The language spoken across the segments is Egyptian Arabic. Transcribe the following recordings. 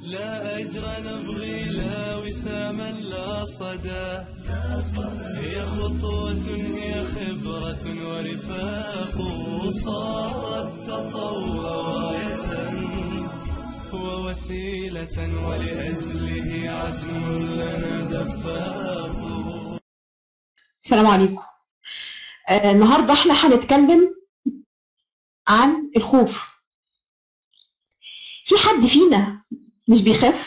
لا أجر نبغي لا وساما لا صدى هي خطوة هي خبرة ورفاق صارت تطوع راية ووسيلة ولأجله عزم لنا دفاق السلام عليكم آه النهارده احنا هنتكلم عن الخوف في حد فينا مش بيخاف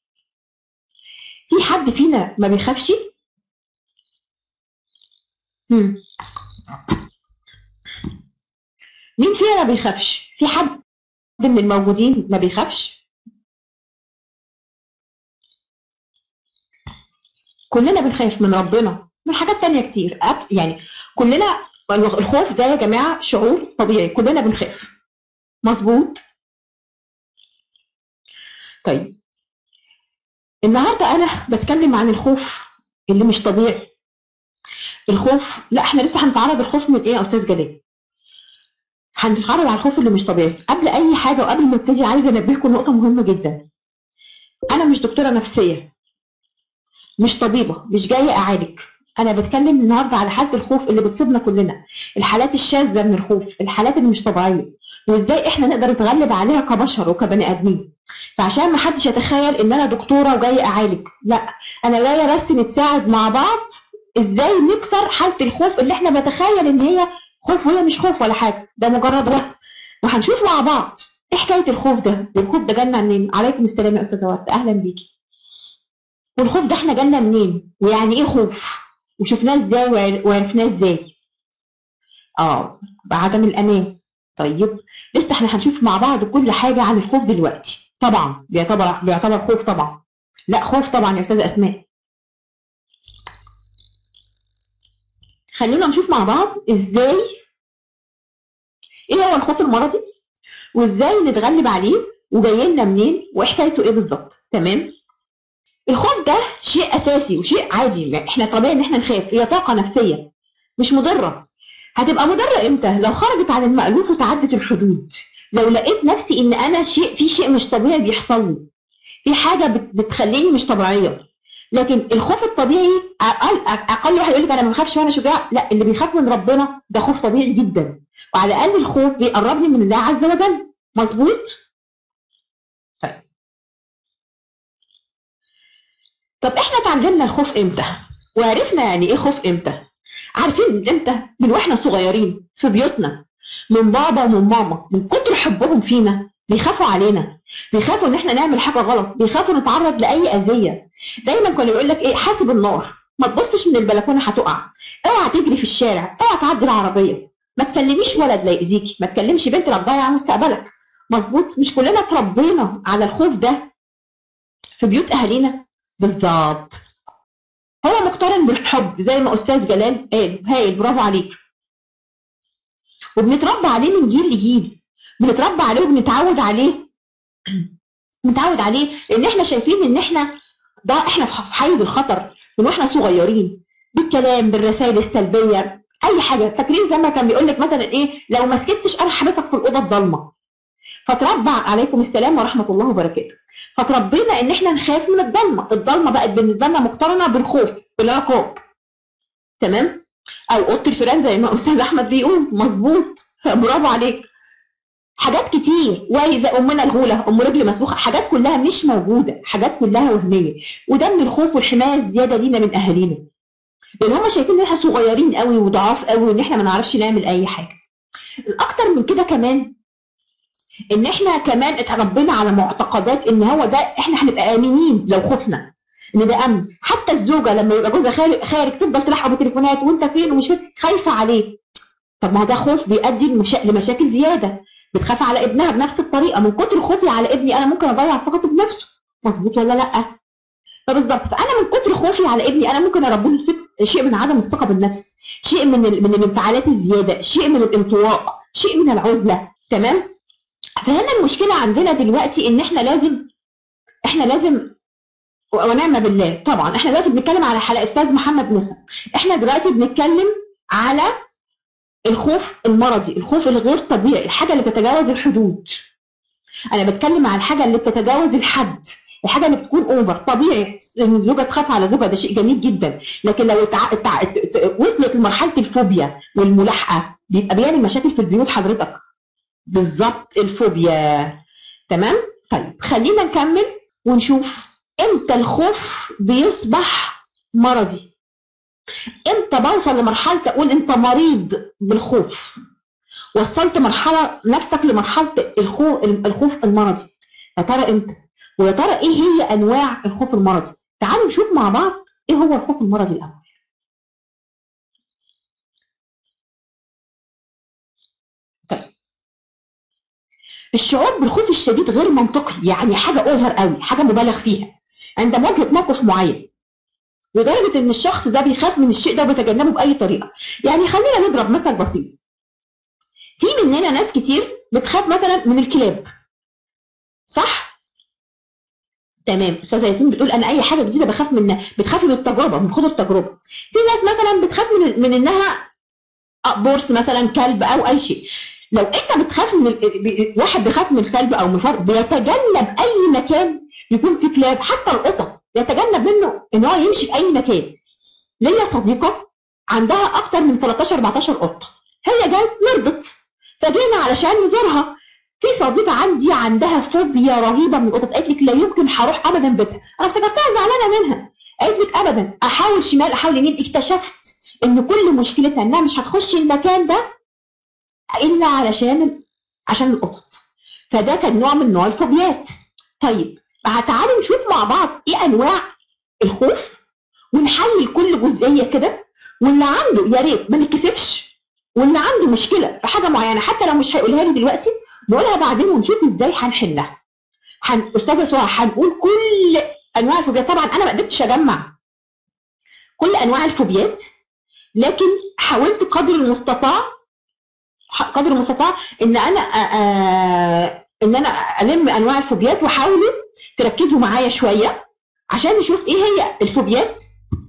في حد فينا ما بيخافش مم. مين فينا ما بيخافش في حد من الموجودين ما بيخافش كلنا بنخاف من ربنا من حاجات تانية كتير أب- يعني كلنا الخوف ده يا جماعة شعور طبيعي كلنا بنخاف مظبوط طيب النهارده انا بتكلم عن الخوف اللي مش طبيعي الخوف لا احنا لسه هنتعرض الخوف من ايه يا استاذ جلال هنتعرض على الخوف اللي مش طبيعي قبل اي حاجه وقبل ما ابتدي عايزه انبهكم نقطه مهمه جدا انا مش دكتوره نفسيه مش طبيبه مش جايه اعالج انا بتكلم النهارده على حاله الخوف اللي بتصيبنا كلنا الحالات الشاذه من الخوف الحالات اللي مش طبيعيه وازاي احنا نقدر نتغلب عليها كبشر وكبني ادمين فعشان ما حدش يتخيل ان انا دكتوره وجايه اعالج لا انا جايه بس نتساعد مع بعض ازاي نكسر حاله الخوف اللي احنا بنتخيل ان هي خوف وهي مش خوف ولا حاجه ده مجرد وهم وهنشوف مع بعض ايه حكايه الخوف ده الخوف ده جالنا منين عليكم السلام يا استاذه ورده اهلا بيكي والخوف ده احنا جالنا منين ويعني ايه خوف وشفناه ازاي وعر- وعرفناه ازاي اه بعدم الامان طيب لسه احنا هنشوف مع بعض كل حاجه عن الخوف دلوقتي طبعا بيعتبر بيعتبر خوف طبعا لا خوف طبعا يا استاذه اسماء خلونا نشوف مع بعض ازاي ايه هو الخوف المرضي وازاي نتغلب عليه وجاي لنا منين وحكايته ايه بالظبط تمام الخوف ده شيء اساسي وشيء عادي يعني احنا طبيعي ان احنا نخاف هي طاقه نفسيه مش مضره هتبقى مضره امتى لو خرجت عن المألوف وتعدت الحدود لو لقيت نفسي ان انا شيء في شيء مش طبيعي بيحصل لي في حاجه بت- بتخليني مش طبيعيه لكن الخوف الطبيعي اقل اقل واحد يقول لك انا ما بخافش وانا شجاع لا اللي بيخاف من ربنا ده خوف طبيعي جدا وعلى الاقل الخوف بيقربني من الله عز وجل مظبوط طيب طب احنا اتعلمنا الخوف امتى وعرفنا يعني ايه خوف امتى عارفين من امتى من واحنا صغيرين في بيوتنا من بابا ومن ماما من كتر حبهم فينا بيخافوا علينا بيخافوا ان احنا نعمل حاجه غلط بيخافوا نتعرض لاي اذيه دايما كانوا يقول لك ايه حاسب النار ما تبصش من البلكونه هتقع اوعى تجري في الشارع اوعى تعدي العربيه ما تكلميش ولد لا يأذيكي ما تكلمش بنت لا تضيع مستقبلك مظبوط مش كلنا اتربينا على الخوف ده في بيوت اهالينا بالظبط هو مقترن بالحب زي ما استاذ جلال قال هايل برافو عليك وبنتربى عليه من جيل لجيل بنتربى عليه وبنتعود عليه بنتعود عليه لان احنا شايفين ان احنا ده احنا في حيز الخطر من واحنا صغيرين بالكلام بالرسائل السلبيه اي حاجه فاكرين زي ما كان بيقول لك مثلا ايه لو ما سكتش انا هحبسك في الاوضه الضلمه فتربى عليكم السلام ورحمه الله وبركاته فتربينا ان احنا نخاف من الضلمه الضلمه بقت بالنسبه لنا مقترنه بالخوف بالعقاب تمام او اوضه الفيران زي ما استاذ احمد بيقول مظبوط برافو عليك حاجات كتير واذا امنا الغوله ام رجل مسلوخه حاجات كلها مش موجوده حاجات كلها وهميه وده من الخوف والحمايه الزياده لينا من اهالينا لان هم شايفين ان احنا صغيرين قوي وضعاف قوي وان احنا ما نعرفش نعمل اي حاجه الاكتر من كده كمان ان احنا كمان اتربينا على معتقدات ان هو ده احنا هنبقى امنين لو خفنا ان ده امن حتى الزوجه لما يبقى جوزها خارج, خارج تفضل تلحق بتليفونات وانت فين ومش فين خايفه عليه طب ما هو ده خوف بيؤدي لمشا... لمشاكل زياده بتخاف على ابنها بنفس الطريقه من كتر خوفي على ابني انا ممكن اضيع ثقته بنفسه مظبوط ولا لا فبالظبط فانا من كتر خوفي على ابني انا ممكن اربي له شيء من عدم الثقه بالنفس شيء من ال... من الانفعالات الزياده شيء من الانطواء شيء من العزله تمام فهنا المشكله عندنا دلوقتي ان احنا لازم احنا لازم ونعم بالله طبعا احنا دلوقتي بنتكلم على حلقه استاذ محمد موسى احنا دلوقتي بنتكلم على الخوف المرضي الخوف الغير طبيعي الحاجه اللي تتجاوز الحدود انا بتكلم على الحاجه اللي بتتجاوز الحد الحاجه اللي بتكون اوفر طبيعي ان الزوجه تخاف على زوجها ده شيء جميل جدا لكن لو تع... تع... وصلت لمرحله الفوبيا والملاحقه بيبقى بيعمل مشاكل في البيوت حضرتك بالظبط الفوبيا تمام طيب خلينا نكمل ونشوف امتى الخوف بيصبح مرضي امتى بوصل لمرحله اقول انت مريض بالخوف وصلت مرحله نفسك لمرحله الخوف الخوف المرضي يا ترى امتى ويا ترى ايه هي انواع الخوف المرضي تعالوا نشوف مع بعض ايه هو الخوف المرضي الاول طيب الشعور بالخوف الشديد غير منطقي يعني حاجه اوفر قوي حاجه مبالغ فيها عند مواجهه موقف معين لدرجه ان الشخص ده بيخاف من الشيء ده وبيتجنبه باي طريقه يعني خلينا نضرب مثل بسيط في مننا ناس كتير بتخاف مثلا من الكلاب صح تمام استاذه ياسمين بتقول انا اي حاجه جديده بخاف منها بتخافي من التجربه من خوض التجربه في ناس مثلا بتخاف من من انها بورس مثلا كلب او اي شيء لو انت بتخاف من ال... واحد بيخاف من الكلب او من فرد بيتجنب اي مكان يكون فيه كلاب حتى القطط يتجنب منه ان هو يمشي في اي مكان ليا صديقه عندها اكتر من 13 14 قطه هي جت مرضت فجينا علشان نزورها في صديقه عندي عندها فوبيا رهيبه من القطط قالت لك لا يمكن هروح ابدا بيتها انا افتكرتها زعلانه منها قالت لك ابدا احاول شمال احاول يمين اكتشفت ان كل مشكلتها انها مش هتخش المكان ده الا علشان عشان القطط فده كان نوع من نوع الفوبيات طيب تعالوا نشوف مع بعض ايه انواع الخوف ونحلل كل جزئيه كده واللي عنده يا ريت ما نتكسفش واللي عنده مشكله في حاجه معينه حتى لو مش هيقولها لي دلوقتي نقولها بعدين ونشوف ازاي هنحلها هن... استاذه سهى هنقول كل انواع الفوبيات طبعا انا ما قدرتش اجمع كل انواع الفوبيات لكن حاولت قدر المستطاع قدر المستطاع ان انا أ... ان انا الم انواع الفوبيات وحاولوا تركزوا معايا شويه عشان نشوف ايه هي الفوبيات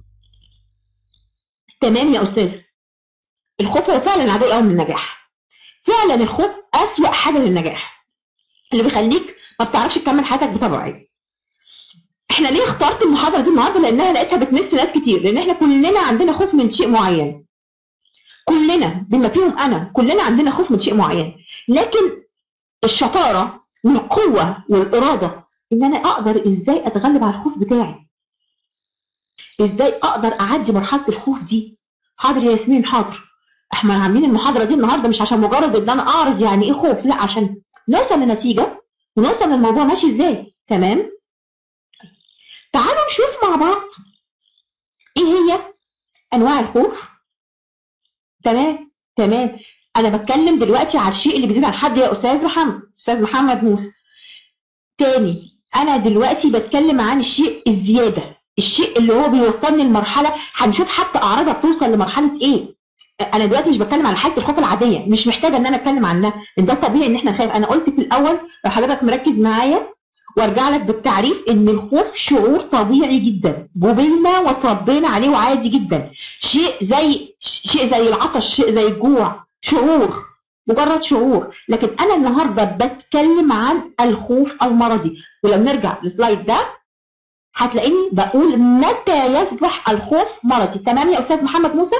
تمام يا استاذ الخوف هو فعلا عدو الاول من النجاح فعلا الخوف اسوأ حاجه للنجاح اللي بيخليك ما بتعرفش تكمل حياتك بطبيعيه احنا ليه اخترت المحاضره دي النهارده لانها لقيتها بتمس ناس كتير لان احنا كلنا عندنا خوف من شيء معين كلنا بما فيهم انا كلنا عندنا خوف من شيء معين لكن الشطاره والقوه والاراده ان انا اقدر ازاي اتغلب على الخوف بتاعي ازاي اقدر اعدي مرحله الخوف دي حاضر يا ياسمين حاضر احنا عاملين المحاضره دي النهارده مش عشان مجرد ان انا اعرض يعني ايه خوف لا عشان نوصل لنتيجه ونوصل للموضوع ماشي ازاي تمام تعالوا نشوف مع بعض ايه هي انواع الخوف تمام تمام انا بتكلم دلوقتي على الشيء اللي بيزيد عن حد يا استاذ محمد استاذ محمد موسى تاني انا دلوقتي بتكلم عن الشيء الزياده الشيء اللي هو بيوصلني لمرحله هنشوف حتى اعراضها بتوصل لمرحله ايه انا دلوقتي مش بتكلم على حاله الخوف العاديه مش محتاجه ان انا اتكلم عنها ان ده طبيعي ان احنا نخاف انا قلت في الاول لو حضرتك مركز معايا وارجع لك بالتعريف ان الخوف شعور طبيعي جدا جبلنا وتربينا عليه وعادي جدا شيء زي شيء زي العطش شيء زي الجوع شعور مجرد شعور لكن انا النهارده بتكلم عن الخوف المرضي ولو نرجع للسلايد ده هتلاقيني بقول متى يصبح الخوف مرضي تمام يا استاذ محمد موسى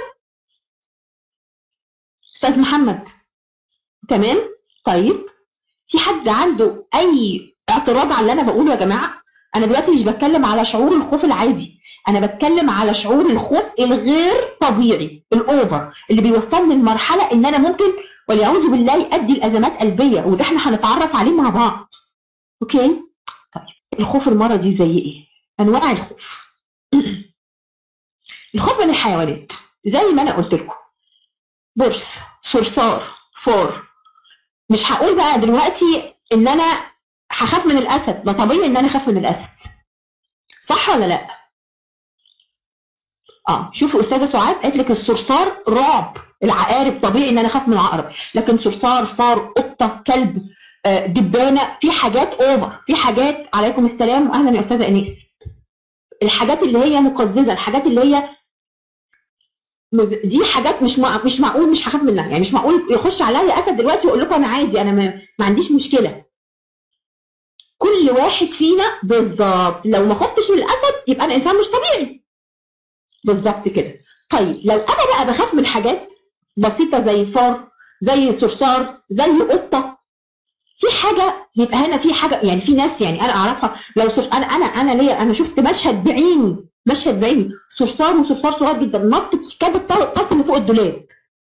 استاذ محمد تمام طيب في حد عنده اي اعتراض على اللي انا بقوله يا جماعه انا دلوقتي مش بتكلم على شعور الخوف العادي انا بتكلم على شعور الخوف الغير طبيعي الاوفر اللي بيوصلني لمرحله ان انا ممكن والعياذ بالله يؤدي لازمات قلبيه وده احنا هنتعرف عليه مع بعض اوكي طيب الخوف المرضي زي ايه انواع الخوف الخوف من الحيوانات زي ما انا قلت لكم برص صرصار فار مش هقول بقى دلوقتي ان انا هخاف من الاسد ده طبيعي ان انا اخاف من الاسد صح ولا لا اه شوفوا استاذه سعاد قالت لك الصرصار رعب العقارب طبيعي ان انا اخاف من العقرب لكن صرصار فار قطه كلب آه دبانه في حاجات اوفر في حاجات عليكم السلام واهلا يا استاذه انيس الحاجات اللي هي مقززه الحاجات اللي هي دي حاجات مش مع... مش معقول مش هخاف منها يعني مش معقول يخش عليا اسد دلوقتي واقول لكم انا عادي انا ما, ما عنديش مشكله كل واحد فينا بالظبط لو ما خفتش من الاسد يبقى انا انسان مش طبيعي بالظبط كده طيب لو انا بقى بخاف من حاجات بسيطه زي فار زي صرصار زي قطه في حاجه يبقى هنا في حاجه يعني في ناس يعني انا اعرفها لو صرص انا انا انا ليا انا شفت مشهد بعيني مشهد بعيني صرصار وصرصار صغير جدا نطت كادت تصل فوق الدولاب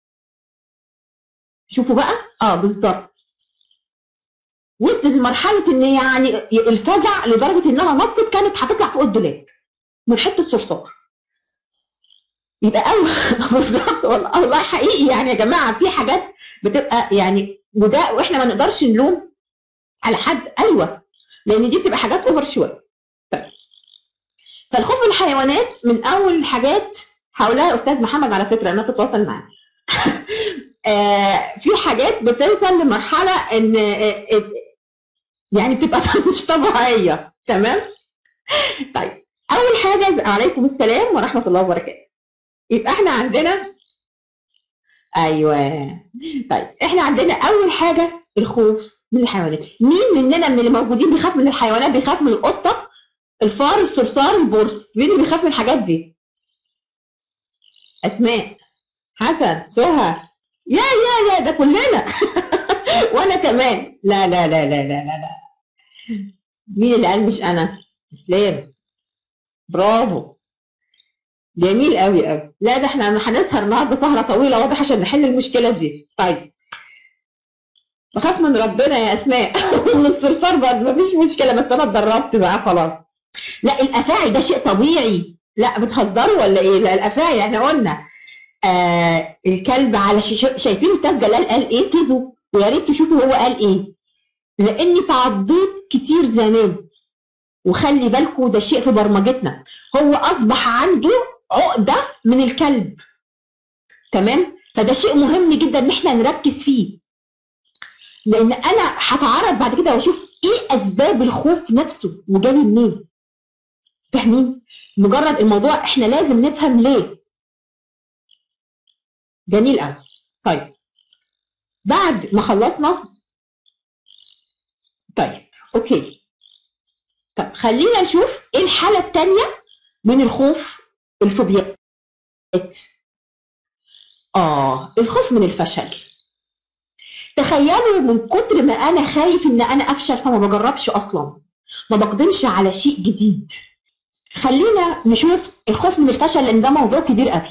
شوفوا بقى اه بالظبط وصلت لمرحله ان يعني الفزع لدرجه انها نطت كانت هتطلع فوق الدولاب من حته صرصار يبقى اول بالظبط والله والله حقيقي يعني يا جماعه في حاجات بتبقى يعني وده واحنا ما نقدرش نلوم على حد ايوه لان دي بتبقى حاجات اوفر شويه طيب فالخوف من الحيوانات من اول الحاجات حولها استاذ محمد على فكره انا كنت واصل معاه آه، في حاجات بتوصل لمرحله ان آه، آه، يعني بتبقى مش طبيعيه تمام طيب اول حاجه عليكم السلام ورحمه الله وبركاته يبقى احنا عندنا ايوه طيب احنا عندنا اول حاجه الخوف من الحيوانات مين مننا من اللي موجودين بيخاف من الحيوانات بيخاف من القطه الفار الصرصار البرص مين اللي بيخاف من الحاجات دي اسماء حسن سهى يا يا يا ده كلنا وانا كمان لا لا لا لا لا لا لا مين اللي قال مش انا اسلام برافو جميل قوي قوي لا ده احنا هنسهر النهارده سهره طويله واضح عشان نحل المشكله دي طيب بخاف من ربنا يا اسماء من الصرصار بقى مفيش مشكله بس انا اتدربت بقى خلاص لا الافاعي ده شيء طبيعي لا بتهزروا ولا ايه لا الافاعي احنا قلنا آه الكلب على شي- شايفين استاذ جلال قال ايه كيزو ويا ريت تشوفوا هو قال ايه لاني تعضيت كتير زمان وخلي بالكم ده شيء في برمجتنا هو اصبح عنده عقده من الكلب تمام فده شيء مهم جدا ان احنا نركز فيه لان انا هتعرض بعد كده واشوف ايه اسباب الخوف نفسه وجاي منين فاهمين مجرد الموضوع احنا لازم نفهم ليه جميل قوي طيب بعد ما خلصنا طيب اوكي طب خلينا نشوف ايه الحاله الثانيه من الخوف الفوبيات اه الخوف من الفشل تخيلوا من كتر ما انا خايف ان انا افشل فما بجربش اصلا ما بقدمش على شيء جديد خلينا نشوف الخوف من الفشل لان ده موضوع كبير قوي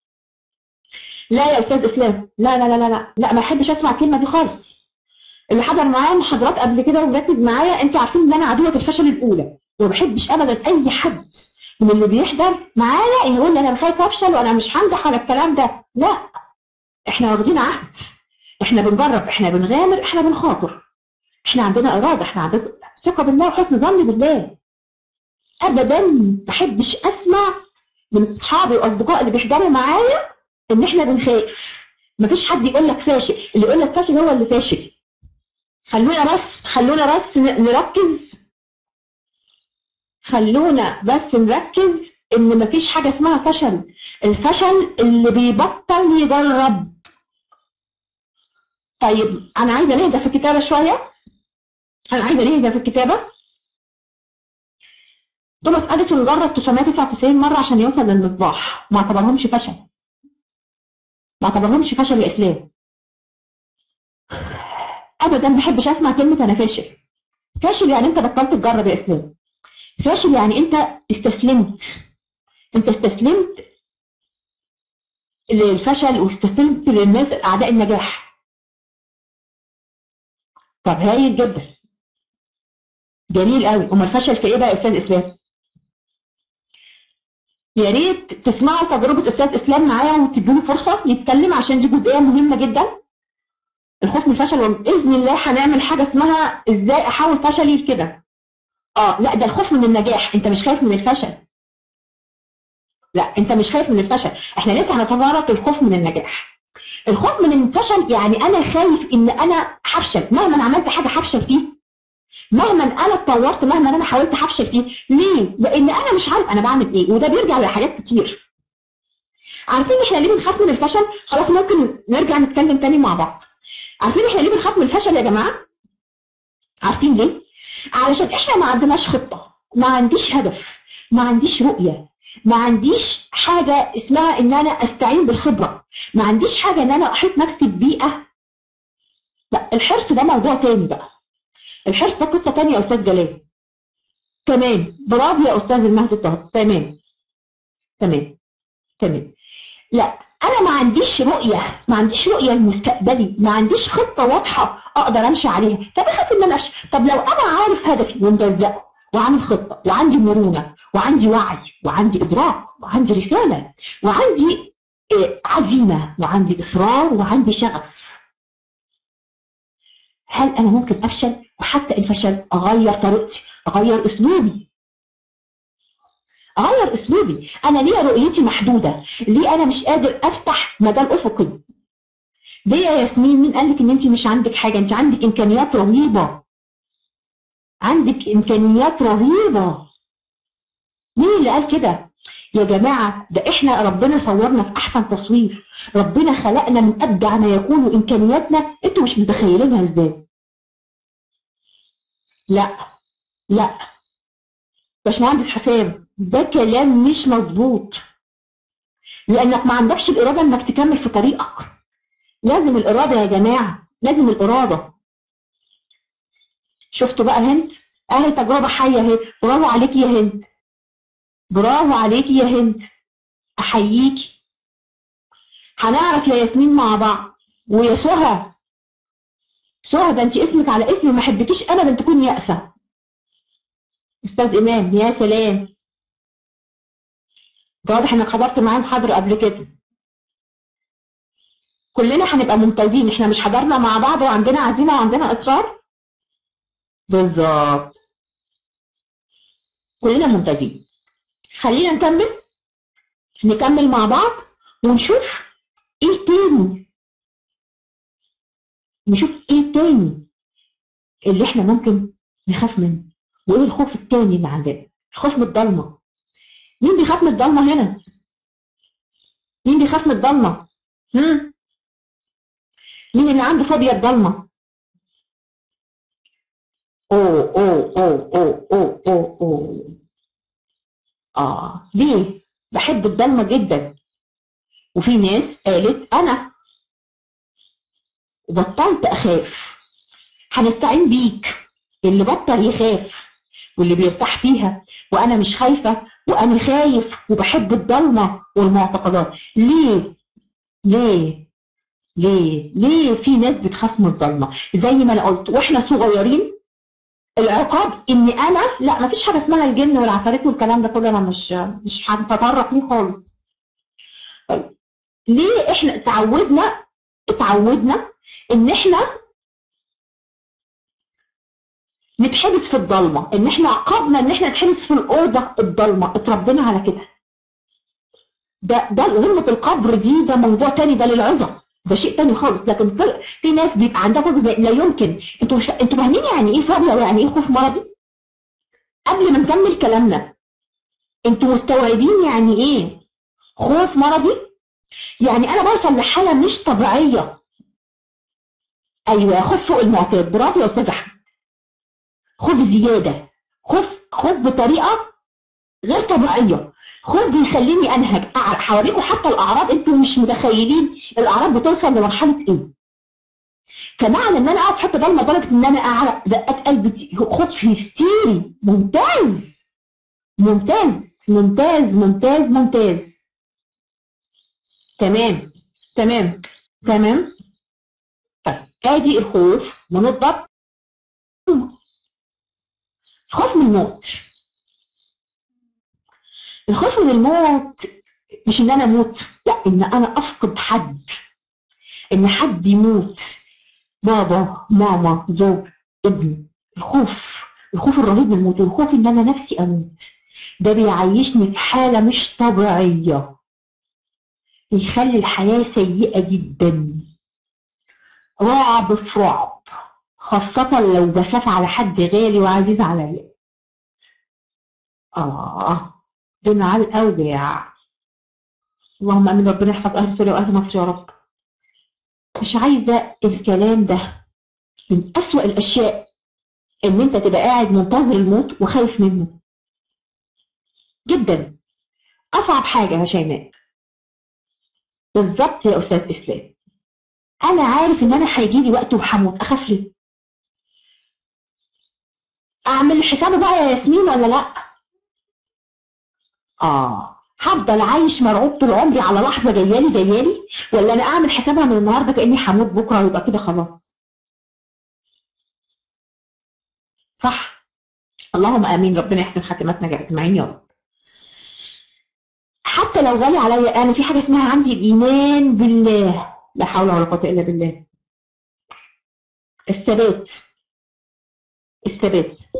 لا يا استاذ اسلام لا لا لا لا لا لا ما احبش اسمع الكلمه دي خالص اللي حضر معايا محاضرات قبل كده ومركز معايا انتوا عارفين ان انا عدوة الفشل الاولى وما بحبش ابدا اي حد من اللي بيحضر معايا يقول لي انا خايف افشل وانا مش هنجح على الكلام ده لا احنا واخدين عهد احنا بنجرب احنا بنغامر احنا بنخاطر احنا عندنا اراده احنا عندنا ثقه بالله وحسن ظن بالله ابدا ما بحبش اسمع من اصحابي واصدقائي اللي بيحضروا معايا ان احنا بنخاف مفيش حد يقول لك فاشل اللي يقول لك فاشل هو اللي فاشل خلونا بس خلونا بس ن- نركز خلونا بس نركز ان مفيش حاجه اسمها فشل الفشل اللي بيبطل يجرب طيب انا عايزه نهدى في الكتابه شويه انا عايزه نهدى في الكتابه توماس اديسون جرب 999 مره عشان يوصل للمصباح ما اعتبرهمش فشل ما اعتبرهمش فشل يا اسلام ابدا ما بحبش اسمع كلمه انا فاشل فاشل يعني انت بطلت تجرب يا اسلام فاشل يعني انت استسلمت انت استسلمت للفشل واستسلمت للناس اعداء النجاح طب هايل جدا جميل قوي امال الفشل في ايه بقى يا استاذ اسلام يا ريت تسمعوا تجربه استاذ اسلام معايا وتدوني فرصه يتكلم عشان دي جزئيه مهمه جدا الخوف من الفشل وباذن الله هنعمل حاجه اسمها ازاي احول فشلي لكده اه لا ده الخوف من النجاح انت مش خايف من الفشل لا انت مش خايف من الفشل احنا لسه هنتطرق للخوف من النجاح الخوف من الفشل يعني انا خايف ان انا هفشل مهما عملت حاجه هفشل فيه مهما انا اتطورت مهما انا حاولت هفشل فيه ليه لان انا مش عارف انا بعمل ايه وده بيرجع لحاجات كتير عارفين احنا ليه بنخاف من الفشل خلاص ممكن نرجع نتكلم تاني مع بعض عارفين احنا ليه بنخاف من الفشل يا جماعه عارفين ليه علشان احنا ما عندناش خطه ما عنديش هدف ما عنديش رؤيه ما عنديش حاجه اسمها ان انا استعين بالخبره ما عنديش حاجه ان انا احيط نفسي ببيئه لا الحرص ده موضوع تاني بقى الحرص ده قصه تانية يا استاذ جلال تمام برافو يا استاذ المهدي الطاهر تمام تمام تمام لا انا ما عنديش رؤيه ما عنديش رؤيه لمستقبلي ما عنديش خطه واضحه اقدر امشي عليها طب اخاف ان انا امشي طب لو انا عارف هدفي ومجزأه وعامل خطه وعندي مرونه وعندي وعي وعندي ادراك وعندي رساله وعندي آه، عزيمه وعندي اصرار وعندي شغف هل انا ممكن افشل وحتى ان فشلت اغير طريقتي اغير اسلوبي اغير اسلوبي انا ليه رؤيتي محدوده ليه انا مش قادر افتح مجال افقي ليه يا ياسمين مين قال لك ان انت مش عندك حاجه انت عندك امكانيات رهيبه عندك امكانيات رهيبه مين اللي قال كده يا جماعه ده احنا ربنا صورنا في احسن تصوير ربنا خلقنا من ابدع ما يكون امكانياتنا انتوا مش متخيلينها ازاي لا لا باشمهندس حسام ده كلام مش مظبوط لانك ما عندكش الاراده انك تكمل في طريقك لازم الاراده يا جماعه لازم الاراده شفتوا بقى هند اهي تجربه حيه اهي برافو عليكي يا هند برافو عليكي يا هند احييكي هنعرف يا ياسمين مع بعض ويا سهى سهى ده انت اسمك على اسمي ما احبكيش ابدا تكوني يائسه استاذ امام يا سلام ده واضح انك حضرت معايا محاضره قبل كده كلنا هنبقى ممتازين احنا مش حضرنا مع بعض وعندنا عزيمه وعندنا اصرار بالظبط كلنا ممتازين خلينا نكمل نكمل مع بعض ونشوف ايه تاني نشوف ايه تاني اللي احنا ممكن نخاف منه وايه الخوف التاني اللي عندنا الخوف من الضلمه مين بيخاف من الضلمه هنا مين بيخاف من الضلمه هم؟ مين اللي عنده فوبيا الضلمه اوه اوه اوه اوه اوه اوه اوه اه ليه بحب الضلمه جدا وفي ناس قالت انا وبطلت اخاف هنستعين بيك اللي بطل يخاف واللي بيرتاح فيها وانا مش خايفه وانا خايف وبحب الضلمه والمعتقدات ليه ليه ليه ليه في ناس بتخاف من الضلمه زي ما انا قلت واحنا صغيرين العقاب اني انا لا ما فيش حاجه اسمها الجن والعفاريت والكلام ده كله انا مش مش هتطرق ليه خالص طيب ليه احنا اتعودنا اتعودنا ان احنا نتحبس في الضلمه ان احنا عقابنا ان احنا نتحبس في الاوضه الضلمه اتربينا على كده ده ده ظلمه القبر دي ده موضوع تاني ده للعظه ده شيء تاني خالص لكن في, في ناس بيبقى عندها فوبيا لا يمكن انتوا مش انتوا فاهمين يعني ايه فوبيا ويعني ايه خوف مرضي قبل ما نكمل كلامنا انتوا مستوعبين يعني ايه خوف مرضي يعني انا بوصل لحاله مش طبيعيه ايوه خوف فوق المعتاد برافو يا استاذ احمد خوف زياده خوف خوف بطريقه غير طبيعيه خوف بيخليني انهج أعرق. هوريكم حتى الاعراض انتوا مش متخيلين الاعراض بتوصل لمرحله ايه فمعنى ان انا اقعد في حته ضلمه لدرجه ان انا اعرق دقات قلبي خوف هستيري ممتاز ممتاز ممتاز ممتاز ممتاز تمام تمام تمام طيب ادي الخوف من الضغط الخوف من الموت الخوف من الموت مش ان انا اموت لا ان انا افقد حد ان حد يموت بابا ماما زوج ابن الخوف الخوف الرهيب من الموت والخوف ان انا نفسي اموت ده بيعيشني في حالة مش طبيعية بيخلي الحياة سيئة جدا رعب في رعب خاصة لو بخاف على حد غالي وعزيز عليا آه دون على الأوجاع اللهم امين ربنا يحفظ اهل سوريا واهل مصر يا رب مش عايزه الكلام ده من اسوأ الاشياء ان انت تبقى قاعد منتظر الموت وخايف منه جدا اصعب حاجه يا شيماء بالظبط يا استاذ اسلام انا عارف ان انا هيجي لي وقت وهموت اخاف ليه اعمل حسابه بقى يا ياسمين ولا لا اه هفضل عايش مرعوب طول عمري على لحظه جايالي جايالي ولا انا اعمل حسابها من النهارده كاني هموت بكره ويبقى كده خلاص صح اللهم امين ربنا يحسن خاتمتنا اجمعين يا رب حتى لو غالي عليا انا في حاجه اسمها عندي الايمان بالله لا حول ولا قوه الا بالله الثبات الثبات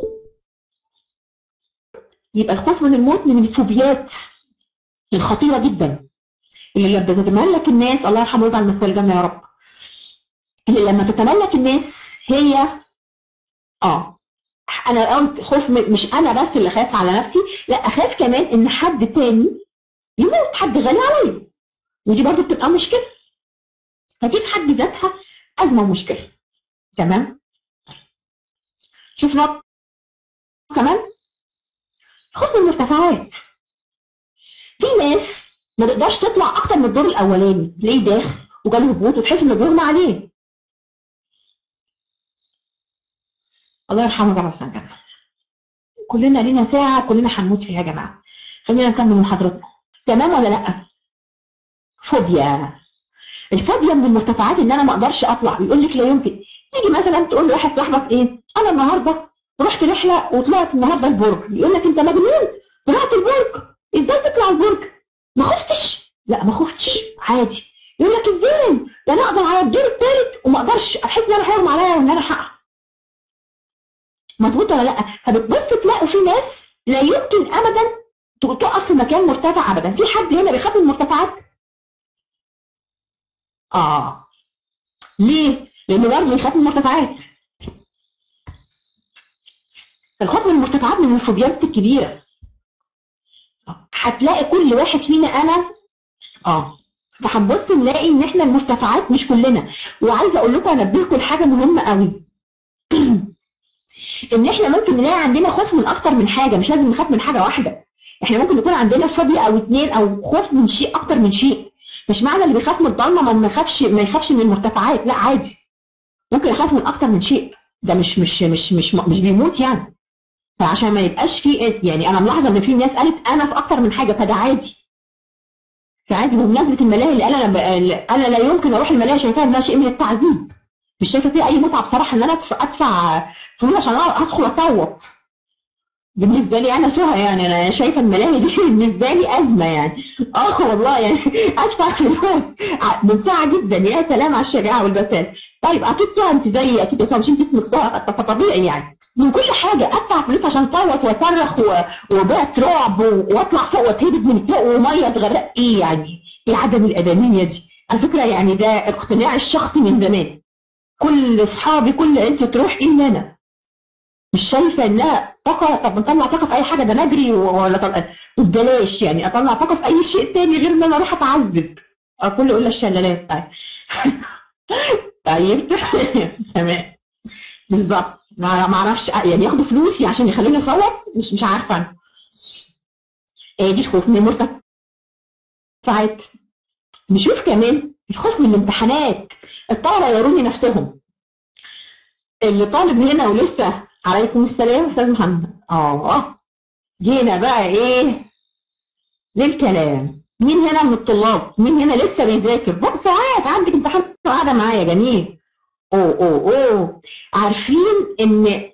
يبقى الخوف من الموت من الفوبيات الخطيره جدا اللي لما بتتملك الناس الله يرحمه ويجعل مسوى الجنه يا رب اللي لما تتملك الناس هي اه انا قلت خوف مش انا بس اللي خايف على نفسي لا اخاف كمان ان حد تاني يموت حد غالي عليا ودي برضو بتبقى مشكله فدي في حد ذاتها ازمه ومشكله تمام شوف نقطه كمان خوف من المرتفعات في ناس ما تقدرش تطلع اكتر من الدور الاولاني تلاقيه داخل وجاله هبوط وتحس انه بيغمى عليه الله يرحمه جماعه السنة كلنا لينا ساعة كلنا هنموت فيها يا جماعة خلينا نكمل محاضرتنا تمام ولا لا فوبيا الفوبيا من المرتفعات ان انا ما اقدرش اطلع بيقول لك لا يمكن تيجي مثلا تقول لواحد صاحبك ايه انا النهارده رحت رحله وطلعت النهارده البرج يقول لك انت مجنون طلعت البرج ازاي تطلع البرج ما خفتش لا ما خفتش عادي يقول لك ازاي ده انا اقدر على الدور الثالث وما اقدرش احس ان انا هيغمى عليا وان انا هقع مظبوط ولا لا فبتبص تلاقوا في ناس لا يمكن ابدا تقف في مكان مرتفع ابدا في حد هنا بيخاف من المرتفعات اه ليه لانه برضه يخاف من المرتفعات الخوف من المرتفعات من الفوبيات الكبيره هتلاقي كل واحد فينا انا اه فهنبص نلاقي ان احنا المرتفعات مش كلنا وعايزه اقول لكم انبهكم لحاجه مهمه قوي ان احنا ممكن نلاقي عندنا خوف من اكتر من حاجه مش لازم نخاف من حاجه واحده احنا ممكن يكون عندنا فوبيا او اتنين او خوف من شيء اكتر من شيء مش معنى اللي بيخاف من الضلمه ما يخافش ما يخافش من المرتفعات لا عادي ممكن يخاف من اكتر من شيء ده مش مش مش مش مش بيموت يعني فعشان ما يبقاش في يعني انا ملاحظه ان في ناس قالت انا في اكتر من حاجه فده عادي فعادي بمناسبه الملاهي اللي انا انا لا يمكن اروح الملاهي شايفاها انها شيء من التعذيب مش شايفه فيها اي متعه بصراحه ان انا ادفع فلوس عشان ادخل اصوت بالنسبه لي انا سهى يعني انا شايفه الملاهي دي بالنسبه لي ازمه يعني اه والله يعني ادفع فلوس ممتعه جدا يا سلام على الشجاعه والبساله طيب اكيد سهى انت زي اكيد يا سهى مش انت اسمك سهى فطبيعي يعني من كل حاجه ادفع فلوس عشان اصوت واصرخ وبات رعب واطلع فوق واتهبد من فوق وميه تغرق ايه يعني ايه عدم الادميه دي على فكره يعني ده اقتناع الشخصي من زمان كل اصحابي كل انت تروح الا انا مش شايفه انها طاقه طب نطلع طاقه في اي حاجه ده نجري ولا طب ببلاش يعني اطلع طاقه في اي شيء تاني غير ان انا اروح اتعذب كله يقول الشلالات طيب طيب تمام بالظبط ما اعرفش يعني ياخدوا فلوسي عشان يخلوني اصوت مش مش عارفه انا ايه دي الخوف من المرتفعات نشوف كمان الخوف من الامتحانات الطلبه يروني نفسهم اللي طالب هنا ولسه عليكم السلام استاذ محمد اه جينا بقى ايه للكلام مين هنا من الطلاب مين هنا لسه بيذاكر ساعات عندك امتحان قاعده معايا جميل اوه اوه اوه عارفين ان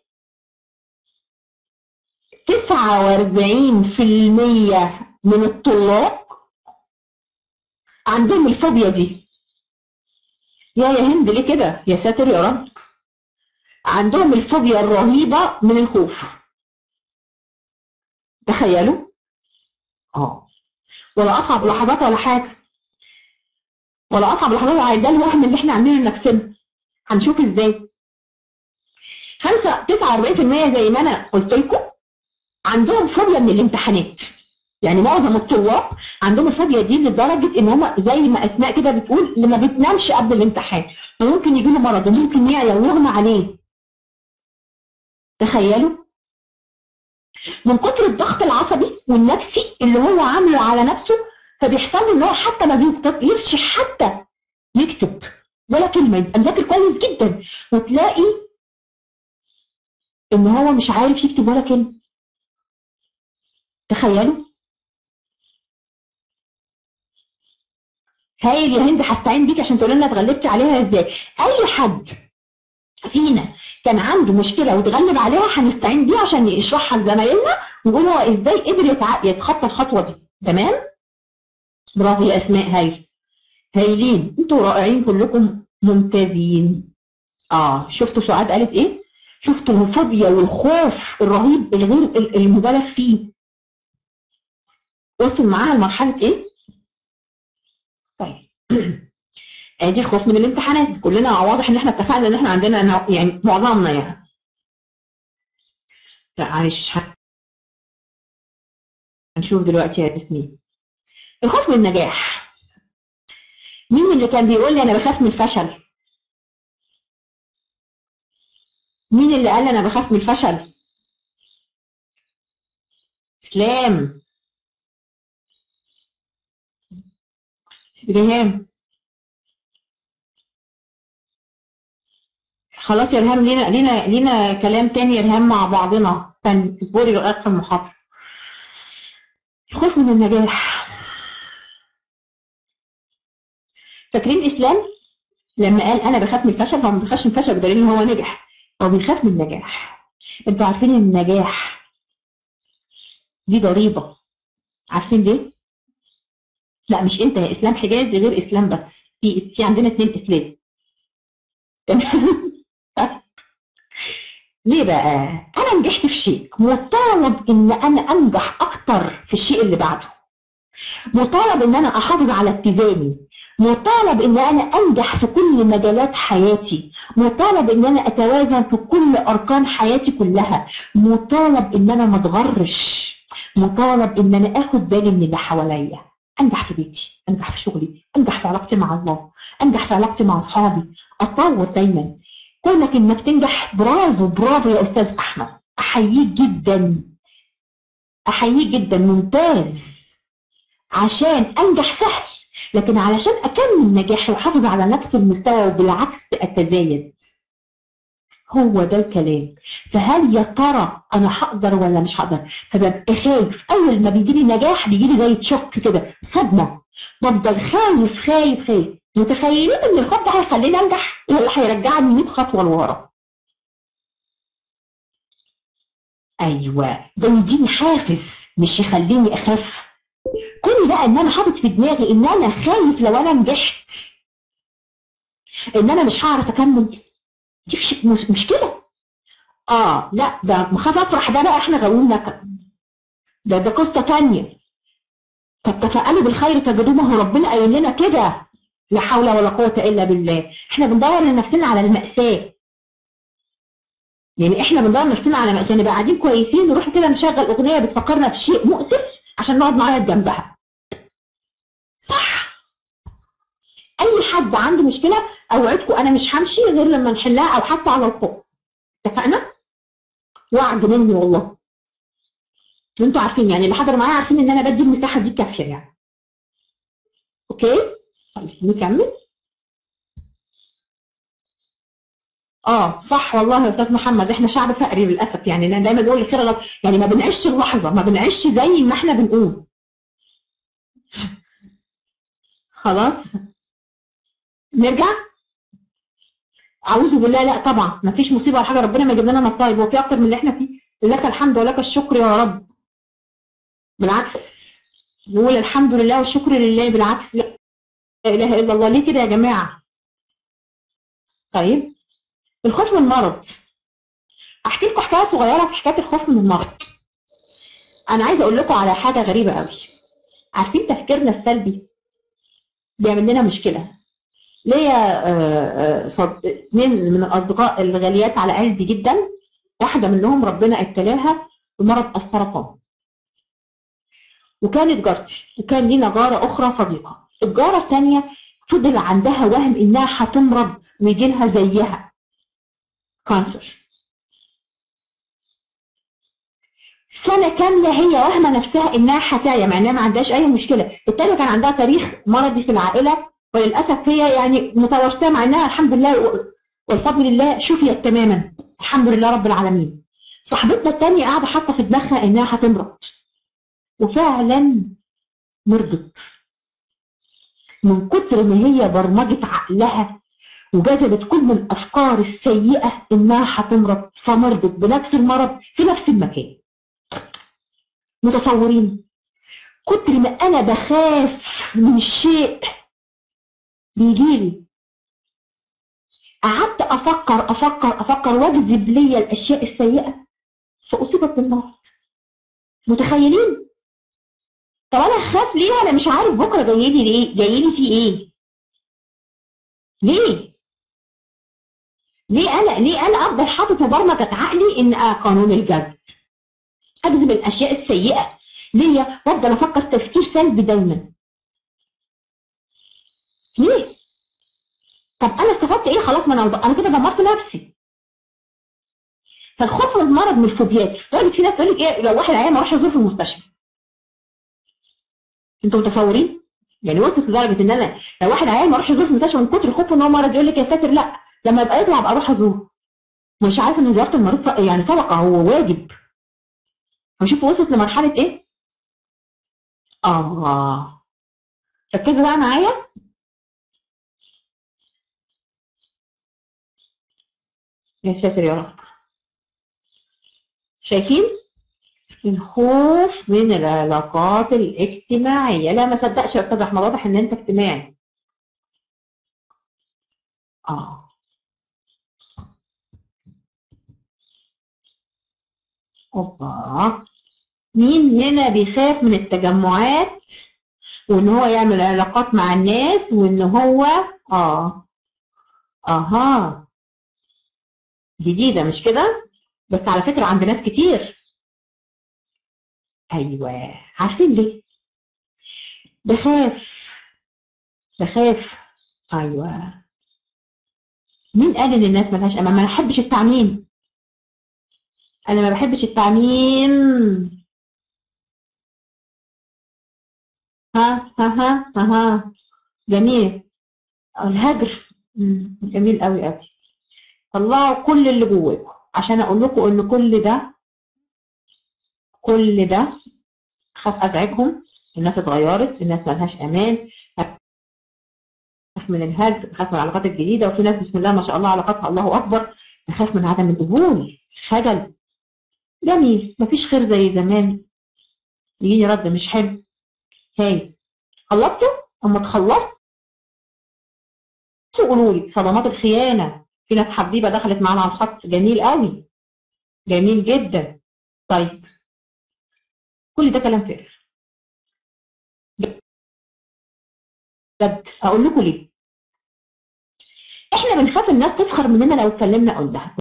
49% من الطلاب عندهم الفوبيا دي يا يا هند ليه كده يا ساتر يا رب عندهم الفوبيا الرهيبة من الخوف تخيلوا اه ولا أصعب لحظات ولا حاجة ولا أصعب لحظات ولا ده الوهم اللي احنا عاملينه لنفسنا هنشوف ازاي 5 49% زي ما انا قلت لكم عندهم فوبيا من الامتحانات يعني معظم الطلاب عندهم الفوبيا دي لدرجه ان هم زي ما اسماء كده بتقول اللي ما بتنامش قبل الامتحان وممكن يجي له مرض وممكن يعيا ويغمى عليه تخيلوا من كتر الضغط العصبي والنفسي اللي هو عامله على نفسه فبيحصل له ان هو حتى ما بيقدرش حتى يكتب ولا كلمه يبقى مذاكر كويس جدا وتلاقي ان هو مش عارف يكتب ولا كلمه تخيلوا هايل يا هند هستعين بيك عشان تقول لنا اتغلبتي عليها ازاي اي حد فينا كان عنده مشكله واتغلب عليها هنستعين بيه عشان يشرحها لزمايلنا ونقول هو ازاي قدر يتع... يتخطى الخطوه دي تمام برافو يا اسماء هايل هايلين انتوا رائعين كلكم ممتازين اه شفتوا سعاد قالت ايه شفتوا الفوبيا والخوف الرهيب الغير المبالغ فيه وصل معاها لمرحله ايه طيب ادي الخوف من الامتحانات كلنا واضح ان احنا اتفقنا ان احنا عندنا نوع- يعني معظمنا يعني لا معلش ه- هنشوف دلوقتي يا ياسمين الخوف من النجاح مين اللي كان بيقول لي انا بخاف من الفشل مين اللي قال لي انا بخاف من الفشل اسلام ريهام خلاص يا ريهام لينا لينا لينا كلام تاني يا ريهام مع بعضنا استني اصبري لغايه المحاضره الخوف من النجاح فاكرين اسلام لما قال انا بخاف من الفشل هو ما بيخافش من الفشل بدليل ان هو نجح هو بيخاف من النجاح انتوا عارفين ان النجاح دي ضريبه عارفين ليه؟ لا مش انت يا اسلام حجازي غير اسلام بس في في عندنا اتنين اسلام تمام ليه بقى؟ انا نجحت في شيء مطالب ان انا انجح اكتر في الشيء اللي بعده مطالب ان انا احافظ على اتزاني مطالب ان انا انجح في كل مجالات حياتي مطالب ان انا اتوازن في كل اركان حياتي كلها مطالب ان انا ما اتغرش مطالب ان انا اخد بالي من اللي حواليا انجح في بيتي انجح في شغلي انجح في علاقتي مع الله انجح في علاقتي مع اصحابي اتطور دايما كونك انك تنجح برافو برافو يا استاذ احمد احييك جدا احييك جدا ممتاز عشان انجح سهل لكن علشان اكمل نجاحي واحافظ على نفس المستوى وبالعكس اتزايد هو ده الكلام فهل يا ترى انا هقدر ولا مش هقدر فببقى خايف اول ما بيجي لي نجاح بيجي لي زي تشوك كده صدمه بفضل خايف خايف خايف متخيلين ان الخوف ده هيخليني انجح ولا هيرجعني 100 خطوه لورا ايوه ده يديني حافز مش يخليني اخاف كوني بقى ان انا حاطط في دماغي ان انا خايف لو انا نجحت ان انا مش هعرف اكمل دي مش مش مشكله اه لا ده مخاف افرح ده بقى احنا غاويين نكد ده ده قصه تانية طب تفائلوا بالخير تجدوه ما هو ربنا قايل لنا كده لا حول ولا قوه الا بالله احنا بندور لنفسنا على الماساه يعني احنا بندور نفسنا على مأساة نبقى قاعدين كويسين نروح كده نشغل اغنيه بتفكرنا بشيء مؤسف عشان نقعد نعيط جنبها صح اي حد عنده مشكله اوعدكم انا مش همشي غير لما نحلها او حتى على الخوف اتفقنا وعد مني والله انتوا عارفين يعني اللي حضر معايا عارفين ان انا بدي المساحه دي كافيه يعني اوكي طيب نكمل اه صح والله يا استاذ محمد احنا شعب فقري للاسف يعني انا دايما بقول الخير غلط يعني ما بنعيش اللحظه ما بنعيش زي ما احنا بنقول خلاص نرجع اعوذ بالله لا طبعا ما فيش مصيبه ولا حاجه ربنا ما يجيب لنا مصايب هو في اكتر من اللي احنا فيه لك الحمد ولك الشكر يا رب بالعكس نقول الحمد لله والشكر لله بالعكس لا اله الا الله ليه كده يا جماعه طيب الخوف من المرض احكي لكم حكايه صغيره في حكايه الخوف من المرض انا عايزه اقول لكم على حاجه غريبه قوي عارفين تفكيرنا السلبي بيعمل لنا مشكله ليا اثنين من الاصدقاء الغاليات على قلبي جدا واحده منهم ربنا ابتلاها بمرض السرطان وكانت جارتي وكان لينا جاره اخرى صديقه الجاره الثانيه فضل عندها وهم انها هتمرض ويجي لها زيها كانسر سنة كاملة هي واهمة نفسها إنها حكاية مع إنها ما عندهاش أي مشكلة، التانية كان عندها تاريخ مرضي في العائلة وللأسف هي يعني متوارثة مع إنها الحمد لله والفضل لله شفيت تماما الحمد لله رب العالمين. صاحبتنا التانية قاعدة حاطة في دماغها إنها هتمرض. وفعلا مرضت. من كتر ما هي برمجت عقلها وجذبت كل الافكار السيئه انها هتمرض فمرضت بنفس المرض في نفس المكان متصورين كتر ما انا بخاف من الشيء بيجيلي قعدت افكر افكر افكر واجذب ليا الاشياء السيئه فاصيبت بالمرض متخيلين طب انا اخاف ليه وانا مش عارف بكره جاي لي ليه جاي لي فيه ايه ليه ليه انا ليه انا افضل حاطط مبرمجه عقلي ان آه قانون الجذب اجذب الاشياء السيئه ليا وافضل افكر تفكير سلبي دايما ليه طب انا استفدت ايه خلاص ما انا انا كده دمرت نفسي فالخوف من المرض من الفوبيات لدرجه في ناس تقول لك ايه لو واحد عيان ما راحش يزور في المستشفى انتوا متصورين يعني وصلت لدرجه ان انا لو واحد عيان ما راحش يزور في المستشفى من كتر خوفه ان هو مرض يقول لك يا ساتر لا لما يبقى يطلع ابقى اروح ازوره مش عارف ان زياره المريض يعني صدقه هو واجب فشوف وصلت لمرحله ايه اه ركزوا بقى معايا يا ساتر يا رب شايفين الخوف من العلاقات الاجتماعيه لا ما صدقش يا استاذ احمد واضح ان انت اجتماعي اه اوبا مين هنا بيخاف من التجمعات وان هو يعمل علاقات مع الناس وان هو اه اها جديده مش كده بس على فكره عند ناس كتير ايوه عارفين ليه بخاف بخاف ايوه مين قال ان الناس ملهاش امان ما انا بحبش التعميم انا ما بحبش التعميم ها ها ها ها, ها. جميل الهجر مم. جميل قوي قوي طلعوا كل اللي جواكم عشان اقول لكم ان كل ده كل ده خاف ازعجهم الناس اتغيرت الناس ملهاش امان بخاف من الهجر بخاف من العلاقات الجديده وفي ناس بسم الله ما شاء الله علاقاتها الله اكبر بخاف من عدم القبول خجل جميل مفيش خير زي زمان يجيني رد مش حلو هاي خلصتوا اما تخلصتوا قولوا لي صدمات الخيانه في ناس حبيبه دخلت معانا على الخط جميل قوي جميل جدا طيب كل ده كلام فارغ بجد اقول لكم ليه احنا بنخاف الناس تسخر مننا لو اتكلمنا قدامها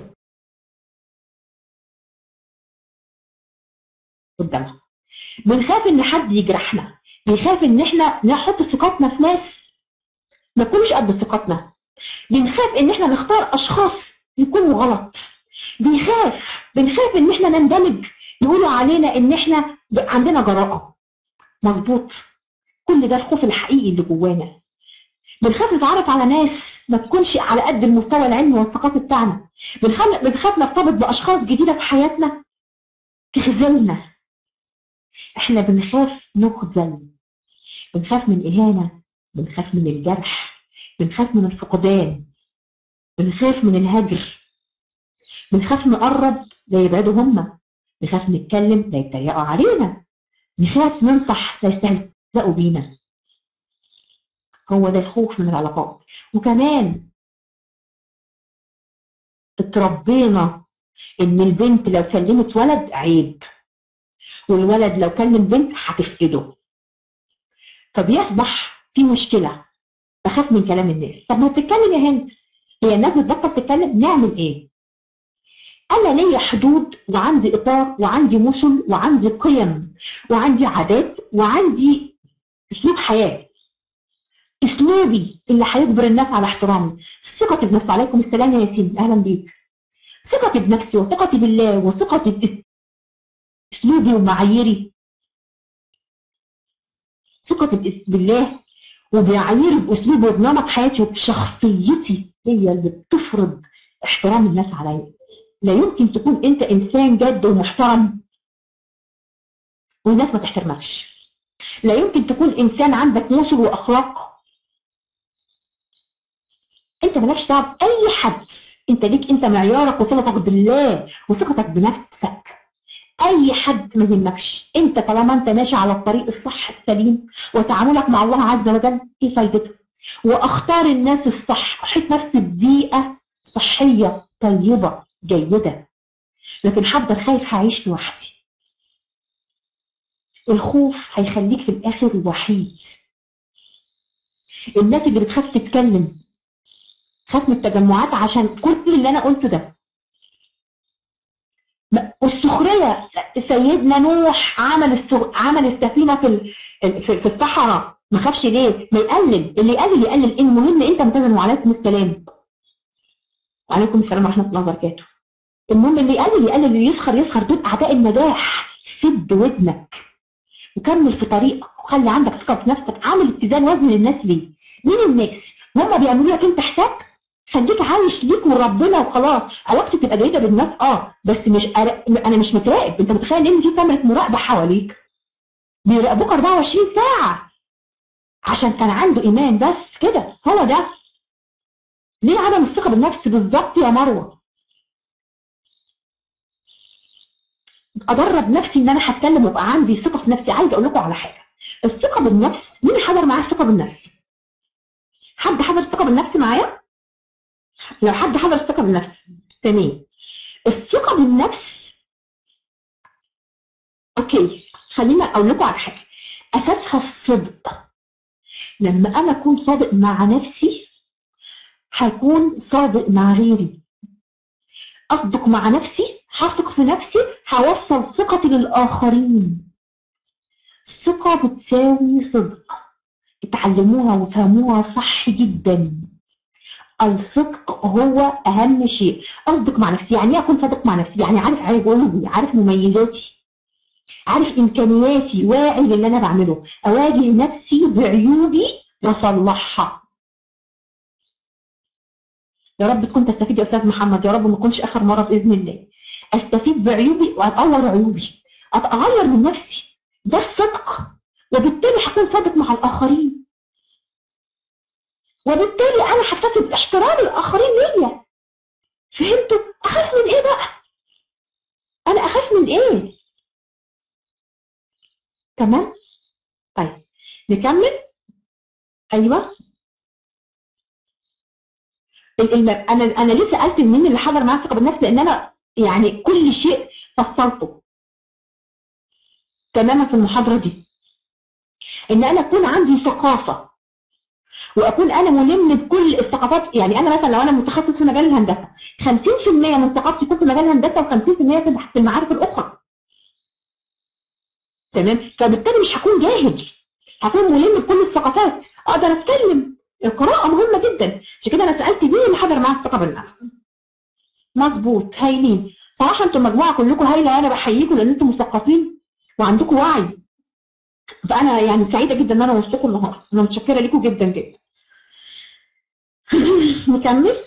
قدامها بنخاف ان حد يجرحنا بنخاف ان احنا نحط ثقتنا في ناس ما يكونوش قد ثقتنا بنخاف ان احنا نختار اشخاص يكونوا غلط بيخاف بنخاف ان احنا نندمج يقولوا علينا ان احنا عندنا جراءه مظبوط كل ده الخوف الحقيقي اللي جوانا بنخاف نتعرف على ناس ما تكونش على قد المستوى العلمي والثقافي بتاعنا بنخاف بنخاف نرتبط باشخاص جديده في حياتنا تخذلنا احنا بنخاف نخذل بنخاف من اهانه بنخاف من الجرح بنخاف من الفقدان بنخاف من الهجر بنخاف نقرب لا يبعدوا هما نخاف نتكلم لا يتريقوا علينا نخاف ننصح لا يستهزئوا بينا هو ده الخوف من العلاقات وكمان اتربينا ان البنت لو كلمت ولد عيب والولد لو كلم بنت هتفقده فبيصبح في مشكله بخاف من كلام الناس طب ما بتتكلم يا هند هي الناس بتبطل تتكلم نعمل ايه انا ليا حدود وعندي اطار وعندي مثل وعندي قيم وعندي عادات وعندي اسلوب حياه اسلوبي اللي هيجبر الناس على احترامي ثقتي بنفسي عليكم السلام يا ياسين اهلا بيك ثقتي بنفسي وثقتي بالله وثقتي باسلوبي ومعاييري ثقتي بإس- بالله وبمعاييري باسلوبي وبنمط حياتي وبشخصيتي هي اللي بتفرض احترام الناس عليا لا يمكن تكون انت انسان جاد ومحترم والناس ما تحترمكش لا يمكن تكون انسان عندك موصل واخلاق انت مالكش دعوه باي حد انت ليك انت معيارك وصلتك بالله وثقتك بنفسك اي حد ما يهمكش انت طالما انت ماشي على الطريق الصح السليم وتعاملك مع الله عز وجل ايه فايدته واختار الناس الصح احيط نفسي ببيئه صحيه طيبه جيده لكن حضر خايف هعيش لوحدي الخوف هيخليك في الاخر وحيد الناس اللي بتخاف تتكلم خاف من التجمعات عشان كل اللي انا قلته ده م- والسخريه سيدنا نوح عمل السغ... عمل السفينه في ال... في في الصحراء ما خافش ليه؟ ما يقلل اللي يقلل يقلل المهم انت ملتزم وعليكم السلام وعليكم السلام ورحمه الله وبركاته المهم اللي يقلل يقلل اللي يسخر يسخر دول اعداء النجاح سد ودنك وكمل في طريقك وخلي عندك ثقه في نفسك عامل اتزان وزن للناس ليه؟ مين الناس؟ هم بيعملوا لك انت حساب خليك عايش ليك وربنا وخلاص علاقتي تبقى جيده بالناس اه بس مش أر... انا مش متراقب انت متخيل ان في كاميرا مراقبه حواليك بيراقبوك 24 ساعه عشان كان عنده ايمان بس كده هو ده ليه عدم الثقه بالنفس بالظبط يا مروه ادرب نفسي ان انا هتكلم وابقى عندي ثقه في نفسي عايزه اقول لكم على حاجه الثقه بالنفس مين حضر معاه الثقه بالنفس حد حضر الثقه بالنفس معايا لو حد حضر الثقه بالنفس تمام الثقه بالنفس اوكي خلينا اقول لكم على حاجه اساسها الصدق لما انا اكون صادق مع نفسي هكون صادق مع غيري اصدق مع نفسي هثق في نفسي هوصل ثقتي للاخرين الثقه بتساوي صدق اتعلموها وفهموها صح جدا الصدق هو اهم شيء اصدق مع نفسي يعني ايه اكون صادق مع نفسي يعني عارف عيوبي عارف مميزاتي عارف امكانياتي واعي للي انا بعمله اواجه نفسي بعيوبي واصلحها يا رب تكون تستفيد يا استاذ محمد يا رب ما تكونش اخر مره باذن الله استفيد بعيوبي واطور عيوبي اتغير من نفسي ده الصدق وبالتالي هكون صادق مع الاخرين وبالتالي انا هكتسب احترام الاخرين ليا فهمتوا اخاف من ايه بقى انا اخاف من ايه تمام طيب نكمل ايوه ال- ال- انا انا ليه سالت مين اللي حضر معاه ثقه بالنفس لان انا يعني كل شيء فصلته تماما في المحاضره دي ان انا اكون عندي ثقافه واكون انا ملم بكل الثقافات يعني انا مثلا لو انا متخصص في مجال الهندسه 50% من ثقافتي تكون في مجال الهندسه و50% في في المعارف الاخرى تمام فبالتالي مش هكون جاهل هكون ملم بكل الثقافات اقدر اتكلم القراءه مهمه جدا عشان كده انا سالت مين اللي حضر معاه الثقه بالنفس مظبوط هايلين صراحه انتم مجموعه كلكم هايله وانا بحييكم لان انتم مثقفين وعندكم وعي فانا يعني سعيده جدا ان انا وسطكم النهارده انا متشكره لكم جدا جدا نكمل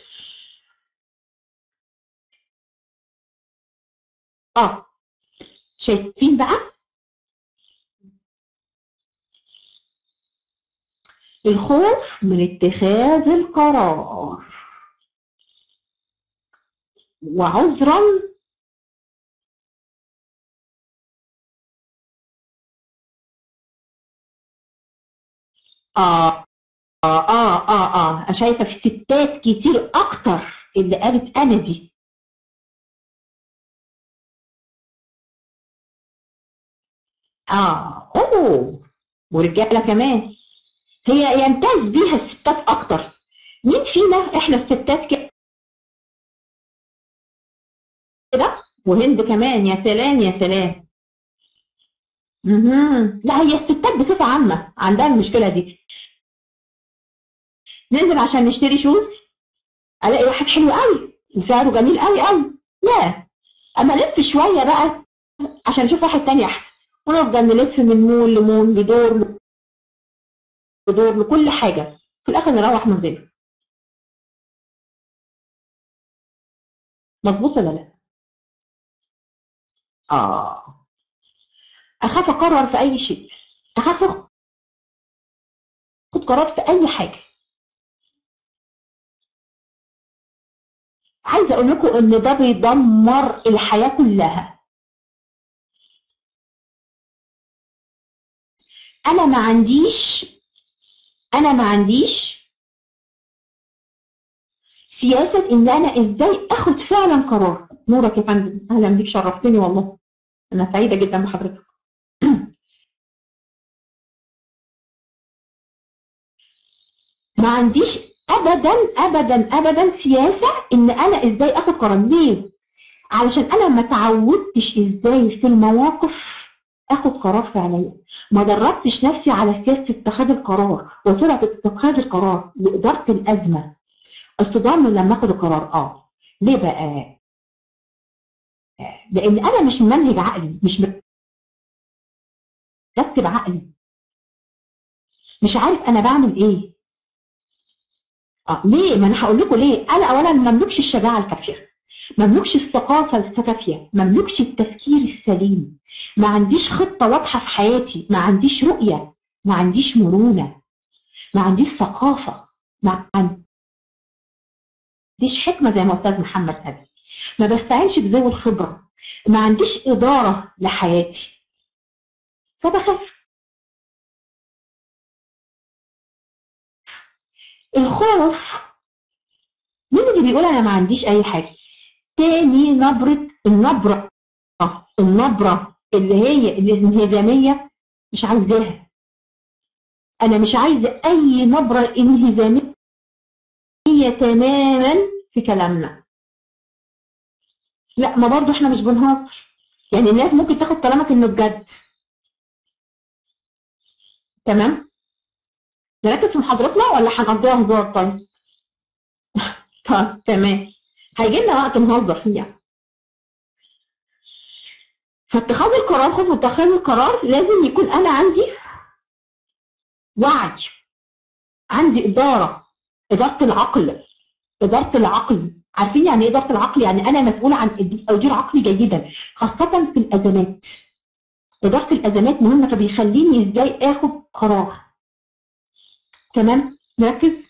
اه شايفين بقى الخوف من اتخاذ القرار وعذرا اه اه اه اه اه انا شايفه في ستات كتير اكتر اللي قالت انا دي اه اوه ورجاله كمان هي يمتاز بيها الستات اكتر مين فينا احنا الستات كده وهند كمان يا سلام يا سلام مهم. لا هي الستات بصفه عامه عندها المشكله دي ننزل عشان نشتري شوز الاقي واحد حلو قوي وسعره جميل قوي قوي لا اما الف شويه بقى عشان اشوف واحد تاني احسن ونفضل نلف من مول لمول لدور لدور لكل حاجه في الاخر نروح من غيره مظبوط ولا لا؟ اه اخاف اقرر في اي شيء اخاف اخد قرار في اي حاجه عايزه اقول لكم ان ده بيدمر الحياه كلها انا ما عنديش انا ما عنديش سياسه ان انا ازاي اخد فعلا قرار نورك يا فندم اهلا بيك شرفتني والله انا سعيده جدا بحضرتك ما عنديش ابدا ابدا ابدا سياسه ان انا ازاي اخد قرار ليه علشان انا ما تعودتش ازاي في المواقف اخد قرار فعليا ما دربتش نفسي على سياسه اتخاذ القرار وسرعه اتخاذ القرار واداره الازمه الصدام لما اخد القرار اه ليه بقى لان انا مش منهج عقلي مش مرتب عقلي مش عارف انا بعمل ايه اه ليه؟ ما انا هقول لكم ليه؟ انا اولا ما املكش الشجاعه الكافيه ما املكش الثقافه الكافيه ما املكش التفكير السليم ما عنديش خطه واضحه في حياتي ما عنديش رؤيه ما عنديش مرونه ما عنديش ثقافه ما عنديش حكمه زي ما استاذ محمد قال ما بستعينش بذوي الخبره ما عنديش اداره لحياتي فبخاف الخوف مين اللي بيقول انا ما عنديش اي حاجه تاني نبره النبره النبره اللي هي الانهزاميه مش عايزاها انا مش عايزه اي نبره انهزاميه تماما في كلامنا لا ما برضو احنا مش بنهزر يعني الناس ممكن تاخد كلامك انه بجد تمام نركز في محاضرتنا ولا هنقضيها هزار طيب؟ طيب تمام هيجي لنا وقت نهزر فيه يعني. فاتخاذ القرار خطوة اتخاذ القرار لازم يكون أنا عندي وعي عندي إدارة إدارة العقل إدارة العقل عارفين يعني إيه إدارة العقل؟ يعني أنا مسؤولة عن أدير عقلي جيدا خاصة في الأزمات إدارة الأزمات مهمة فبيخليني إزاي آخد قرار تمام نركز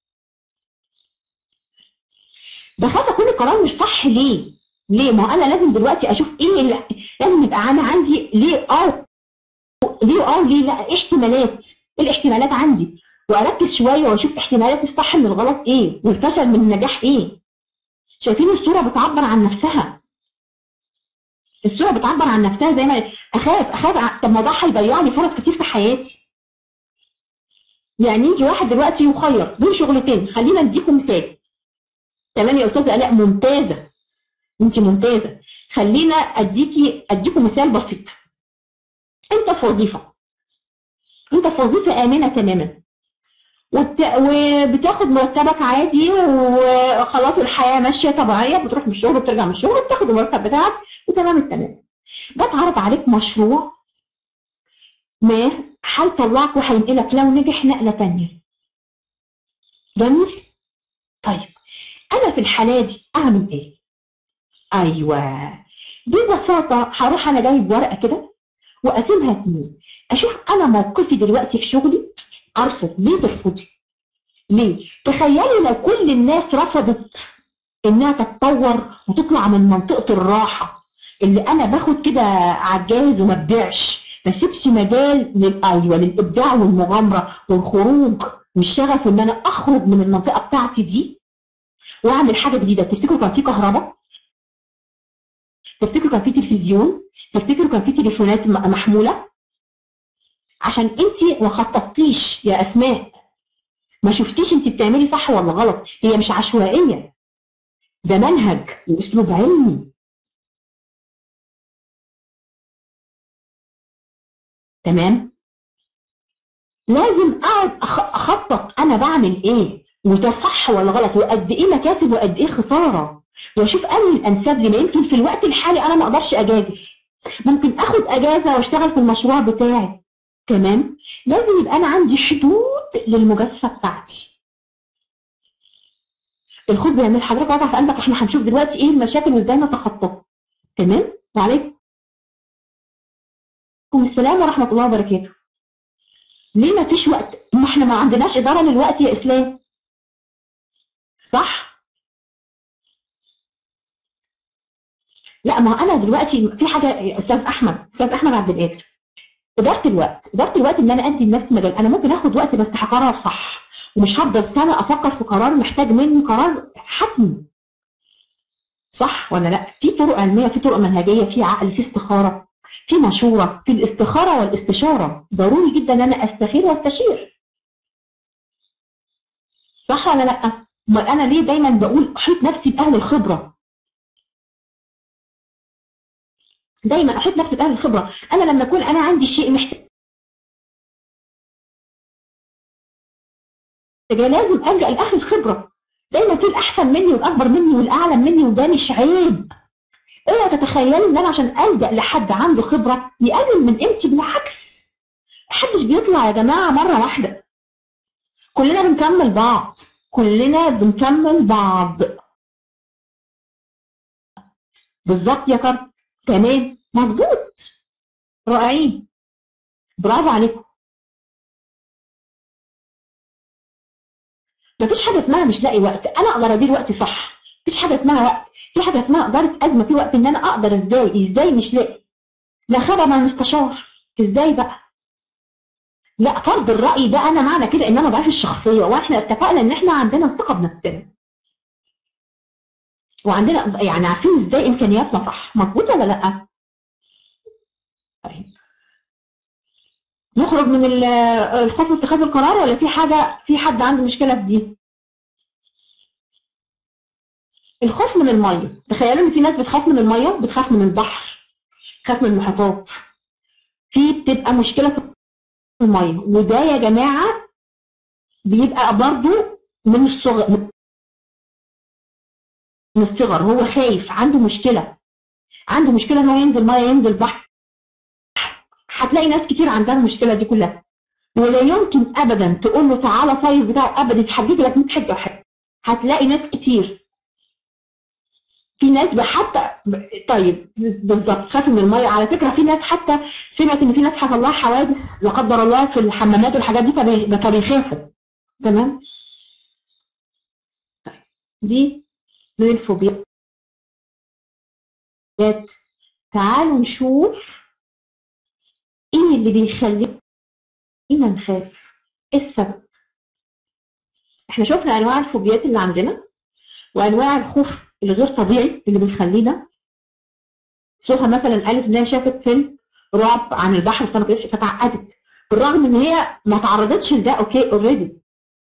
بخاف اكون القرار مش صح ليه ليه ما انا لازم دلوقتي اشوف ايه اللي لازم يبقى انا عندي ليه اه ليه اه ليه لا إيه احتمالات ايه الاحتمالات عندي واركز شويه واشوف احتمالات الصح من الغلط ايه والفشل من النجاح ايه شايفين الصوره بتعبر عن نفسها الصوره بتعبر عن نفسها زي ما اخاف اخاف طب ما ده هيضيع لي فرص كتير في حياتي يعني يجي واحد دلوقتي يخير بين شغلتين خلينا نديكم مثال تمام يا استاذه الاء ممتازه انت ممتازه خلينا اديكي اديكم مثال بسيط انت في وظيفه انت في وظيفه امنه تماما وبت... وبتاخد مرتبك عادي وخلاص الحياه ماشيه طبيعيه بتروح من الشغل وبترجع من الشغل وبتاخد المرتب بتاعك وتمام التمام جت عرض عليك مشروع ما هيطلعك وهينقلك لو نجح نقله ثانيه جميل طيب انا في الحاله دي اعمل ايه ايوه ببساطه هروح انا جايب ورقه كده واقسمها اتنين اشوف انا موقفي دلوقتي في شغلي ارفض ليه ترفضي ليه تخيلي لو كل الناس رفضت انها تتطور وتطلع من منطقه الراحه اللي انا باخد كده على الجاهز وما ابدعش ما اسيبش مجال لل ايوه للابداع والمغامره والخروج والشغف ان انا اخرج من المنطقه بتاعتي دي واعمل حاجه جديده تفتكروا كان في كهرباء تفتكروا كان في تلفزيون تفتكروا كان في تليفونات محموله عشان انت ما خططتيش يا اسماء ما شفتيش انت بتعملي صح ولا غلط هي مش عشوائيه ده منهج واسلوب علمي تمام لازم اقعد اخطط انا بعمل ايه وده صح ولا غلط وقد ايه مكاسب وقد ايه خساره واشوف انهي الانسب لي ما يمكن في الوقت الحالي انا ما اقدرش اجازف ممكن اخد اجازه واشتغل في المشروع بتاعي تمام لازم يبقى انا عندي حدود للمجازفه بتاعتي الخوف بيعمل حضرتك وضع في قلبك احنا هنشوف دلوقتي ايه المشاكل وازاي نتخطاها تمام وعليكم السلام ورحمه الله وبركاته ليه ما فيش وقت ما احنا ما عندناش اداره للوقت يا اسلام صح لا ما انا دلوقتي في حاجه يا استاذ احمد استاذ احمد عبد القادر اداره الوقت اداره الوقت ان انا ادي لنفسي مجال انا ممكن اخد وقت بس هقرر صح ومش هفضل سنه افكر في قرار محتاج مني قرار حتمي صح ولا لا في طرق علميه في طرق منهجيه في عقل في استخاره في مشوره في الاستخاره والاستشاره ضروري جدا ان انا استخير واستشير صح ولا لا امال انا ليه دايما بقول احيط نفسي باهل الخبره دايما احيط نفسي باهل الخبره انا لما اكون انا عندي شيء محتاج لازم الجا لاهل الخبره دايما في الاحسن مني والاكبر مني والاعلم مني وده مش عيب اوعوا تتخيلوا ان انا عشان الجا لحد عنده خبره يقلل من قيمتي بالعكس محدش بيطلع يا جماعه مره واحده كلنا بنكمل بعض كلنا بنكمل بعض بالظبط يا كرم تمام مظبوط رائعين برافو عليكم مفيش حاجه اسمها مش لاقي وقت انا اقدر ادير وقتي صح مفيش حاجه اسمها وقت في حاجه اسمها اداره ازمه في وقت ان انا اقدر ازاي ازاي مش لاقي لا خبر ما نستشار ازاي بقى لا فرض الراي ده انا معنى كده ان انا ضعيف الشخصيه واحنا اتفقنا ان احنا عندنا ثقه بنفسنا وعندنا يعني عارفين ازاي امكانياتنا صح مظبوط ولا لا طيب نخرج من الخوف من اتخاذ القرار ولا في حاجه في حد عنده مشكله في دي الخوف من الميه تخيلوا ان في ناس بتخاف من الميه بتخاف من البحر بتخاف من المحيطات في بتبقى مشكله في الميه وده يا جماعه بيبقى برضو من الصغر من الصغر هو خايف عنده مشكله عنده مشكله ان هو ينزل ميه ينزل بحر هتلاقي ناس كتير عندها المشكله دي كلها ولا يمكن ابدا تقول له تعالى صيف بتاعه ابدا يتحجج لك 100 حجه وحاجه هتلاقي ناس كتير في ناس حتى طيب بالظبط تخاف من الميه على فكره في ناس حتى سمعت ان في ناس حصل لها حوادث لا قدر الله في الحمامات والحاجات دي فبيخافوا تمام طيب دي من الفوبيات تعالوا نشوف ايه اللي بيخلينا نخاف ايه السبب احنا شفنا انواع الفوبيات اللي عندنا وانواع الخوف الغير طبيعي اللي بيخلينا سوها مثلا قالت انها شافت فيلم رعب عن البحر بس ما فتعقدت بالرغم ان هي ما تعرضتش لده اوكي اوريدي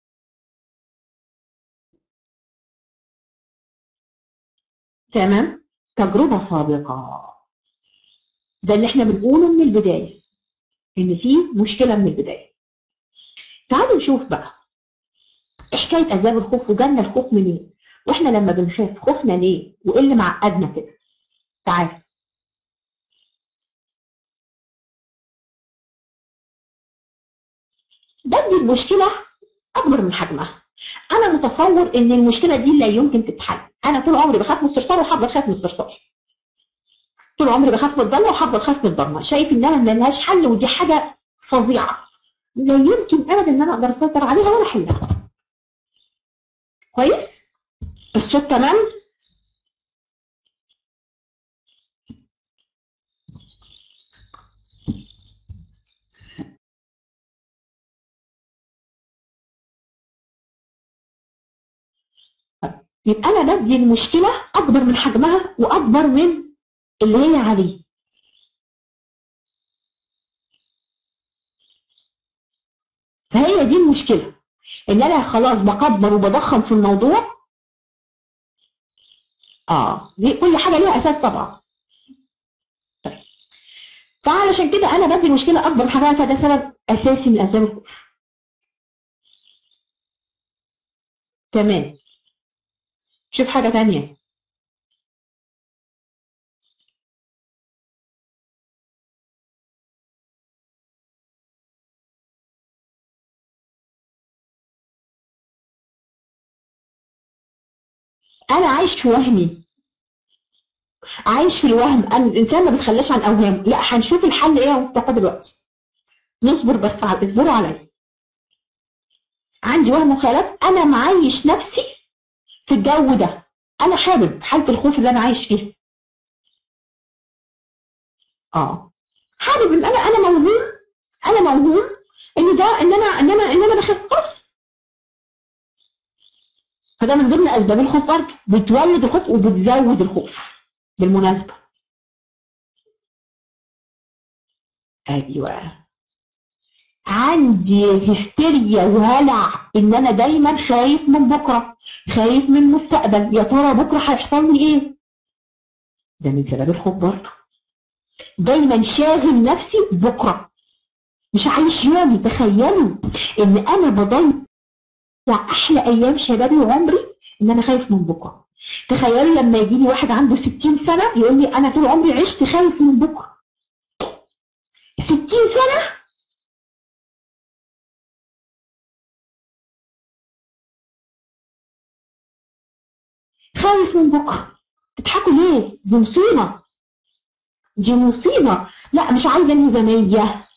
تمام تجربة سابقة ده اللي احنا بنقوله من البداية ان في مشكلة من البداية تعالوا نشوف بقى حكاية اسباب الخوف وجالنا الخوف منين واحنا لما بنخاف خوفنا ليه وايه اللي معقدنا كده تعال بدي المشكلة أكبر من حجمها أنا متصور إن المشكلة دي لا يمكن تتحل أنا طول عمري بخاف من الصرصار وهفضل أخاف من الصرصار طول عمري بخاف من الضلمة وهفضل أخاف من الضلمة شايف إنها ما لهاش حل ودي حاجة فظيعة لا يمكن أبدا إن أنا أقدر أسيطر عليها ولا أحلها كويس؟ الصوت تمام؟ يبقى انا بدي المشكله اكبر من حجمها واكبر من اللي هي عليه فهي دي المشكله ان انا خلاص بكبر وبضخم في الموضوع اه دي كل حاجه ليها اساس طبعا طيب فعلشان كده انا بدي المشكله اكبر من حجمها فده سبب اساسي من اسباب الخوف تمام شوف حاجة تانية انا عايش في وهمي عايش في الوهم أنا الانسان ما بيتخلاش عن اوهامه لا هنشوف الحل ايه يا مصطفى دلوقتي نصبر بس على اصبروا عليا عندي وهم وخيالات انا معيش نفسي في الجو ده انا حابب حاله الخوف اللي انا عايش فيها اه حابب ان انا انا موهوم انا موهوم ان ده ان انا ان انا ان انا بخاف خلاص فده من ضمن اسباب الخوف برضه بتولد الخوف وبتزود الخوف بالمناسبه ايوه عندي هستيريا وهلع ان انا دايما خايف من بكره خايف من المستقبل يا ترى بكره هيحصل لي ايه ده من سبب الخوف برضه دايما شاغل نفسي بكره مش عايش يومي تخيلوا ان انا بضيع احلى ايام شبابي وعمري ان انا خايف من بكره تخيلوا لما يجي لي واحد عنده 60 سنه يقول لي انا طول عمري عشت خايف من بكره 60 سنه خايف من بكره تضحكوا ليه دي مصيبه دي مصيبه لا مش عايزه انهزاميه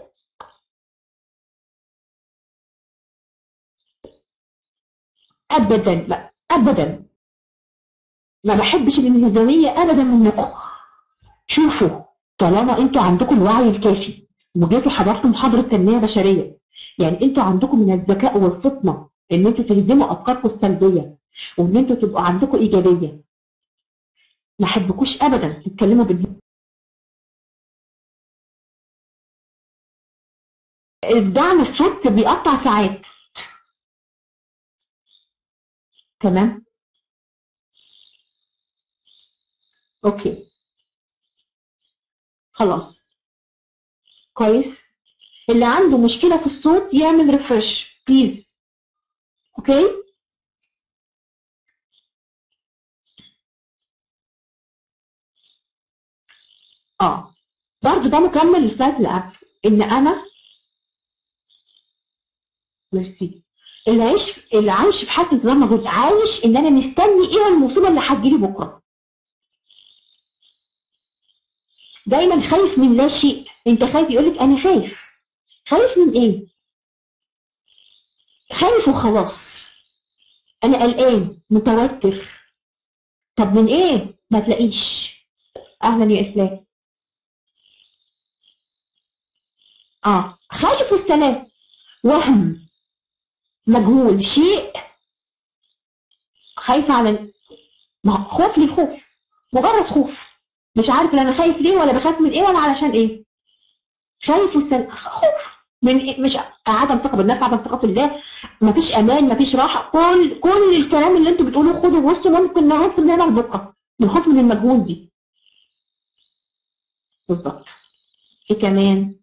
ابدا لا ابدا ما بحبش الانهزاميه ابدا منكم شوفوا طالما انتوا عندكم الوعي الكافي وجيتوا حضرتوا محاضره تنميه بشريه يعني انتوا عندكم من الذكاء والفطنه ان انتوا تهزموا افكاركم السلبيه وان انتوا تبقوا عندكم ايجابيه ما احبكوش ابدا تتكلموا بال الدعم الصوت بيقطع ساعات تمام اوكي خلاص كويس اللي عنده مشكلة في الصوت يعمل ريفرش بليز اوكي اه برضه ده مكمل للسلايد اللي قبل ان انا ميرسي اللي عايش اللي عايش في حاله انتظار موجود عايش ان انا مستني ايه المصيبه اللي هتجيلي بكره دايما خايف من لا شيء انت خايف يقولك انا خايف خايف من ايه خايف وخلاص انا قلقان متوتر طب من ايه ما تلاقيش اهلا يا اسلام اه خايف والسلام وهم مجهول شيء خايفة على ما خوف للخوف مجرد خوف مش عارف انا خايف ليه ولا بخاف من ايه ولا علشان ايه خايف والسلام خوف من إيه؟ مش عدم ثقه بالنفس عدم ثقه في الله مفيش امان مفيش راحه كل كل الكلام اللي انتوا بتقولوه خدوا بصوا ممكن نرص من هنا لبكره من خوف من المجهول دي بالظبط ايه كمان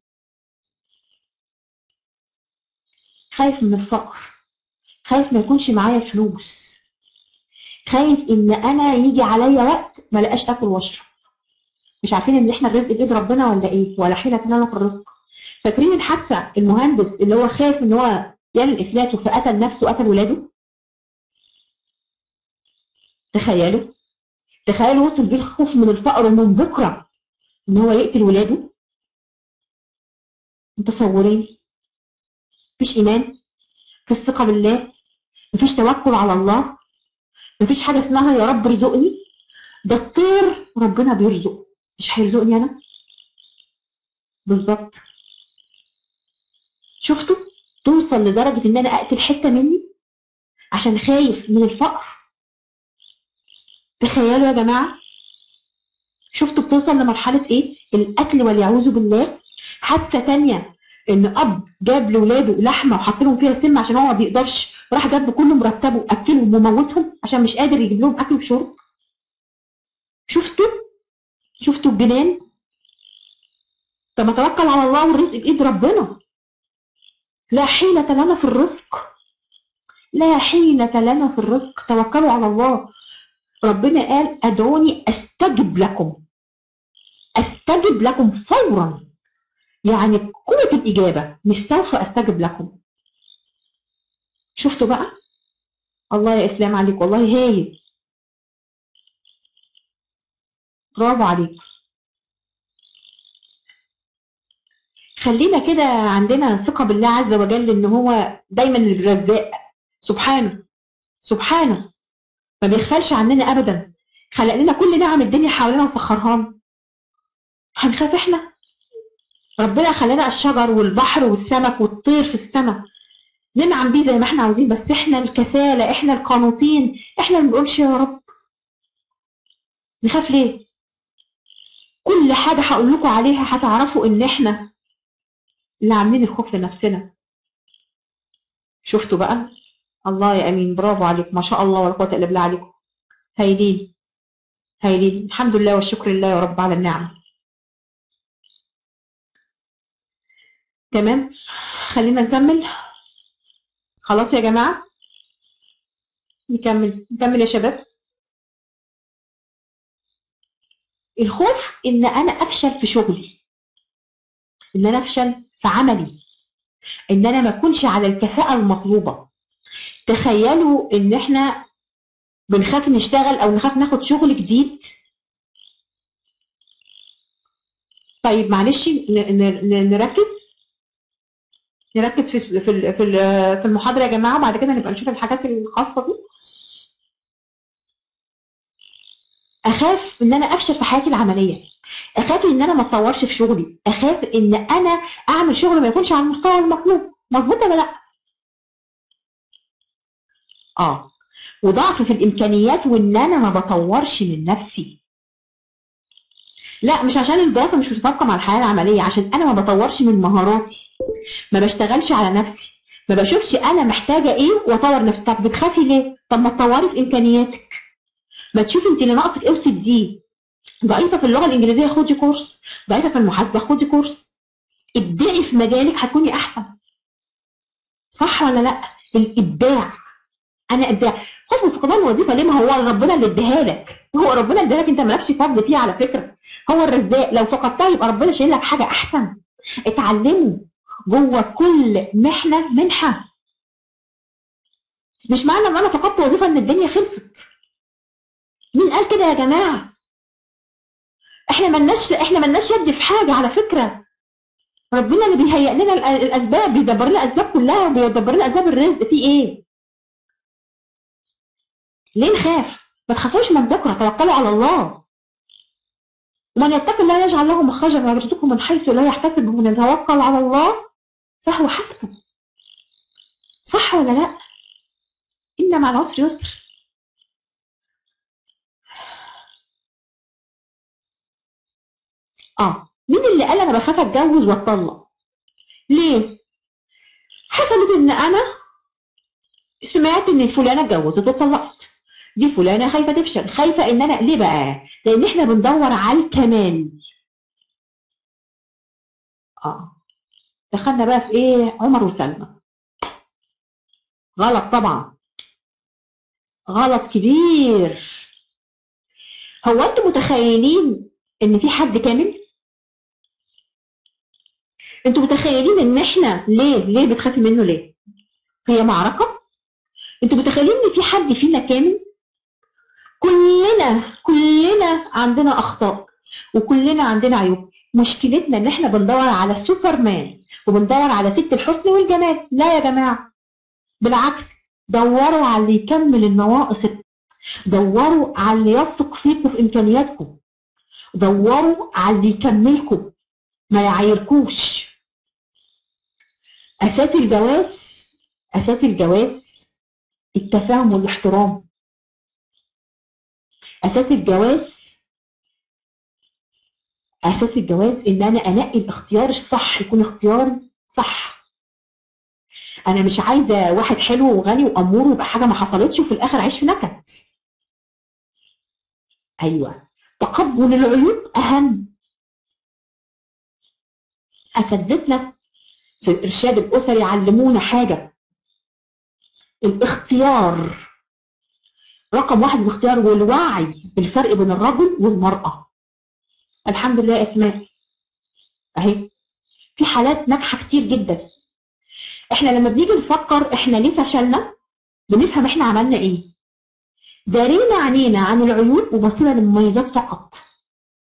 خايف من الفقر خايف ما يكونش معايا فلوس خايف ان انا يجي عليا وقت ما لقاش اكل واشرب مش عارفين ان احنا الرزق بيد ربنا ولا ايه ولا حيلة لنا في الرزق فاكرين الحادثه المهندس اللي هو خايف ان هو يعمل افلاس فقتل نفسه وقتل ولاده تخيلوا تخيلوا وصل بيه الخوف من الفقر ومن بكره ان هو يقتل ولاده متصورين مفيش ايمان مفيش ثقه بالله مفيش توكل على الله مفيش حاجه اسمها يا رب ارزقني ده الطير ربنا بيرزقه مش هيرزقني انا بالظبط شفتوا توصل لدرجه ان انا اقتل حته مني عشان خايف من الفقر تخيلوا يا جماعه شفتوا بتوصل لمرحله ايه القتل واليعوذ بالله حادثه تانية ان اب جاب لاولاده لحمه وحط لهم فيها سم عشان هو ما بيقدرش راح جاب بكل مرتبه اكلهم وموتهم عشان مش قادر يجيب لهم اكل وشرب شفتوا شفتوا الجنان طب ما توكل على الله والرزق بايد ربنا لا حيلة لنا في الرزق لا حيلة لنا في الرزق توكلوا على الله ربنا قال ادعوني استجب لكم استجب لكم فورا يعني قوة الإجابة مش سوف أستجب لكم شفتوا بقى الله يا إسلام عليك والله هايل برافو عليك خلينا كده عندنا ثقة بالله عز وجل ان هو دايما الرزاق سبحانه سبحانه ما بيخلش عننا ابدا خلق لنا كل نعم الدنيا حوالينا وسخرها لنا هنخاف احنا ربنا خلانا الشجر والبحر والسمك والطير في السماء ننعم بيه زي ما احنا عاوزين بس احنا الكسالى احنا القانوطين احنا اللي بنقولش يا رب نخاف ليه كل حاجة هقول لكم عليها هتعرفوا ان احنا اللي عاملين الخوف لنفسنا شفتوا بقى الله يا امين برافو عليك ما شاء الله ولا قوه الا بالله عليكم هايلين هايلين الحمد لله والشكر لله يا رب على النعم تمام خلينا نكمل خلاص يا جماعه نكمل نكمل يا شباب الخوف ان انا افشل في شغلي ان انا افشل في عملي ان انا ما اكونش على الكفاءه المطلوبه تخيلوا ان احنا بنخاف نشتغل او نخاف ناخد شغل جديد طيب معلش ن- ن- ن- نركز نركز في في ال- في ال- في المحاضره يا جماعه وبعد كده نبقى نشوف الحاجات الخاصه دي اخاف ان انا افشل في حياتي العمليه اخاف ان انا ما اتطورش في شغلي اخاف ان انا اعمل شغل ما يكونش على المستوى المطلوب مظبوط ولا لا اه وضعف في الامكانيات وان انا ما بطورش من نفسي لا مش عشان الدراسه مش بتتطابق مع الحياه العمليه عشان انا ما بطورش من مهاراتي ما بشتغلش على نفسي ما بشوفش انا محتاجه ايه واطور نفسي طب بتخافي ليه طب ما تطوري في امكانياتك ما تشوفي انت اللي ناقصك ايه وسديه ضعيفه في اللغه الانجليزيه خدي كورس ضعيفه في المحاسبه خدي كورس ابدعي في مجالك هتكوني احسن صح ولا لا الابداع انا ابداع خوف من فقدان الوظيفه ليه ما هو ربنا اللي اداها لك هو ربنا اداها لك انت مالكش فضل فيها على فكره هو الرزاق لو فقدتها يبقى ربنا شايل لك حاجه احسن اتعلموا جوه كل محنه منحه مش معنى ان انا فقدت وظيفه ان الدنيا خلصت مين قال كده يا جماعه احنا ملناش احنا ملناش يد في حاجه على فكره ربنا اللي بيهيئ لنا الأ- الاسباب بيدبر لنا الاسباب كلها وبيدبر لنا اسباب الرزق في ايه ليه نخاف ما تخافوش من بكره توكلوا على الله ومن يتق الله يجعل له مخرجا ويرزقه من حيث لا يحتسب ومن يتوكل على الله فهو حسبه صح ولا لا ان مع العسر يسر اه مين اللي قال انا بخاف اتجوز واتطلق ليه حصلت ان انا سمعت ان فلانه اتجوزت واتطلقت دي فلانه خايفه تفشل خايفه ان انا ليه بقى لان احنا بندور على الكمال اه دخلنا بقى في ايه عمر وسلمى غلط طبعا غلط كبير هو انتوا متخيلين ان في حد كامل انتوا متخيلين ان احنا ليه ليه بتخافي منه ليه هي معركه انتوا متخيلين ان في حد فينا كامل كلنا كلنا عندنا اخطاء وكلنا عندنا عيوب مشكلتنا ان احنا بندور على سوبرمان وبندور على ست الحسن والجمال لا يا جماعه بالعكس دوروا على اللي يكمل النواقص دوروا على اللي يثق فيكم في امكانياتكم دوروا على اللي يكملكم ما يعايركوش اساس الجواز اساس الجواز التفاهم والاحترام اساس الجواز اساس الجواز ان انا انقي الاختيار الصح يكون اختياري صح انا مش عايزه واحد حلو وغني وامور ويبقى حاجه ما حصلتش وفي الاخر اعيش في نكد ايوه تقبل العيوب اهم اساتذتنا في الارشاد الاسري علمونا حاجه الاختيار رقم واحد الاختيار والوعي بالفرق بين الرجل والمراه الحمد لله يا اسماء اهي في حالات ناجحه كتير جدا احنا لما بنيجي نفكر احنا ليه فشلنا بنفهم احنا عملنا ايه دارينا عينينا عن العيوب وبصينا للمميزات فقط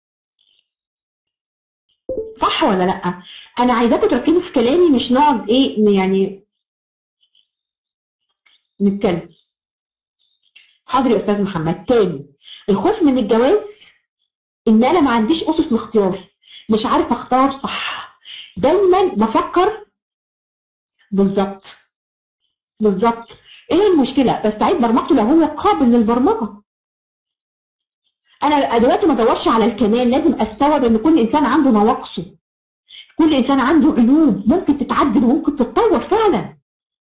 صح ولا لا انا عايزاكم تركزوا في كلامي مش نقعد ايه يعني نتكلم حاضر يا استاذ محمد تاني الخوف من الجواز ان انا ما عنديش اسس الاختيار مش عارفه اختار صح دايما بفكر بالظبط بالظبط ايه المشكله بستعيد برمجته لو هو قابل للبرمجه انا دلوقتي ما ادورش على الكمال لازم استوعب ان كل انسان عنده نواقصه كل انسان عنده عيوب ممكن تتعدل وممكن تتطور فعلا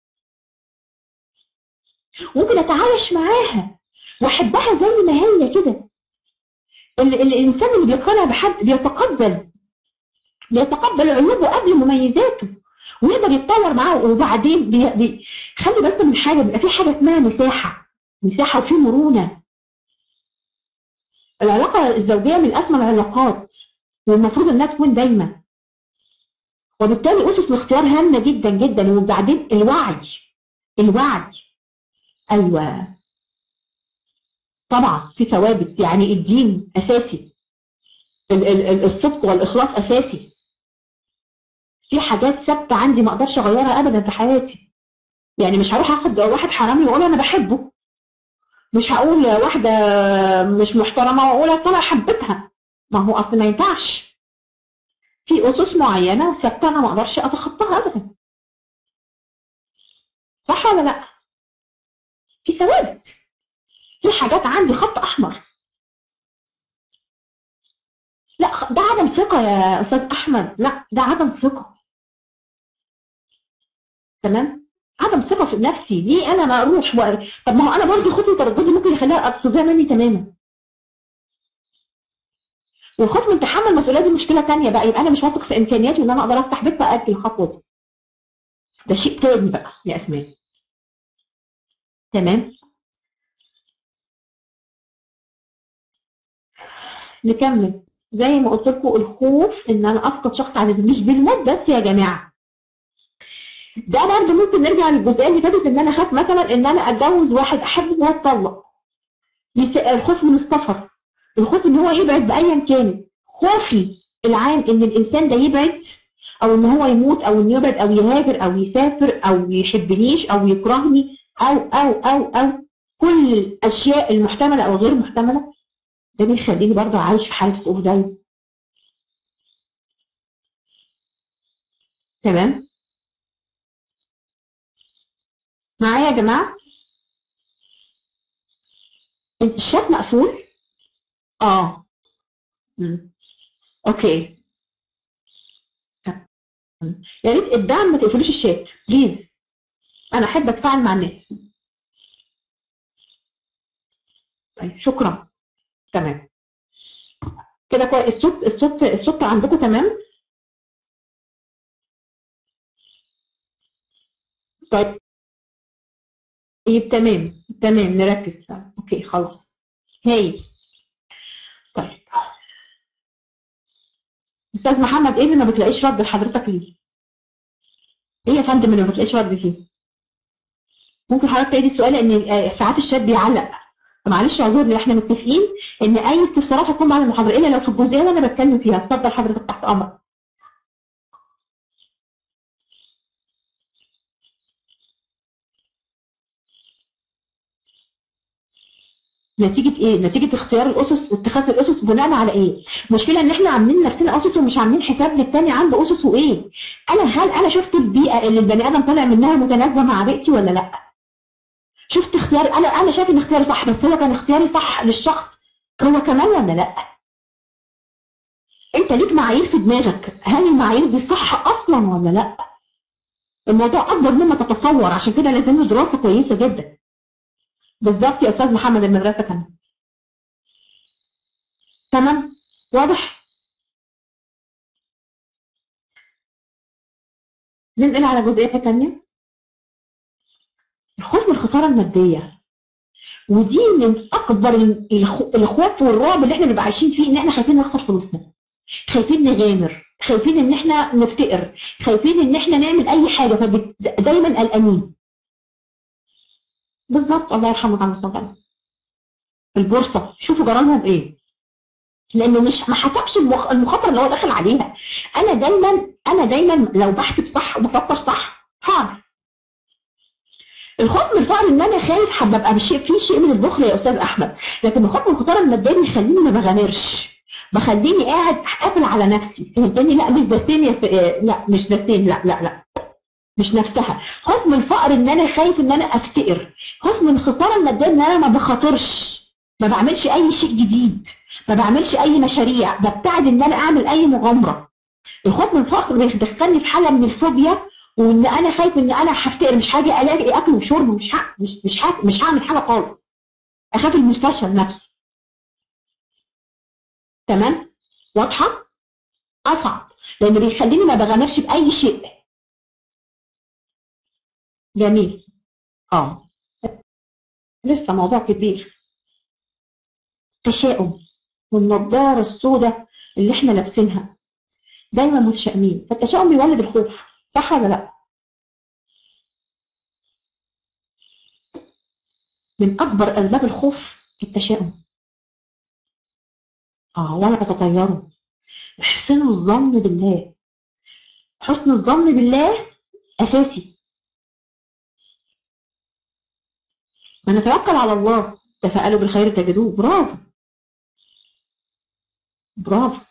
ممكن اتعايش معاها واحبها زي ما هي كده ال- ال- الانسان اللي بيقتنع بحد بيتقبل بيتقبل عيوبه قبل مميزاته ويقدر يتطور معاه وبعدين بي... بي... خلي بالكم من حاجه بيبقى في حاجه اسمها مساحه مساحه وفي مرونه العلاقه الزوجيه من اسمى العلاقات والمفروض انها تكون دايما وبالتالي اسس الاختيار هامه جدا جدا وبعدين الوعي الوعي ايوه طبعا في ثوابت يعني الدين اساسي ال- ال- ال- الصدق والاخلاص اساسي في حاجات ثابته عندي ما اقدرش اغيرها ابدا في حياتي يعني مش هروح اخد واحد حرامي واقول انا بحبه مش هقول واحده مش محترمه واقول اصل انا حبيتها ما هو اصل ما ينفعش في اسس معينه ثابته انا ما اقدرش اتخطاها ابدا صح ولا لا في ثوابت في حاجات عندي خط احمر لا خ- ده عدم ثقه يا استاذ احمد لا ده عدم ثقه تمام عدم ثقه في نفسي ليه انا ما اروح و... طب ما هو انا برضه خوفي وترددي ممكن يخليها تضيع مني تماما والخوف من تحمل المسؤوليه دي مشكله تانية بقى يبقى انا مش واثق في امكانياتي وان انا اقدر افتح بيت فاجل الخطوه دي ده شيء تاني بقى يا اسماء تمام نكمل زي ما قلت لكم الخوف ان انا افقد شخص عزيز مش بالموت بس يا جماعه ده برضه ممكن نرجع للجزئيه اللي فاتت ان انا اخاف مثلا ان انا اتجوز واحد احبه واتطلق يس- الخوف من السفر الخوف ان هو يبعد بايا كان خوفي العام ان الانسان ده يبعد او ان هو يموت او انه يبعد او يهاجر او يسافر او يحبنيش او يكرهني او او او او كل الاشياء المحتمله او غير محتمله ده بيخليني برضه عايش في حاله خوف دايما تمام معايا يا جماعه انت الشات مقفول اه مم. اوكي تمام. يا ريت الدعم ما تقفلوش الشات بليز انا احب اتفاعل مع الناس طيب شكرا تمام كده كويس الصوت الصوت الصوت عندكم تمام طيب طيب تمام تمام نركز طيب. اوكي خلاص هاي طيب استاذ محمد ايه اللي ما بتلاقيش رد لحضرتك ليه ايه يا فندم اللي ما بتلاقيش رد فيه ممكن حضرتك تعيدي السؤال لان آه، ساعات الشات بيعلق معلش اعذرني احنا متفقين ان اي استفسارات هتكون بعد المحاضره الا لو في الجزئيه اللي انا بتكلم فيها اتفضل حضرتك تحت امرك نتيجة ايه؟ نتيجة اختيار الاسس واتخاذ الاسس بناء على ايه؟ المشكلة ان احنا عاملين لنفسنا اسس ومش عاملين حساب للتاني عنده اسس وايه؟ انا هل انا شفت البيئة اللي البني ادم طالع منها متناسبة مع بيئتي ولا لا؟ شفت اختيار انا انا شايف ان اختياري صح بس هو كان اختياري صح للشخص هو كمان ولا لا؟ انت ليك معايير في دماغك هل المعايير دي صح اصلا ولا لا؟ الموضوع اكبر مما تتصور عشان كده لازم له دراسة كويسة جدا بالظبط يا استاذ محمد المدرسة كمان تمام واضح ننقل على جزئية تانية الخوف من الخسارة المادية ودي من أكبر الخ- الخوف والرعب اللي احنا بنبقى عايشين فيه إن احنا خايفين نخسر فلوسنا خايفين نغامر خايفين إن احنا نفتقر خايفين إن احنا نعمل أي حاجة فدايما قلقانين بالظبط الله يرحمك على الصلاة البورصة شوفوا جرالهم إيه لانه مش ما حسبش المخ... المخاطره اللي هو داخل عليها انا دايما انا دايما لو بحسب صح وبفكر صح هعرف الخوف من الفقر ان انا خايف هبقى بشيء في شيء من البخل يا استاذ احمد لكن الخوف من الخساره الماديه بيخليني ما بغامرش بخليني قاعد قافل على نفسي فهمتني لا مش ده سين يا س... لا مش ده سين لا لا لا مش نفسها خوف من الفقر ان انا خايف ان انا افتقر خوف من الخساره الماديه ان انا ما بخاطرش ما بعملش اي شيء جديد ما بعملش اي مشاريع ببتعد ان انا اعمل اي مغامره الخوف من الفقر بيدخلني في حاله من الفوبيا وان انا خايف ان انا هفتقر مش حاجه الاقي اكل وشرب مش ح... مش مش ح... مش هعمل حاجه خالص اخاف من الفشل نفسه تمام واضحه اصعب لان بيخليني ما بغامرش باي شيء جميل اه لسه موضوع كبير تشاؤم والنضاره السوداء اللي احنا لابسينها دايما متشائمين فالتشاؤم بيولد الخوف صح ولا لا من اكبر اسباب الخوف التشاؤم اه ولا تتطيروا احسنوا الظن بالله حسن الظن بالله اساسي ما نتوكل على الله تفاءلوا بالخير تجدوه برافو برافو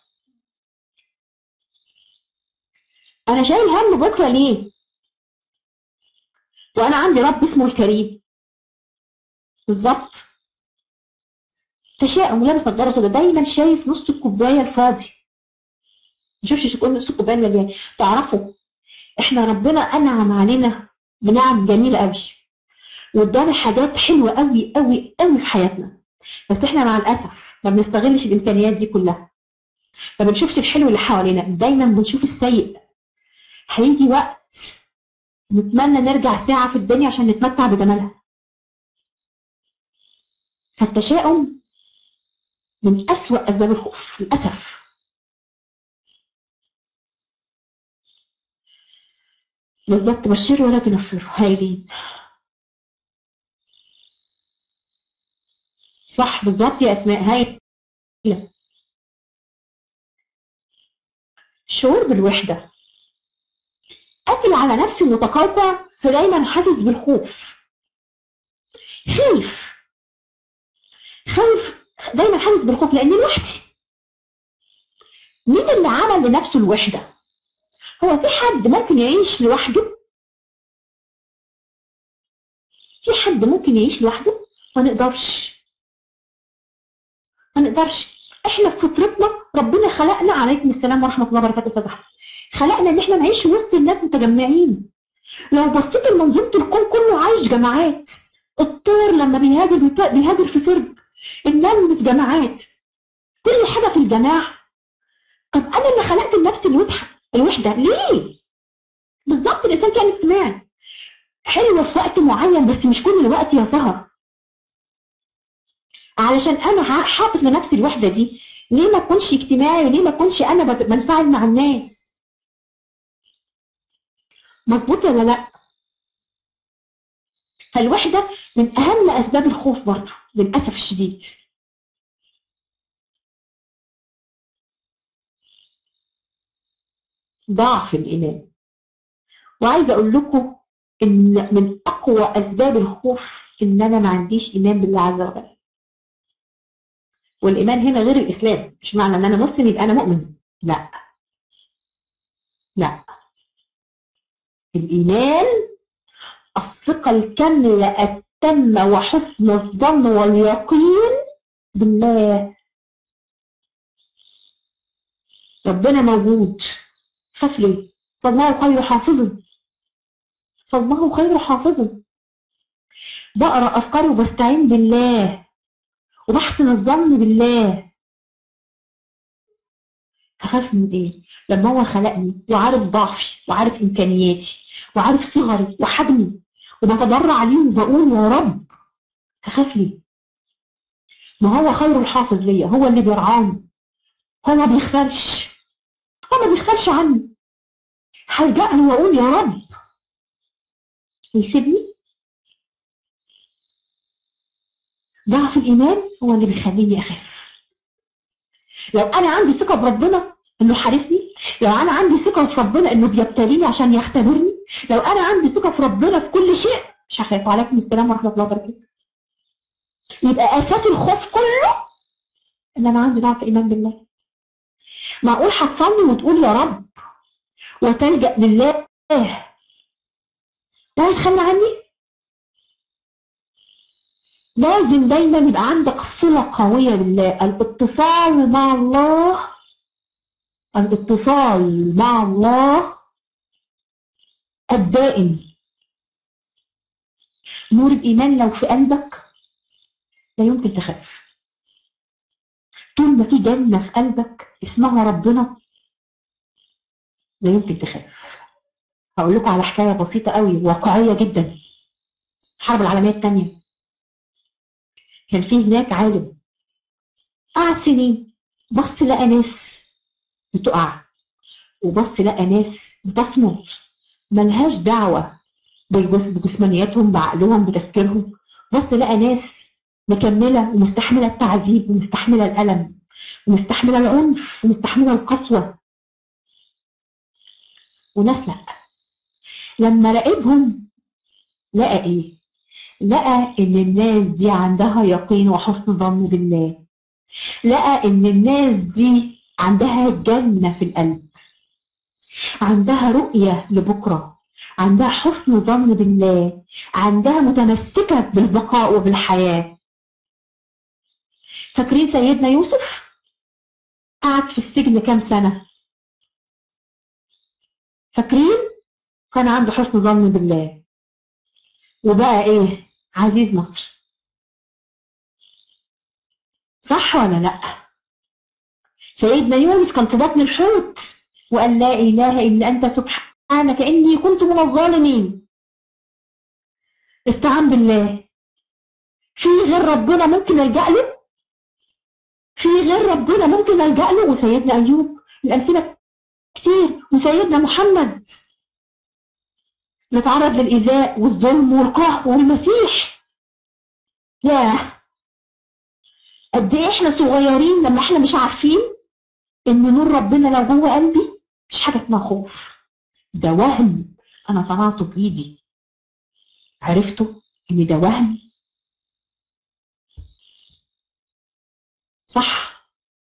انا شايل هم بكره ليه وانا عندي رب اسمه الكريم بالظبط تشاؤم ولابس نظاره سودا دايما شايف نص الكوبايه الفاضي ما شوفش شكون نص الكوبايه المليان تعرفوا احنا ربنا انعم علينا بنعم جميله قوي وادانا حاجات حلوه قوي قوي قوي في حياتنا بس احنا مع الاسف ما بنستغلش الامكانيات دي كلها ما بنشوفش الحلو اللي حوالينا دايما بنشوف السيء هيجي وقت نتمنى نرجع ساعة في الدنيا عشان نتمتع بجمالها فالتشاؤم من أسوأ أسباب الخوف للأسف بالظبط بشروا ولا تنفروا هايلين صح بالظبط يا أسماء هاي شعور بالوحدة قافل على نفسي متقوقع فدايما حاسس بالخوف خايف خايف دايما حاسس بالخوف لاني لوحدي مين اللي عمل لنفسه الوحدة هو في حد ممكن يعيش لوحده في حد ممكن يعيش لوحده ما نقدرش ما نقدرش احنا في فطرتنا ربنا خلقنا عليكم السلام ورحمه الله وبركاته استاذ احمد خلقنا ان احنا نعيش وسط الناس متجمعين لو بصيت لمنظومه الكون كله عايش جماعات الطير لما بيهاجر بيهاجر في سرب النمل في جماعات كل حاجه في الجماعه طب انا اللي خلقت لنفسي الوحده الوحده ليه بالظبط الانسان كان اجتماعي حلوه في وقت معين بس مش كل الوقت يا سهر علشان انا حاطط لنفسي الوحده دي ليه ما اكونش اجتماعي وليه ما اكونش انا بنفعل مع الناس مظبوط ولا لا فالوحدة من أهم أسباب الخوف برضه للأسف الشديد ضعف الإيمان وعايزة أقول لكم إن من أقوى أسباب الخوف إن أنا ما عنديش إيمان بالله عز وجل والإيمان هنا غير الإسلام مش معنى إن أنا مسلم يبقى أنا مؤمن لا لا الإيمان الثقة الكاملة التامة وحسن الظن واليقين بالله ربنا موجود خاف ليه فالله خير حافظ فالله خير حافظ بقرا افكاري وبستعين بالله وبحسن الظن بالله هخاف من ايه لما هو خلقني وعارف ضعفي وعارف امكانياتي وعارف صغري وحجمي وبتضرع عليه وبقول يا رب هخاف ليه ما هو خير الحافظ ليا هو اللي بيرعاني هو ما بيخفلش هو ما بيخفلش عني هلجأ له واقول يا رب يسيبني ضعف الايمان هو اللي بيخليني اخاف لو انا عندي ثقه بربنا انه حارسني لو انا عندي ثقه في ربنا انه بيبتليني عشان يختبرني لو انا عندي ثقه في ربنا في كل شيء مش هخاف وعليكم السلام ورحمه الله وبركاته يبقى اساس الخوف كله ان انا عندي ضعف ايمان بالله معقول هتصلي وتقول يا رب وتلجا لله ده يتخلى عني لازم دايما يبقى عندك صلة قوية بالله الاتصال مع الله الاتصال مع الله الدائم نور الإيمان لو في قلبك لا يمكن تخاف طول ما في جنة في قلبك اسمها ربنا لا يمكن تخاف هقول لكم على حكاية بسيطة قوي واقعية جدا الحرب العالمية الثانية كان في هناك عالم قعد سنين بص لقى ناس بتقع وبص لقى ناس بتصمت ملهاش دعوة بالجس- بجسمانياتهم بعقلهم بتفكيرهم بص لقى ناس مكملة ومستحملة التعذيب ومستحملة الألم ومستحملة العنف ومستحملة القسوة وناس لأ لما راقبهم لقى إيه؟ لقى إن الناس دي عندها يقين وحسن ظن بالله لقى إن الناس دي عندها جنة في القلب عندها رؤية لبكرة عندها حسن ظن بالله عندها متمسكة بالبقاء وبالحياة فاكرين سيدنا يوسف قعد في السجن كام سنة فاكرين كان عنده حسن ظن بالله وبقى ايه عزيز مصر صح ولا لا سيدنا يونس كان في بطن الحوت وقال لا اله الا انت سبحانك اني كنت من الظالمين استعان بالله في غير ربنا ممكن الجا له في غير ربنا ممكن الجا له وسيدنا ايوب الامثله كتير وسيدنا محمد نتعرض للإيذاء والظلم والقهر والمسيح ياه قد ايه احنا صغيرين لما احنا مش عارفين ان نور ربنا لو جوه قلبي مفيش حاجه اسمها خوف ده وهم انا صنعته بايدي عرفتوا ان ده وهم صح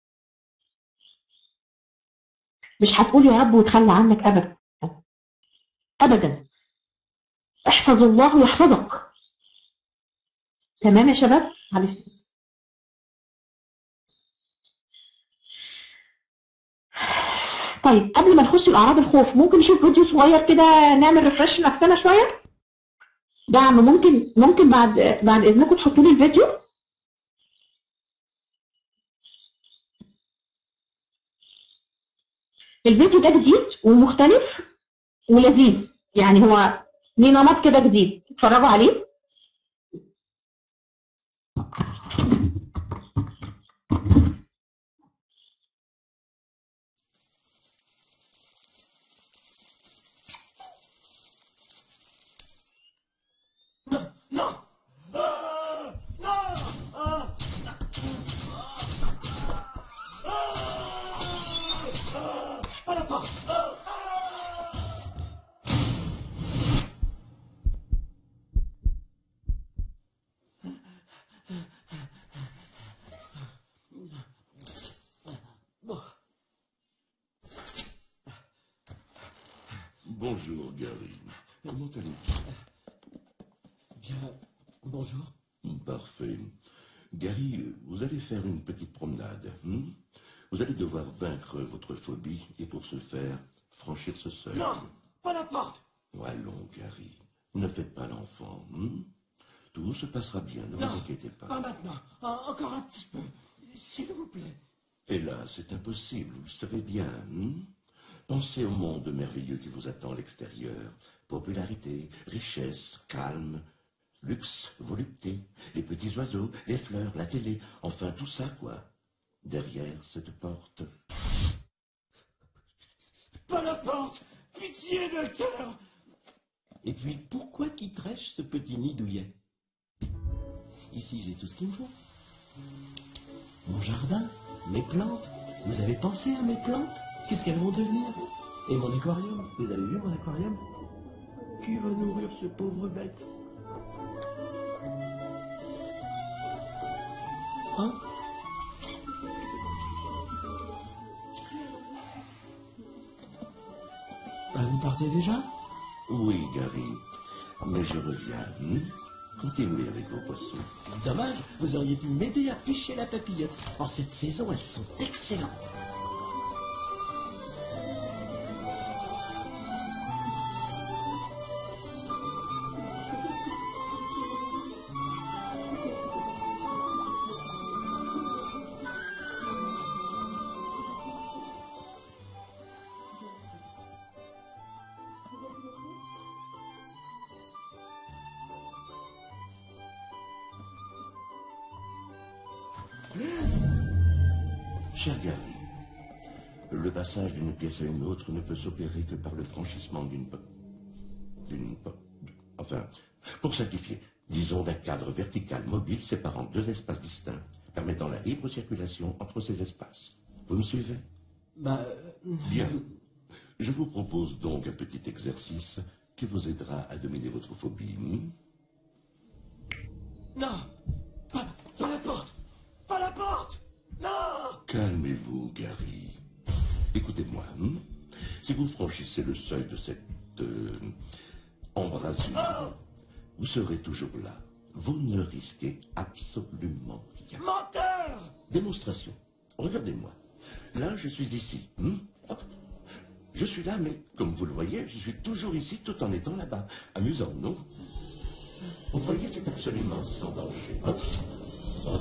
مش هتقول يا رب وتخلى عنك ابدا ابدا احفظ الله يحفظك تمام يا شباب معلش طيب قبل ما نخش الاعراض الخوف ممكن نشوف فيديو صغير كده نعمل ريفرش نفسنا شويه دعم ممكن ممكن بعد بعد اذنكم تحطوا لي الفيديو الفيديو ده جديد ومختلف ولذيذ يعني هو ليه نمط كده جديد اتفرجوا عليه Bonjour, Gary. Comment allez-vous Bien, bonjour. Parfait. Gary, vous allez faire une petite promenade. hmm vous allez devoir vaincre votre phobie et pour ce faire, franchir ce seuil. Non, pas la porte. Allons, Gary. Ne faites pas l'enfant. hmm Tout se passera bien, ne Non, vous inquiétez Pas pas. maintenant. En- Encore un petit peu. S'il vous plaît. Et là, c'est impossible, vous le savez bien. hmm Pensez au monde merveilleux qui vous attend à l'extérieur. Popularité, richesse, calme, luxe, volupté, les petits oiseaux, les fleurs, la télé, enfin tout ça, quoi. Derrière cette porte. Pas la porte. Pitié, docteur. Et puis, pourquoi quitterais-je ce petit nid douillet Ici, j'ai tout ce qu'il me faut. Mon jardin, mes plantes, Vous avez pensé à mes plantes Qu'est-ce qu'elles vont devenir Et mon aquarium Vous avez vu mon aquarium Qui va nourrir ce pauvre bête Hein Ah, Vous partez déjà Oui, Gary. Mais je reviens. hmm Continuez avec vos poissons. Dommage, vous auriez pu m'aider à pêcher la papillote. En cette saison, elles sont excellentes. Cher Gary, le passage d'une pièce à une autre ne peut s'opérer que par le franchissement d'une po- d'une po- enfin, pour simplifier, disons d'un cadre vertical mobile séparant deux espaces distincts, permettant la libre circulation entre ces espaces. Vous me suivez Bah, euh, Bien. Je vous propose donc un petit exercice qui vous aidera à dominer votre phobie. hmm Non pas, pas la porte Pas la porte Non Calmez-vous, Gary. Écoutez-moi. hmm si vous franchissez le seuil de cette euh, embrasure, vous serez toujours là. Vous ne risquez absolument rien. Menteur Démonstration. Regardez-moi. Là, je suis ici. hmm Hop. Je suis là, mais comme vous le voyez, je suis toujours ici tout en étant là-bas. Amusant, non Vous voyez, c'est absolument sans danger. Hop. Hop.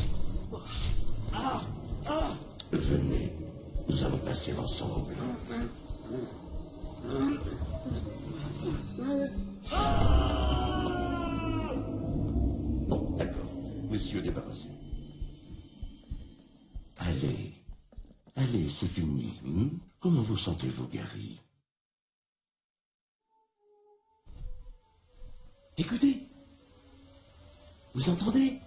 Venez, nous allons passer ensemble. Bon, d'accord. Messieurs, débarrassés. Allez, allez, c'est fini. hmm Comment vous sentez-vous, Gary écoutez. Vous entendez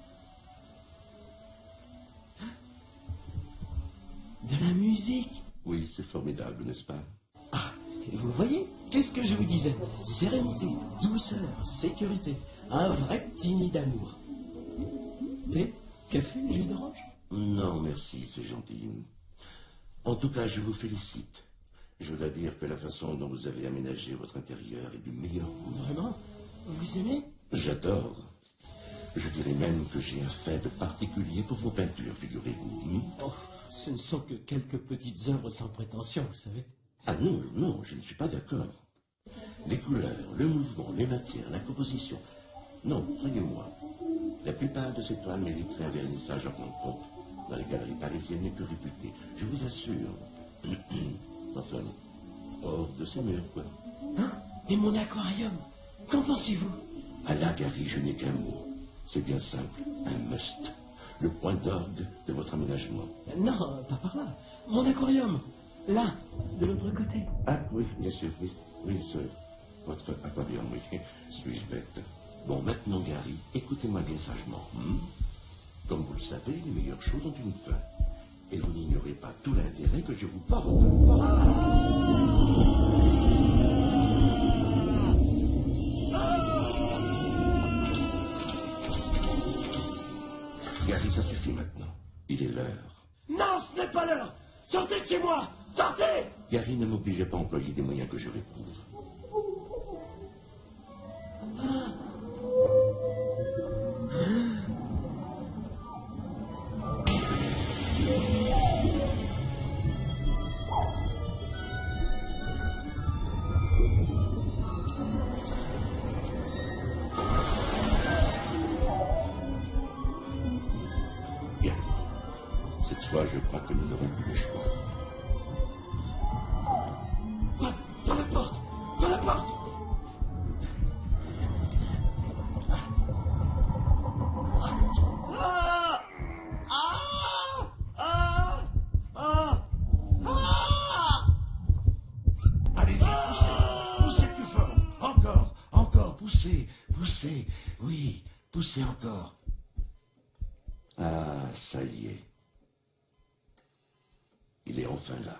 De la musique. Oui, c'est formidable, n'est-ce pas Ah, et vous voyez Qu'est-ce que je vous disais Sérénité, douceur, sécurité. Un vrai petit nid d'amour. Thé Café Jus d'orange Non, merci, c'est gentil. En tout cas, je vous félicite. Je dois dire que la façon dont vous avez aménagé votre intérieur est du meilleur goût. Vraiment Vous aimez J'adore. Je dirais même que j'ai un fait de particulier pour vos peintures, figurez-vous. hmm Oh, ce ne sont que quelques petites œuvres sans prétention, vous savez. Ah non, non, je ne suis pas d'accord. Les couleurs, le mouvement, les matières, la composition. Non, croyez-moi. La plupart de ces toiles mériteraient un vernissage en grande pompe dans les galeries parisiennes les plus réputées. Je vous assure. enfin, hors de ces murs, quoi. Hein Et mon aquarium Qu'en pensez-vous À la Gary, je n'ai qu'un mot. C'est bien simple, un must. Le point d'orgue de votre aménagement. Non, pas par là. Mon aquarium Là De l'autre côté. Ah oui, bien sûr, oui. Oui, ce, votre aquarium, oui. Suis-je bête Bon, maintenant, Gary, écoutez-moi bien sagement. hmm Comme vous le savez, les meilleures choses ont une fin. Et vous n'ignorez pas tout l'intérêt que je vous porte. Gary, ça suffit maintenant. Il est l'heure. Non, ce n'est pas l'heure Sortez de chez moi Sortez Gary, ne m'obligez pas à employer des moyens que je réprouve. Bien. Cette fois, je crois que nous n'aurons plus le choix. Pas, pas la porte Pas la porte Ah Ah Ah Ah Ah Allez-y, poussez, poussez plus fort. Encore, encore, poussez, poussez. Oui, poussez encore. Ah, ça y est. Il est enfin là.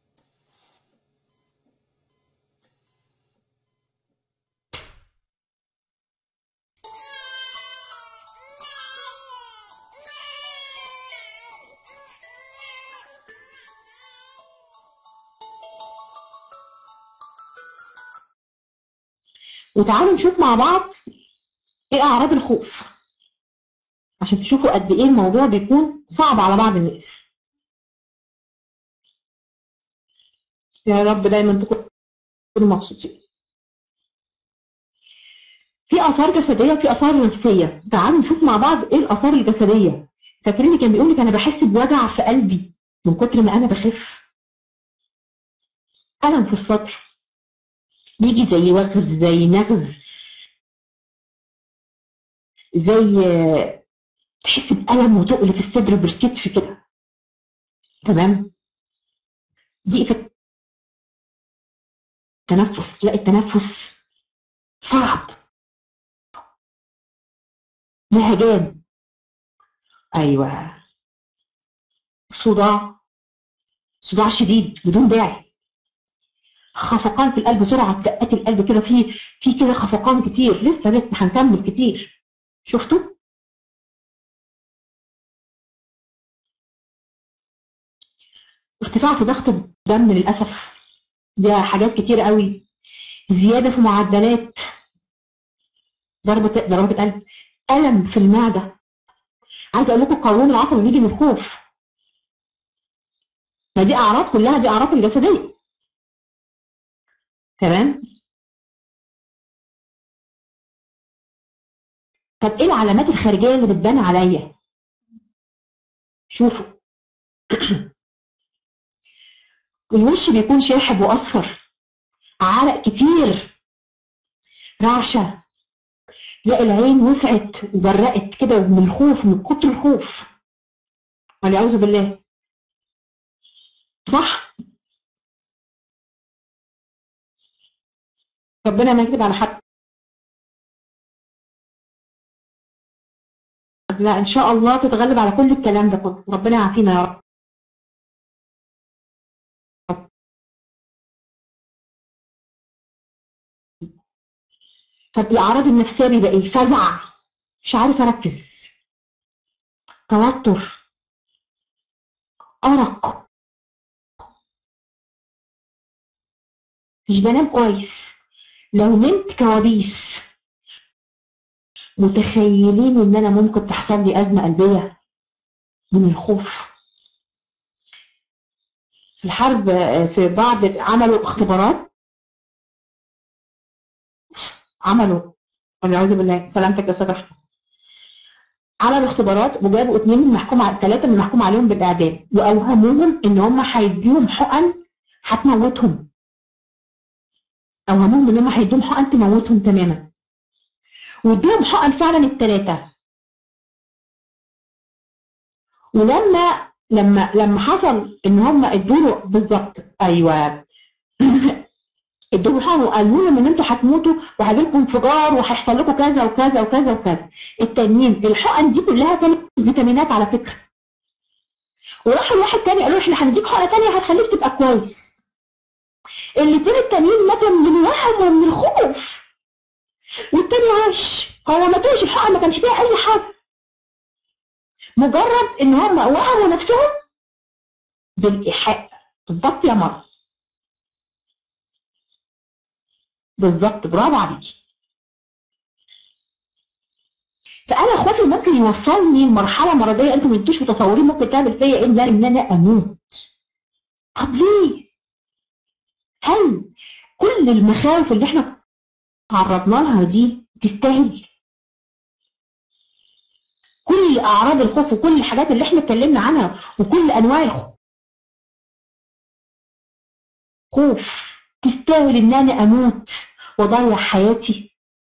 وتعالوا نشوف مع بعض ايه اعراض الخوف عشان تشوفوا قد ايه الموضوع بيكون صعب على بعض الناس يا رب دايما تكونوا مبسوطين في اثار جسديه وفي اثار نفسيه تعالوا نشوف مع بعض ايه الاثار الجسديه فاكرين كان بيقول لك انا بحس بوجع في قلبي من كتر ما انا بخف الم في الصدر يجي زي وغز زي نغز زي تحس بألم وتقل في الصدر بالكتف كده تمام ضيق في التنفس تلاقي التنفس صعب نهجان ايوه صداع صداع شديد بدون داعي خفقان في القلب سرعه دقات القلب كده في في كده خفقان كتير لسه لسه هنكمل كتير شفتوا ارتفاع في ضغط الدم للاسف دي حاجات كتير قوي زياده في معدلات ضربه ضربات القلب الم في المعده عايزه اقول لكم القولون العصبي بيجي من الخوف ما دي اعراض كلها دي اعراض الجسديه تمام طب ايه العلامات الخارجيه اللي بتبان عليا شوفوا الوش بيكون شاحب واصفر عرق كتير رعشه تلاقي العين وسعت وبرقت كده من الخوف من كتر الخوف والعياذ بالله صح ربنا ما يكتب على حد لا ان شاء الله تتغلب على كل الكلام ده كله ربنا يعافينا يا رب طب الاعراض النفسيه بيبقى ايه فزع مش عارف اركز توتر ارق مش بنام كويس لو نمت كوابيس متخيلين ان انا ممكن تحصل لي ازمه قلبيه من الخوف في الحرب في بعض عملوا اختبارات عملوا والعياذ بالله سلامتك يا استاذ احمد عملوا اختبارات وجابوا اثنين من محكوم على ثلاثه من محكوم عليهم بالاعدام واوهموهم ان هم هيديهم حقن هتموتهم اوهموهم ان هم هيدوهم حقن تموتهم تماما وادوهم حقن فعلا الثلاثه ولما لما لما حصل ان هم ادوا له بالظبط ايوه ادوا حقن وقالوا لهم ان انتوا هتموتوا وهيجي لكم انفجار وهيحصل لكم كذا وكذا وكذا وكذا التانيين الحقن دي كلها كانت فيتامينات على فكره وراح لواحد تاني قالوا له احنا هنديك حقنه تانيه هتخليك تبقى كويس الاثنين التانيين ماتوا من الوهم ومن الخوف والتاني عاش هو ما توش الحقن ما كانش فيها اي حاجه مجرد ان هم وهموا نفسهم بالايحاء بالظبط يا مروه بالظبط برافو عليكي فانا خوفي ممكن يوصلني لمرحله مرضيه انتوا ما انتوش متصورين ممكن تعمل فيا ايه ان ان انا اموت طب ليه هل كل المخاوف اللي احنا تعرضنا لها دي تستاهل كل اعراض الخوف وكل الحاجات اللي احنا اتكلمنا عنها وكل انواع الخوف تستاهل ان انا اموت واضيع حياتي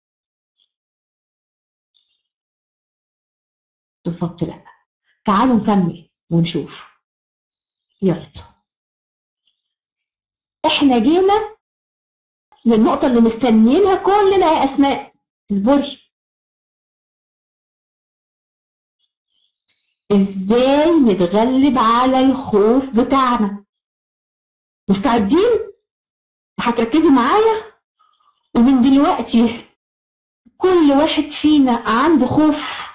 بالظبط لا تعالوا نكمل ونشوف يلا احنا جينا للنقطة اللي مستنيينها كلنا يا اسماء اصبري ازاي نتغلب على الخوف بتاعنا مستعدين هتركزي معايا ومن دلوقتي كل واحد فينا عنده خوف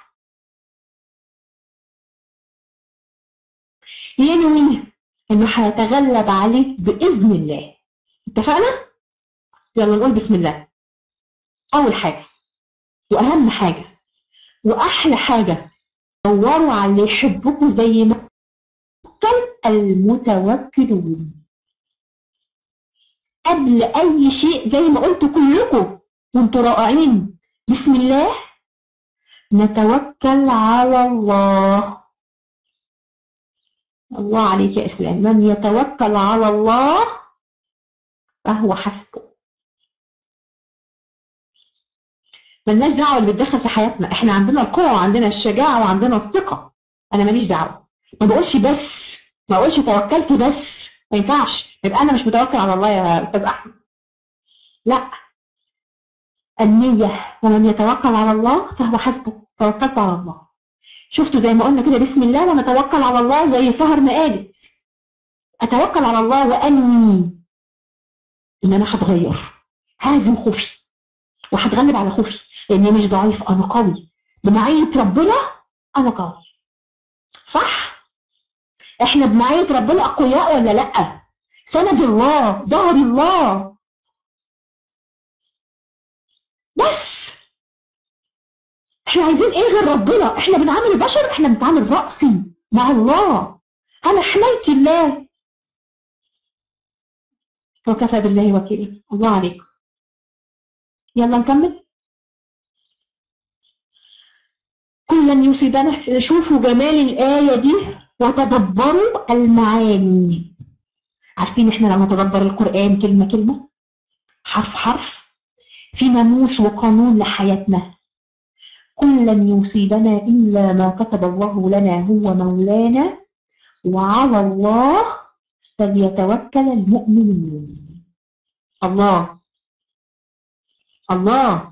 ينوي انه هيتغلب عليه باذن الله اتفقنا يلا نقول بسم الله اول حاجه واهم حاجه واحلى حاجه دوروا على اللي يحبكم زي ما كان المتوكلون قبل اي شيء زي ما قلت كلكم وانتوا رائعين بسم الله نتوكل على الله الله عليك يا اسلام من يتوكل على الله فهو حسبه ملناش دعوه اللي بيتدخل في حياتنا احنا عندنا القوه وعندنا الشجاعه وعندنا الثقه انا ماليش دعوه ما بقولش بس ما اقولش توكلت بس ما ينفعش يبقى انا مش متوكل على الله يا استاذ احمد لا النية ومن يتوكل على الله فهو حسبه توكلت على الله شفتوا زي ما قلنا كده بسم الله ونتوكل على الله زي سهر ما قالت اتوكل على الله واني ان انا هتغير هازم خوفي وهتغلب على خوفي لاني مش ضعيف انا قوي بمعية ربنا انا قوي صح احنا بمعية ربنا اقوياء ولا لا سند الله ظهر الله بس احنا عايزين ايه غير ربنا احنا بنعامل البشر احنا بنتعامل رأسي مع الله انا حمايتي الله وكفى بالله وكيلا الله عليكم يلا نكمل كل لن يصيبنا شوفوا جمال الآية دي وتدبروا المعاني عارفين احنا لما نتدبر القرآن كلمة كلمة حرف حرف في ناموس وقانون لحياتنا كل لن يصيبنا إلا ما كتب الله لنا هو مولانا وعلى الله فليتوكل المؤمنون الله الله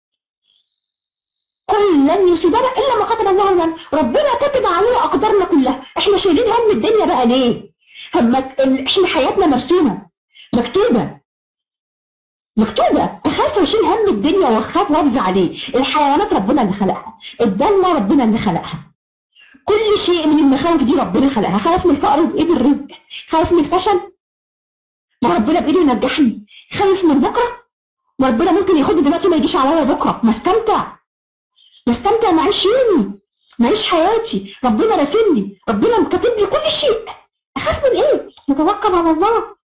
كل لن يصيبنا الا ما كتب الله لنا ربنا كتب علينا اقدارنا كلها احنا شايلين هم الدنيا بقى ليه هم احنا حياتنا مرسومه مكتوبه مكتوبه اخاف واشيل هم الدنيا واخاف وافزع عليه الحيوانات ربنا اللي خلقها الدنيا ربنا اللي خلقها كل شيء من المخاوف دي ربنا خلقها خايف من الفقر وبايد الرزق خايف من الفشل ما ربنا بايده ينجحني خايف من بكره وربنا ممكن ياخدني دلوقتي ما يجيش عليا بكره ما استمتع ما استمتع معيش يومي معيش حياتي ربنا راسمني ربنا مكاتب لي كل شيء اخاف من ايه نتوكل على الله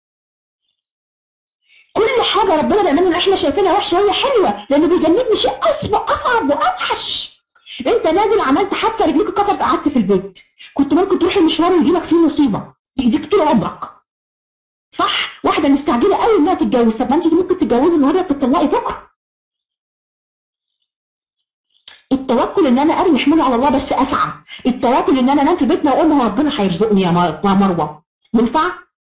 كل حاجه ربنا بيعملها احنا شايفينها وحشه هي حلوه لانه بيجنبني شيء اصعب اصعب واوحش انت نازل عملت حادثه رجليك اتكسرت قعدت في البيت كنت ممكن تروح المشوار ويجيلك فيه مصيبه تاذيك طول عمرك صح واحده مستعجله قوي انها تتجوز طب ما انت ممكن تتجوزي النهارده تطلقي بكره التوكل ان انا ارمي حمولي على الله بس اسعى التوكل ان انا انام في بيتنا واقول ما ربنا هيرزقني يا مروه ينفع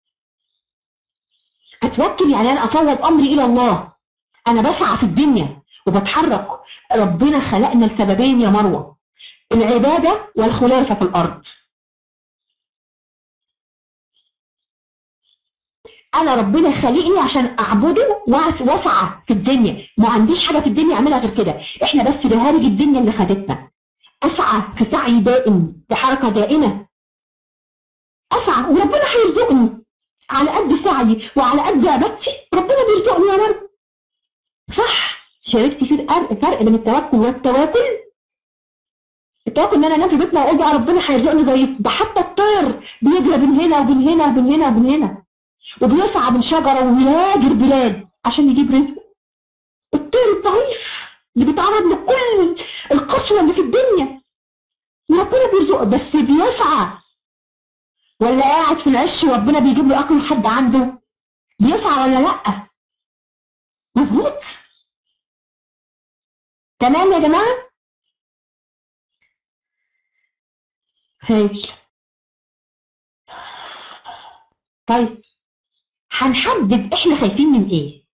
اتوكل يعني انا افوض امري الى الله انا بسعى في الدنيا وبتحرك ربنا خلقنا لسببين يا مروه العباده والخلافه في الارض انا ربنا خلقني عشان اعبده واسعى في الدنيا ما عنديش حاجه في الدنيا اعملها غير كده احنا بس بهارج الدنيا اللي خدتنا اسعى في سعي دائم في حركه دائمه اسعى وربنا هيرزقني على قد سعي وعلى قد عبادتي ربنا بيرزقني يا رب صح شاركت في الفرق فرق بين التوكل والتواكل التوكل ان انا انام في بيتنا واقول بقى ربنا هيرزقني زي ده حتى الطير بيجري بين هنا وبين هنا وبين هنا وبين هنا وبيصعد من شجره ويهاجر بلاد عشان يجيب رزق الطير الضعيف اللي بيتعرض لكل القسوه اللي في الدنيا وربنا بيرزقه بس بيسعى ولا قاعد في العش وربنا بيجيب له اكل لحد عنده بيسعى ولا لا مظبوط تمام يا جماعه هايل طيب هنحدد احنا خايفين من ايه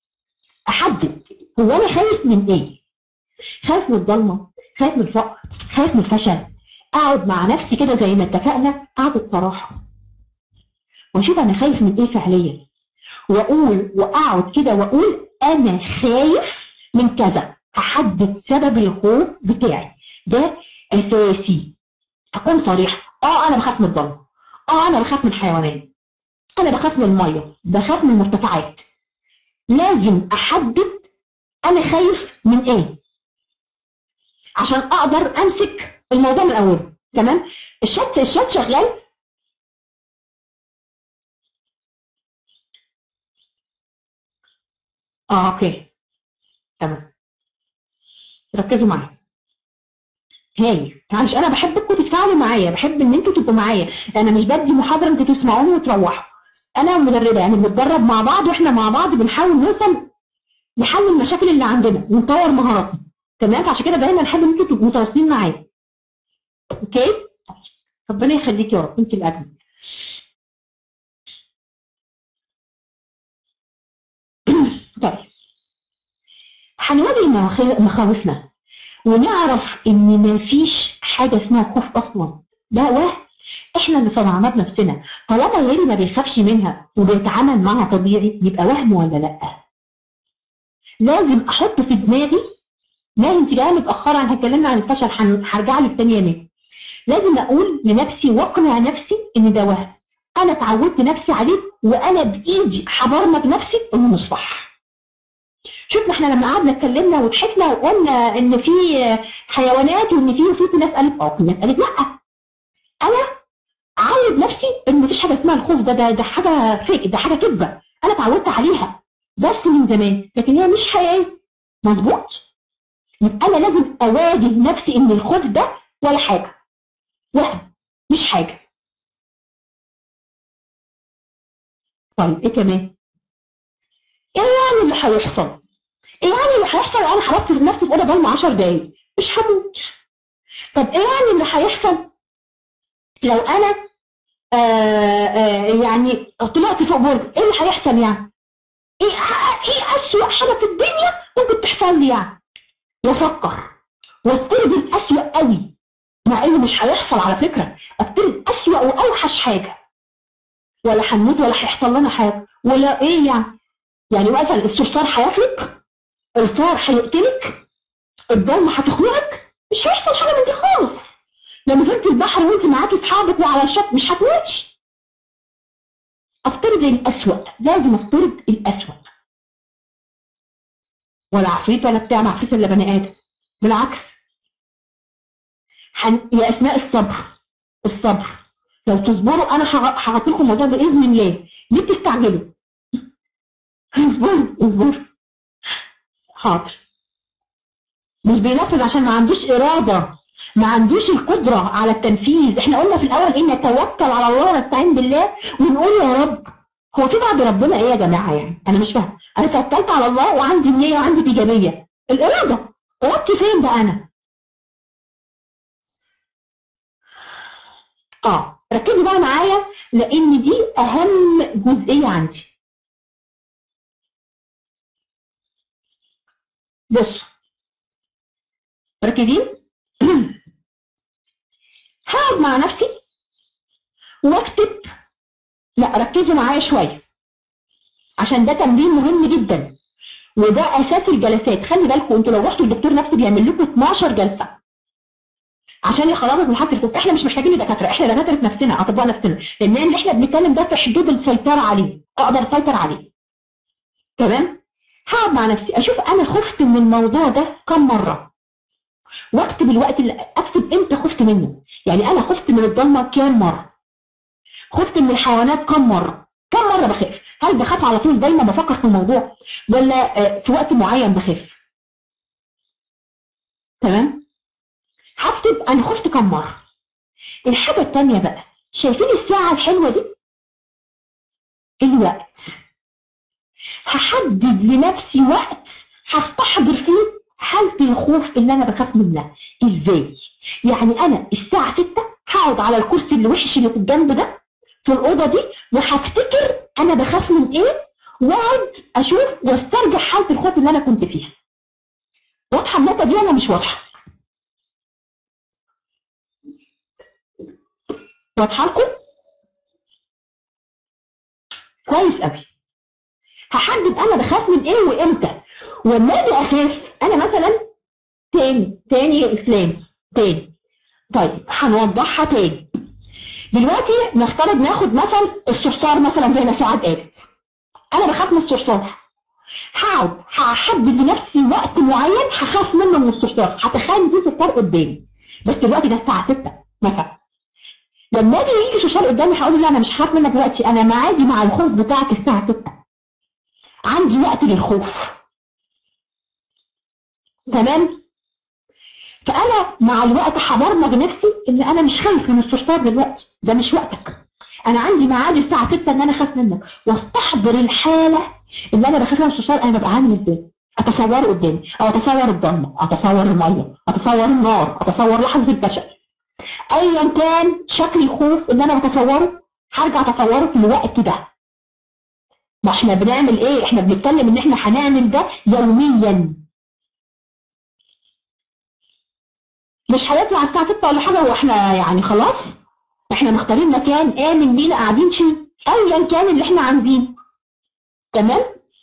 احدد هو انا خايف من ايه خايف من الضلمه خايف من الفقر خايف من الفشل اقعد مع نفسي كده زي ما اتفقنا قعدة صراحة واشوف انا خايف من ايه فعليا واقول واقعد كده واقول انا خايف من كذا احدد سبب الخوف بتاعي ده اساسي اكون صريح اه انا بخاف من الضلمه اه انا بخاف من الحيوانات انا بخاف من الميه بخاف من المرتفعات لازم احدد انا خايف من ايه عشان اقدر امسك الموضوع من اوله تمام الشات الشات شغال اه اوكي تمام ركزوا معايا هاي معلش انا بحبكم تتفاعلوا معايا بحب ان انتوا تبقوا معايا انا مش بدي محاضره انتوا تسمعوني وتروحوا انا مدربه يعني بنتدرب مع بعض واحنا مع بعض بنحاول نوصل لحل المشاكل اللي عندنا ونطور مهاراتنا تمام فعشان كده دايما احب ان انتوا تبقوا متواصلين معايا اوكي طيب. ربنا يخليك يا رب انت الاجمل طيب هنواجه مخا- مخاوفنا ونعرف ان مفيش حاجه اسمها خوف اصلا ده وهم احنا اللي صنعناه بنفسنا طالما غيري ما بيخافش منها وبيتعامل معها طبيعي يبقى وهم ولا لا لازم احط في دماغي لا انت جايه متاخره انا هتكلمنا عن الفشل هن- هرجع لك تاني يا نادي لازم اقول لنفسي واقنع نفسي ان ده وهم انا اتعودت نفسي عليه وانا بايدي هبرمج نفسي انه مش صح شفنا احنا لما قعدنا اتكلمنا وضحكنا وقلنا ان في حيوانات وان في وفي ناس قالت اه في ناس قالت لا انا عود نفسي ان مفيش حاجه اسمها الخوف ده ده ده حاجه فيك ده حاجه كذبه انا اتعودت عليها بس من زمان لكن هي مش حقيقيه مظبوط يبقى انا لازم اواجه نفسي ان الخوف ده ولا حاجه وهم مش حاجه طيب ايه كمان ايه يعني اللي هيحصل ايه يعني اللي هيحصل لو انا حركت نفسي في اوضه ضلمه 10 دقايق مش هموت طب ايه يعني اللي هيحصل لو انا آه آه يعني طلعت فوق برج ايه اللي هيحصل يعني ايه ايه اسوأ حاجه في الدنيا ممكن تحصل لي يعني وافكر وافترض الاسوأ قوي مع انه مش هيحصل على فكره افترض اسوأ واوحش حاجه ولا هنموت ولا هيحصل لنا حاجه ولا ايه يعني يعني مثلا الصرصار هياكلك الفار هيقتلك الضلمه هتخنقك مش هيحصل حاجه من دي خالص لو نزلت البحر وانت معاكي اصحابك وعلى الشط مش هتموتي افترض الاسوأ لازم افترض الاسوأ ولا عفريت ولا بتاع عفريت الا بني ادم بالعكس حن... يا اسماء الصبر الصبر لو تصبروا انا هغطي لكم الموضوع باذن الله ليه بتستعجلوا اصبروا اصبروا حاضر مش بينفذ عشان ما عندوش اراده ما عندوش القدره على التنفيذ احنا قلنا في الاول ان نتوكل على الله ونستعين بالله ونقول يا رب هو في بعد ربنا ايه يا جماعه يعني انا مش فاهم انا توكلت على الله وعندي نيه وعندي ايجابيه الاراده ارادتي فين بقى انا اه ركزوا بقى معايا لان دي اهم جزئيه عندي بصوا مركزين هقعد مع نفسي واكتب لا ركزوا معايا شويه عشان ده تمرين مهم جدا وده اساس الجلسات خلي بالكم انتوا لو رحتوا الدكتور نفسي بيعمل لكم 12 جلسه عشان يخرجك من حاله الخوف احنا مش محتاجين دكاتره احنا دكاتره نفسنا اطباء نفسنا لان اللي احنا بنتكلم ده في حدود السيطره عليه اقدر اسيطر عليه تمام هقعد مع نفسي اشوف انا خفت من الموضوع ده كم مره واكتب الوقت اللي اكتب امتى خفت منه يعني انا خفت من الضلمه كام مره خفت من الحيوانات كم مره كم مره بخاف هل بخاف على طول دايما بفكر في الموضوع ولا في وقت معين بخاف تمام هكتب انا خفت كم مره الحاجه الثانيه بقى شايفين الساعه الحلوه دي الوقت هحدد لنفسي وقت هستحضر فيه حالة الخوف اللي انا بخاف منها ازاي يعني انا الساعة 6 هقعد على الكرسي اللي وحش اللي في الجنب ده في الأوضة دي وهفتكر انا بخاف من ايه واقعد اشوف واسترجع حالة الخوف اللي انا كنت فيها واضحة النقطة دي ولا مش واضحة واضحه لكم كويس قوي هحدد انا بخاف من ايه وامتى ولما اجي اخاف انا مثلا تاني تاني يا اسلام تاني طيب هنوضحها تاني دلوقتي نفترض ناخد مثلا الصرصار مثلا زي ما سعاد قالت انا بخاف من الصرصار هقعد هحدد لنفسي وقت معين هخاف منه من الصرصار هتخيل في صرصار قدامي بس الوقت ده الساعه 6 مثلا لما اجي يجي صرصار قدامي هقول له لا انا مش هخاف منك دلوقتي انا معادي مع الخوف بتاعك الساعه 6 عندي وقت للخوف تمام فانا مع الوقت هبرمج نفسي ان انا مش خايف من الصرصار دلوقتي ده مش وقتك انا عندي ميعاد الساعه 6 ان انا اخاف منك واستحضر الحاله اللي انا بخاف من الصرصار انا ببقى عامل ازاي اتصوره قدامي او اتصور الضلمه اتصور الميه اتصور النار اتصور لحظه الفشل ايا كان شكل الخوف اللي انا بتصوره هرجع اتصوره في الوقت ده ما احنا بنعمل ايه احنا بنتكلم ان احنا هنعمل ده يوميا مش هيطلع الساعه 6 ولا حاجه واحنا يعني خلاص احنا مختارين مكان امن لينا قاعدين فيه ايا كان اللي احنا عاوزينه تمام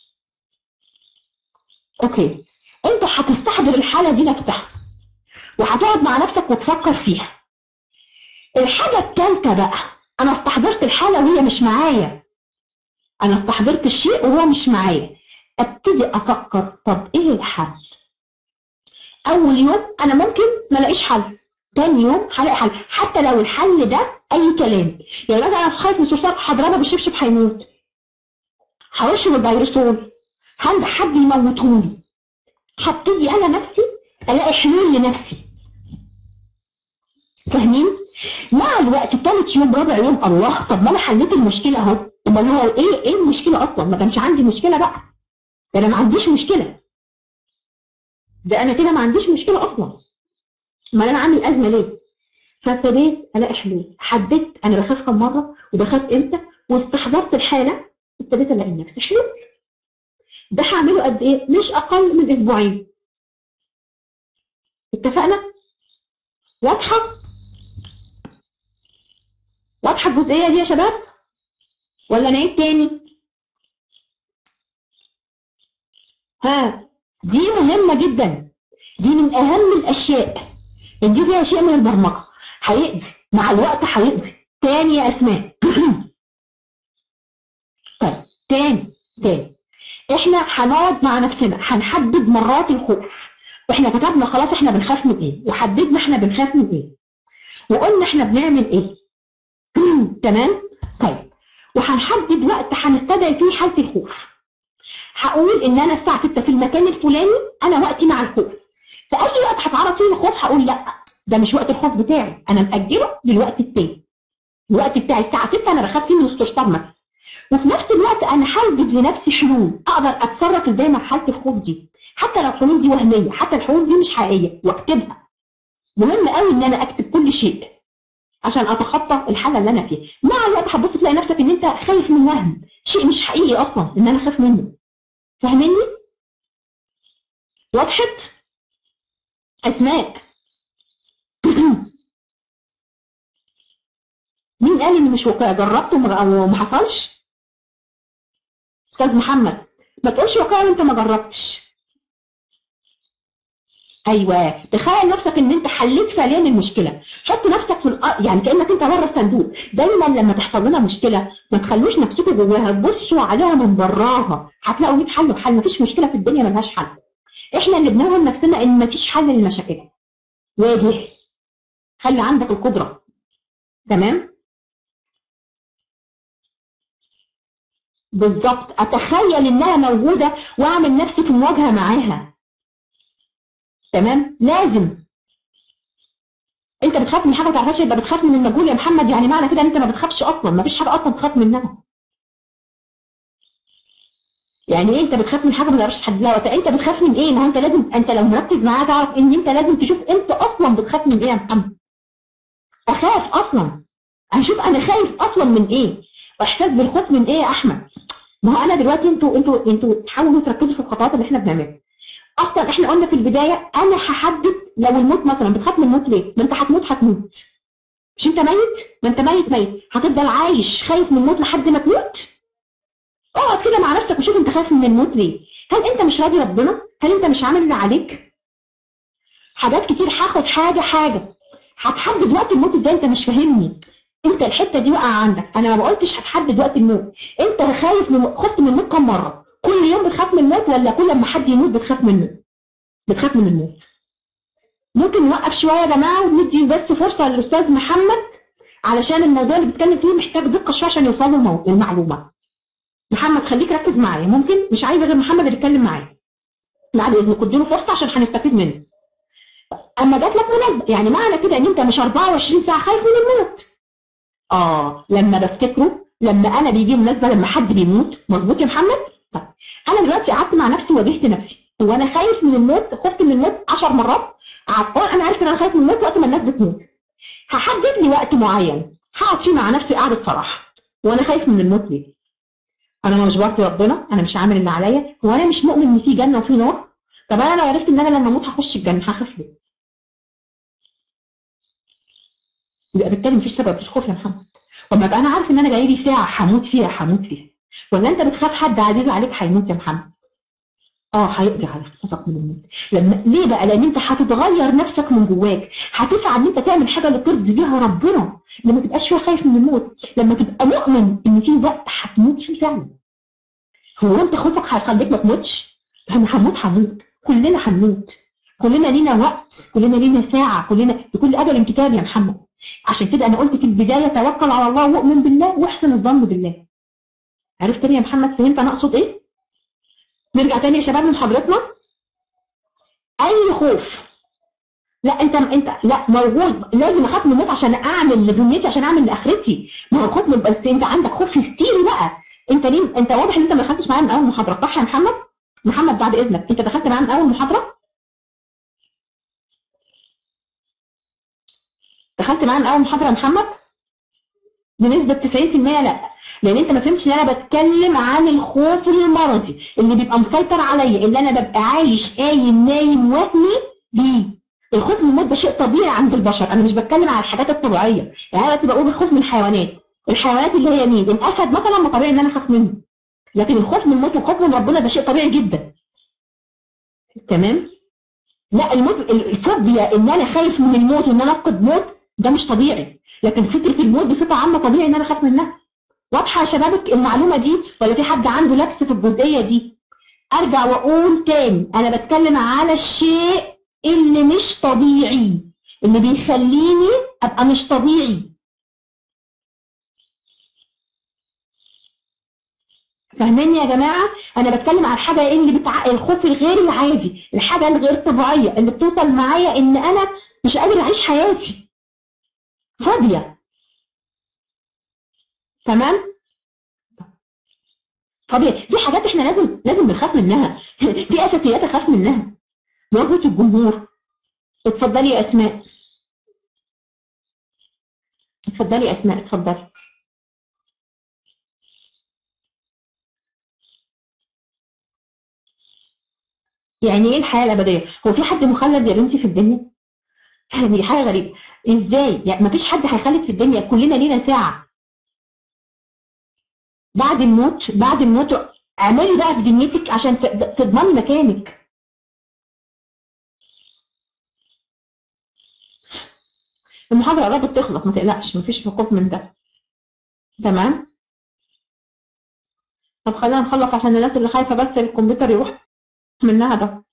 اوكي انت هتستحضر الحاله دي نفسها وهتقعد مع نفسك وتفكر فيها الحاجه الثالثه بقى انا استحضرت الحاله وهي مش معايا انا استحضرت الشيء وهو مش معايا ابتدي افكر طب ايه الحل اول يوم انا ممكن ما الاقيش حل تاني يوم هلاقي حل حتى لو الحل ده اي كلام يعني مثلا انا خايف من الصرصار هضربه بالشبشب هيموت هرشه بالفيروسول عند حد يموتهولي هبتدي انا نفسي الاقي حلول لنفسي فاهمين مع الوقت تالت يوم رابع يوم الله طب ما انا حليت المشكله اهو امال هو ايه ايه المشكله اصلا ما كانش عندي مشكله بقى ده انا ما عنديش مشكله ده انا كده ما عنديش مشكله اصلا ما انا عامل ازمه ليه فابتديت الاقي حلول حددت انا بخاف كم مره وبخاف امتى واستحضرت الحاله ابتديت الاقي لنفسي حلول ده هعمله قد ايه مش اقل من اسبوعين اتفقنا واضحه واضحه الجزئيه دي يا شباب ولا نعيد تاني ها دي مهمة جدا دي من أهم الأشياء دي فيها شيء من البرمجة هيقضي مع الوقت هيقضي تاني يا أسماء طيب تاني تاني احنا هنقعد مع نفسنا هنحدد مرات الخوف احنا كتبنا خلاص احنا بنخاف من ايه وحددنا احنا بنخاف من ايه وقلنا احنا بنعمل ايه تمام طيب وهنحدد وقت هنستدعي فيه حالة الخوف هقول ان انا الساعه 6 في المكان الفلاني انا وقتي مع الخوف في اي وقت هتعرض فيه الخوف هقول لا ده مش وقت الخوف بتاعي انا مأجله للوقت التاني الوقت بتاعي الساعه 6 انا بخاف فيه من الاستشفار مثلا وفي نفس الوقت انا هوجد لنفسي حلول اقدر اتصرف ازاي مع حاله الخوف دي حتى لو الحلول دي وهميه حتى الحلول دي مش حقيقيه واكتبها مهم قوي ان انا اكتب كل شيء عشان اتخطى الحاله اللي انا فيها مع الوقت هتبص تلاقي نفسك ان انت خايف من وهم شيء مش حقيقي اصلا ان انا خايف منه فاهميني وضحت اسماء مين قال ان مش وقع جربت وما وما حصلش استاذ محمد ما تقولش وقع وانت ما جربتش ايوه تخيل نفسك ان انت حليت فعليا المشكله حط نفسك في الأ... يعني كانك انت بره الصندوق دايما لما تحصل لنا مشكله ما تخلوش نفسكم جواها بصوا عليها من براها هتلاقوا 100 حل وحل مفيش مشكله في الدنيا ملهاش حل احنا اللي بنوهم نفسنا ان مفيش حل للمشاكل واجه خلي عندك القدره تمام بالظبط اتخيل انها موجوده واعمل نفسي في مواجهه معاها تمام لازم انت بتخاف من حاجه ما تعرفهاش يبقى بتخاف من المجهول يا محمد يعني معنى كده ان انت ما بتخافش اصلا ما فيش حاجه اصلا تخاف منها يعني ايه انت بتخاف من حاجه ما تعرفش تحددها وقتها انت بتخاف من ايه ما هو انت لازم انت لو مركز معاها تعرف ان انت لازم تشوف انت اصلا بتخاف من ايه يا محمد اخاف اصلا هشوف انا خايف اصلا من ايه واحساس بالخوف من ايه يا احمد ما هو انا دلوقتي انتوا انتوا انتوا حاولوا تركزوا في الخطوات اللي احنا بنعملها اصلا احنا قلنا في البدايه انا هحدد لو الموت مثلا بتخاف من الموت ليه؟ ما انت هتموت هتموت مش انت ميت ما انت ميت ميت هتفضل عايش خايف من الموت لحد ما تموت اقعد كده مع نفسك وشوف انت خايف من الموت ليه هل انت مش راضي ربنا هل انت مش عامل اللي عليك حاجات كتير هاخد حاجه حاجه هتحدد وقت الموت ازاي انت مش فاهمني انت الحته دي واقعه عندك انا ما قلتش هتحدد وقت الموت انت خايف من خفت من الموت كم مره كل يوم بتخاف من الموت ولا كل لما حد يموت بتخاف منه بتخاف من الموت ممكن نوقف شويه يا جماعه وندي بس فرصه للاستاذ محمد علشان الموضوع اللي بيتكلم فيه محتاج دقه شويه عشان يوصل له المو- المعلومه محمد خليك ركز معايا ممكن مش عايزه غير محمد اللي يتكلم معايا بعد اذنك اديله فرصه عشان هنستفيد منه اما جات لك مناسبه يعني معنى كده ان انت مش 24 ساعه خايف من الموت اه لما بفتكره لما انا بيجي مناسبه لما حد بيموت مظبوط يا محمد طيب انا دلوقتي قعدت مع نفسي واجهت نفسي هو انا خايف من الموت خفت من الموت 10 مرات قعدت آه، انا عرفت ان انا خايف من الموت وقت ما الناس بتموت هحدد لي وقت معين هقعد فيه مع نفسي قعده صراحه وانا خايف من الموت ليه انا مش برضي ربنا انا مش عامل اللي عليا هو انا مش مؤمن ان في جنه وفي نار طب انا لو عرفت ان انا لما اموت هخش الجنه هخاف ليه يبقى بالتالي مفيش سبب للخوف يا محمد وما ابقى انا عارف ان انا جاي لي ساعه هموت فيها هموت فيها ولا انت بتخاف حد عزيز عليك هيموت يا محمد اه هيقضي على خوفك من الموت لما ليه بقى لان انت هتتغير نفسك من جواك هتسعى ان انت تعمل حاجه اللي ترضي بيها ربنا لما تبقاش فيها خايف من الموت لما تبقى مؤمن ان في وقت هتموت فيه فعلا هو انت خوفك هيخليك ما تموتش انا هموت هموت كلنا هنموت كلنا لينا وقت كلنا لينا ساعه كلنا لكل اجل كتاب يا محمد عشان كده انا قلت في البدايه توكل على الله واؤمن بالله واحسن الظن بالله عرفت ليه يا محمد فهمت انا اقصد ايه نرجع تاني يا شباب لمحاضرتنا اي خوف لا انت انت لا موجود لازم اخاف من الموت عشان اعمل لدنيتي عشان اعمل لاخرتي ما هو الخوف من بس انت عندك خوف هستيري بقى انت ليه انت واضح ان انت ما دخلتش معايا من اول محاضره صح يا محمد محمد بعد اذنك انت دخلت معايا من اول محاضره دخلت معايا من اول محاضره يا محمد بنسبه 90% لا لان انت ما فهمتش ان انا بتكلم عن الخوف المرضي اللي بيبقى مسيطر عليا اللي انا ببقى عايش قايم نايم وهمي بيه الخوف من الموت ده شيء طبيعي عند البشر انا مش بتكلم عن الحاجات الطبيعيه يعني انا دلوقتي بقول الخوف من الحيوانات الحيوانات اللي هي مين الاسد مثلا ما طبيعي ان انا اخاف منه لكن الخوف من الموت والخوف من ربنا ده شيء طبيعي جدا تمام لا الموت الفوبيا ان انا خايف من الموت وان انا افقد موت ده مش طبيعي لكن فكره الموت بصفه عامه طبيعي ان انا اخاف منها واضحه يا شباب المعلومه دي ولا في حد عنده لبس في الجزئيه دي ارجع واقول تاني انا بتكلم على الشيء اللي مش طبيعي اللي بيخليني ابقى مش طبيعي فاهمين يا جماعه انا بتكلم على الحاجه اللي بتع... الخوف الغير العادي الحاجه الغير طبيعيه اللي بتوصل معايا ان انا مش قادر اعيش حياتي فوبيا تمام طبيعي دي حاجات احنا لازم لازم بنخاف منها دي اساسيات اخاف منها مواجهه الجمهور اتفضلي يا اسماء اتفضلي يا اسماء اتفضلي يعني ايه الحياه الابديه هو في حد مخلد يا بنتي في الدنيا دي حاجه غريبه ازاي يعني مفيش حد هيخلد في الدنيا كلنا لينا ساعه بعد الموت بعد الموت اعملي بقى في دنيتك عشان ت- تضمني مكانك المحاضرة قربت تخلص ما تقلقش مفيش خوف من ده تمام طب خلينا نخلص عشان الناس اللي خايفة بس الكمبيوتر يروح منها ده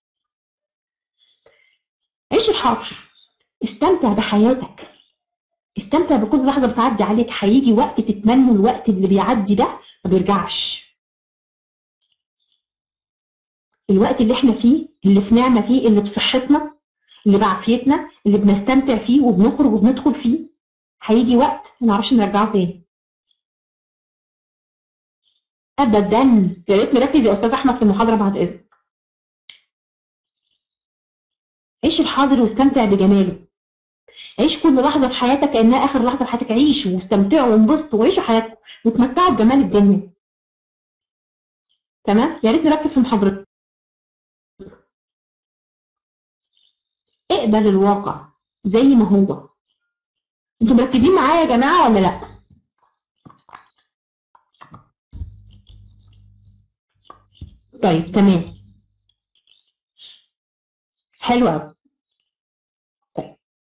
عيش الحاضر استمتع بحياتك استمتع بكل لحظة بتعدي عليك هيجي وقت تتمنى الوقت اللي بيعدي ده ما بيرجعش الوقت اللي احنا فيه اللي في نعمة فيه اللي بصحتنا اللي بعافيتنا اللي بنستمتع فيه وبنخرج وبندخل فيه هيجي وقت ما نعرفش نرجعه تاني ابدا يا ريت نركز يا استاذ احمد في المحاضره بعد اذنك عيش الحاضر واستمتع بجماله عيش كل لحظه في حياتك كانها اخر لحظه في حياتك عيشوا واستمتعوا وانبسطوا وعيشوا حياتكم وتمتعوا بجمال الدنيا تمام يا ريت نركز في محاضرتنا اقبل الواقع زي ما هو انتوا مركزين معايا يا جماعه ولا لا طيب تمام حلو قوي طيب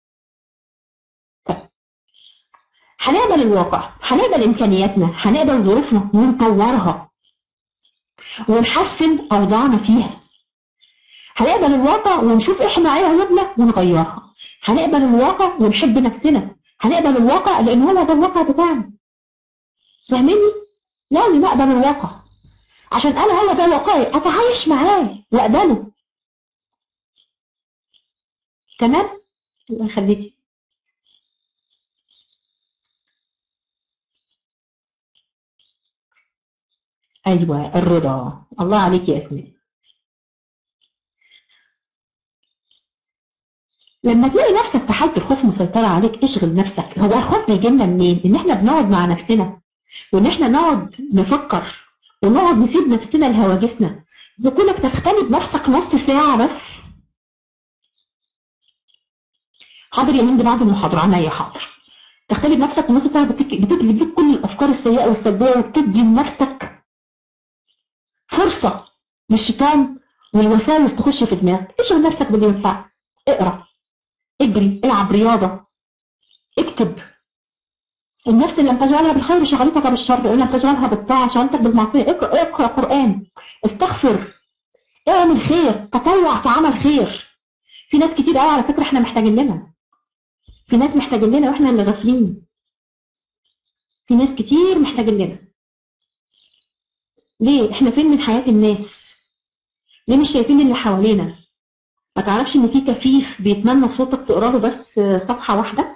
طيب هنقبل الواقع هنقبل امكانياتنا هنقبل ظروفنا ونطورها ونحسن اوضاعنا فيها هنقبل الواقع ونشوف احنا ايه عيوبنا ونغيرها هنقبل الواقع ونحب نفسنا هنقبل الواقع لان هو ده الواقع بتاعنا فاهميني لازم اقبل الواقع عشان انا هو ده واقعي اتعايش معاه واقبله تمام الله يخليكي ايوه الرضا الله عليك يا اسماء لما تلاقي نفسك في حاله الخوف مسيطره عليك اشغل نفسك هو الخوف بيجي لنا منين ان احنا بنقعد مع نفسنا وان احنا نقعد نفكر ونقعد نسيب نفسنا لهواجسنا بكونك تختلي بنفسك نص ساعه بس حاضر يا مين بعد المحاضره عينيا حاضر تختلي بنفسك ونص ساعه بتك- بتجلب لك كل الافكار السيئه والسلبيه وبتدي لنفسك فرصه للشيطان والوساوس تخش في دماغك اشغل نفسك باللي ينفعك اقرا اجري العب رياضه اكتب النفس اللي لم تشغلها بالخير شغلتك بالشر وان لم تشغلها بالطاعه شغلتك بالمعصيه اقرا اقرا قران استغفر اعمل خير تطوع في عمل خير في ناس كتير قوي على فكره احنا محتاجين لنا في ناس محتاجين لنا واحنا اللي غافلين في ناس كتير محتاجين لنا ليه احنا فين من حياه الناس ليه مش شايفين اللي حوالينا ما تعرفش ان في كفيف بيتمنى صوتك تقرا له بس صفحه واحده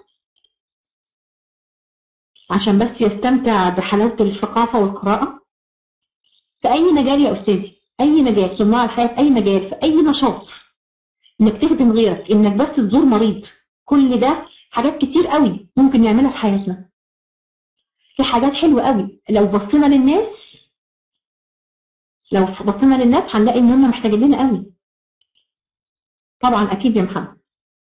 عشان بس يستمتع بحلاوه الثقافه والقراءه في اي مجال يا استاذي اي مجال صناع الحياه في اي مجال في اي نشاط انك تخدم غيرك انك بس تزور مريض كل ده حاجات كتير قوي ممكن نعملها في حياتنا في حاجات حلوه قوي لو بصينا للناس لو بصينا للناس هنلاقي ان هم محتاجين لنا قوي طبعا اكيد يا محمد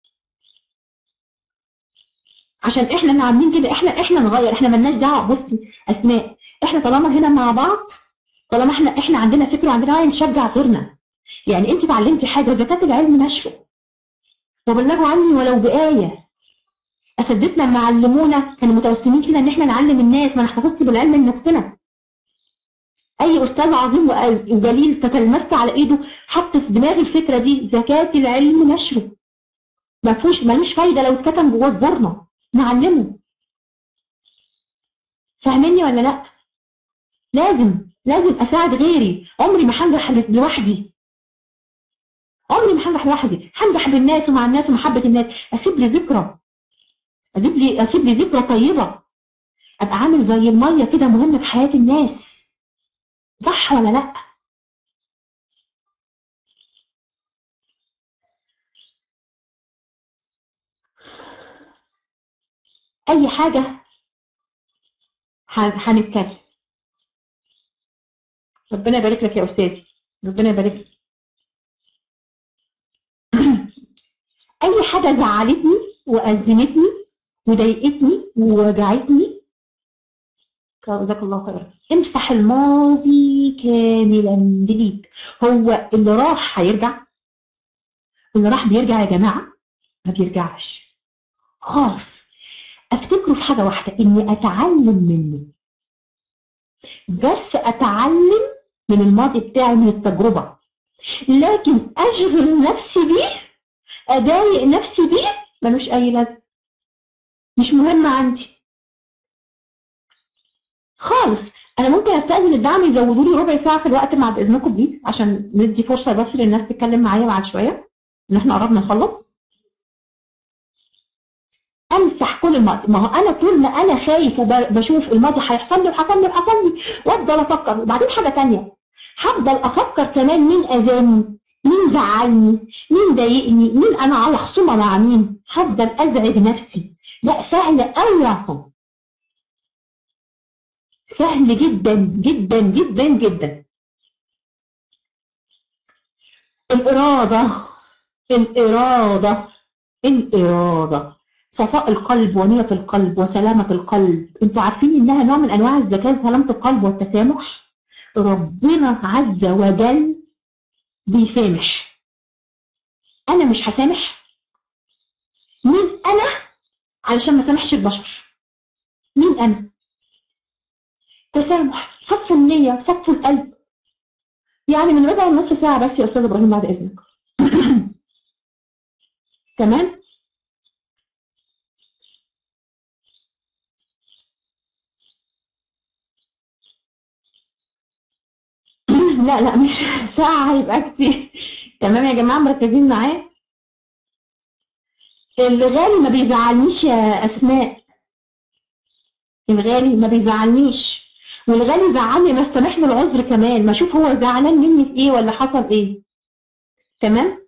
عشان احنا اللي عاملين كده احنا احنا نغير احنا ملناش دعوه بصي اسماء احنا طالما هنا مع بعض طالما احنا احنا عندنا فكره وعندنا وعي نشجع غيرنا يعني انت اتعلمتي حاجه زكاه العلم نشره وبلغوا عني ولو بايه اساتذتنا اللي علمونا كانوا متوسمين فينا ان احنا نعلم الناس ما نحتفظش بالعلم لنفسنا اي استاذ عظيم وقال- وجليل تتلمست على ايده حط في دماغ الفكره دي زكاه العلم نشره ما فيهوش ملوش فايده لو اتكتم جوه صدورنا نعلمه فاهميني ولا لا لازم لازم اساعد غيري عمري ما هنجح لوحدي عمري ما هنجح لوحدي هنجح بالناس ومع الناس ومحبه الناس اسيب لي ذكرى اسيب لي اسيب لي ذكرى طيبه ابقى عامل زي الميه كده مهم في حياه الناس صح ولا لا اي حاجه هن- هنتكلم ربنا يبارك لك يا استاذ ربنا يبارك لك اي حاجه زعلتني وازمتني وضايقتني ووجعتني جزاك الله خيرا امسح الماضي كاملا ديليت هو اللي راح هيرجع اللي راح بيرجع يا جماعه ما بيرجعش خالص افتكره في حاجه واحده اني اتعلم منه بس اتعلم من الماضي بتاعي من التجربه لكن اشغل نفسي بيه اضايق نفسي بيه ملوش اي لازمه مش مهم عندي خالص انا ممكن استاذن الدعم يزودوا لي ربع ساعه في الوقت مع باذنكم بليز عشان ندي فرصه بس للناس تتكلم معايا بعد شويه ان احنا قربنا نخلص امسح كل الماضي ما هو انا طول ما انا خايف وبشوف الماضي هيحصل لي وحصل لي وحصل لي وافضل افكر وبعدين حاجه تانية هفضل افكر كمان مين اذاني مين زعلني مين ضايقني مين انا على خصومه مع مين هفضل ازعج نفسي لا سهل قوي يا عصام سهل جدا جدا جدا جدا الإرادة الإرادة الإرادة صفاء القلب ونية القلب وسلامة القلب انتوا عارفين انها نوع من انواع الزكاة سلامة القلب والتسامح ربنا عز وجل بيسامح انا مش هسامح مين انا علشان ما سامحش البشر مين انا تسامح صفوا النية صفوا القلب يعني من ربع ونص ساعة بس يا أستاذ إبراهيم بعد إذنك تمام لا لا مش ساعة هيبقى كتير تمام يا جماعة مركزين معايا الغالي ما بيزعلنيش يا أسماء الغالي ما بيزعلنيش والغالي زعلني ما استمحني العذر كمان ما اشوف هو زعلان مني في ايه ولا حصل ايه تمام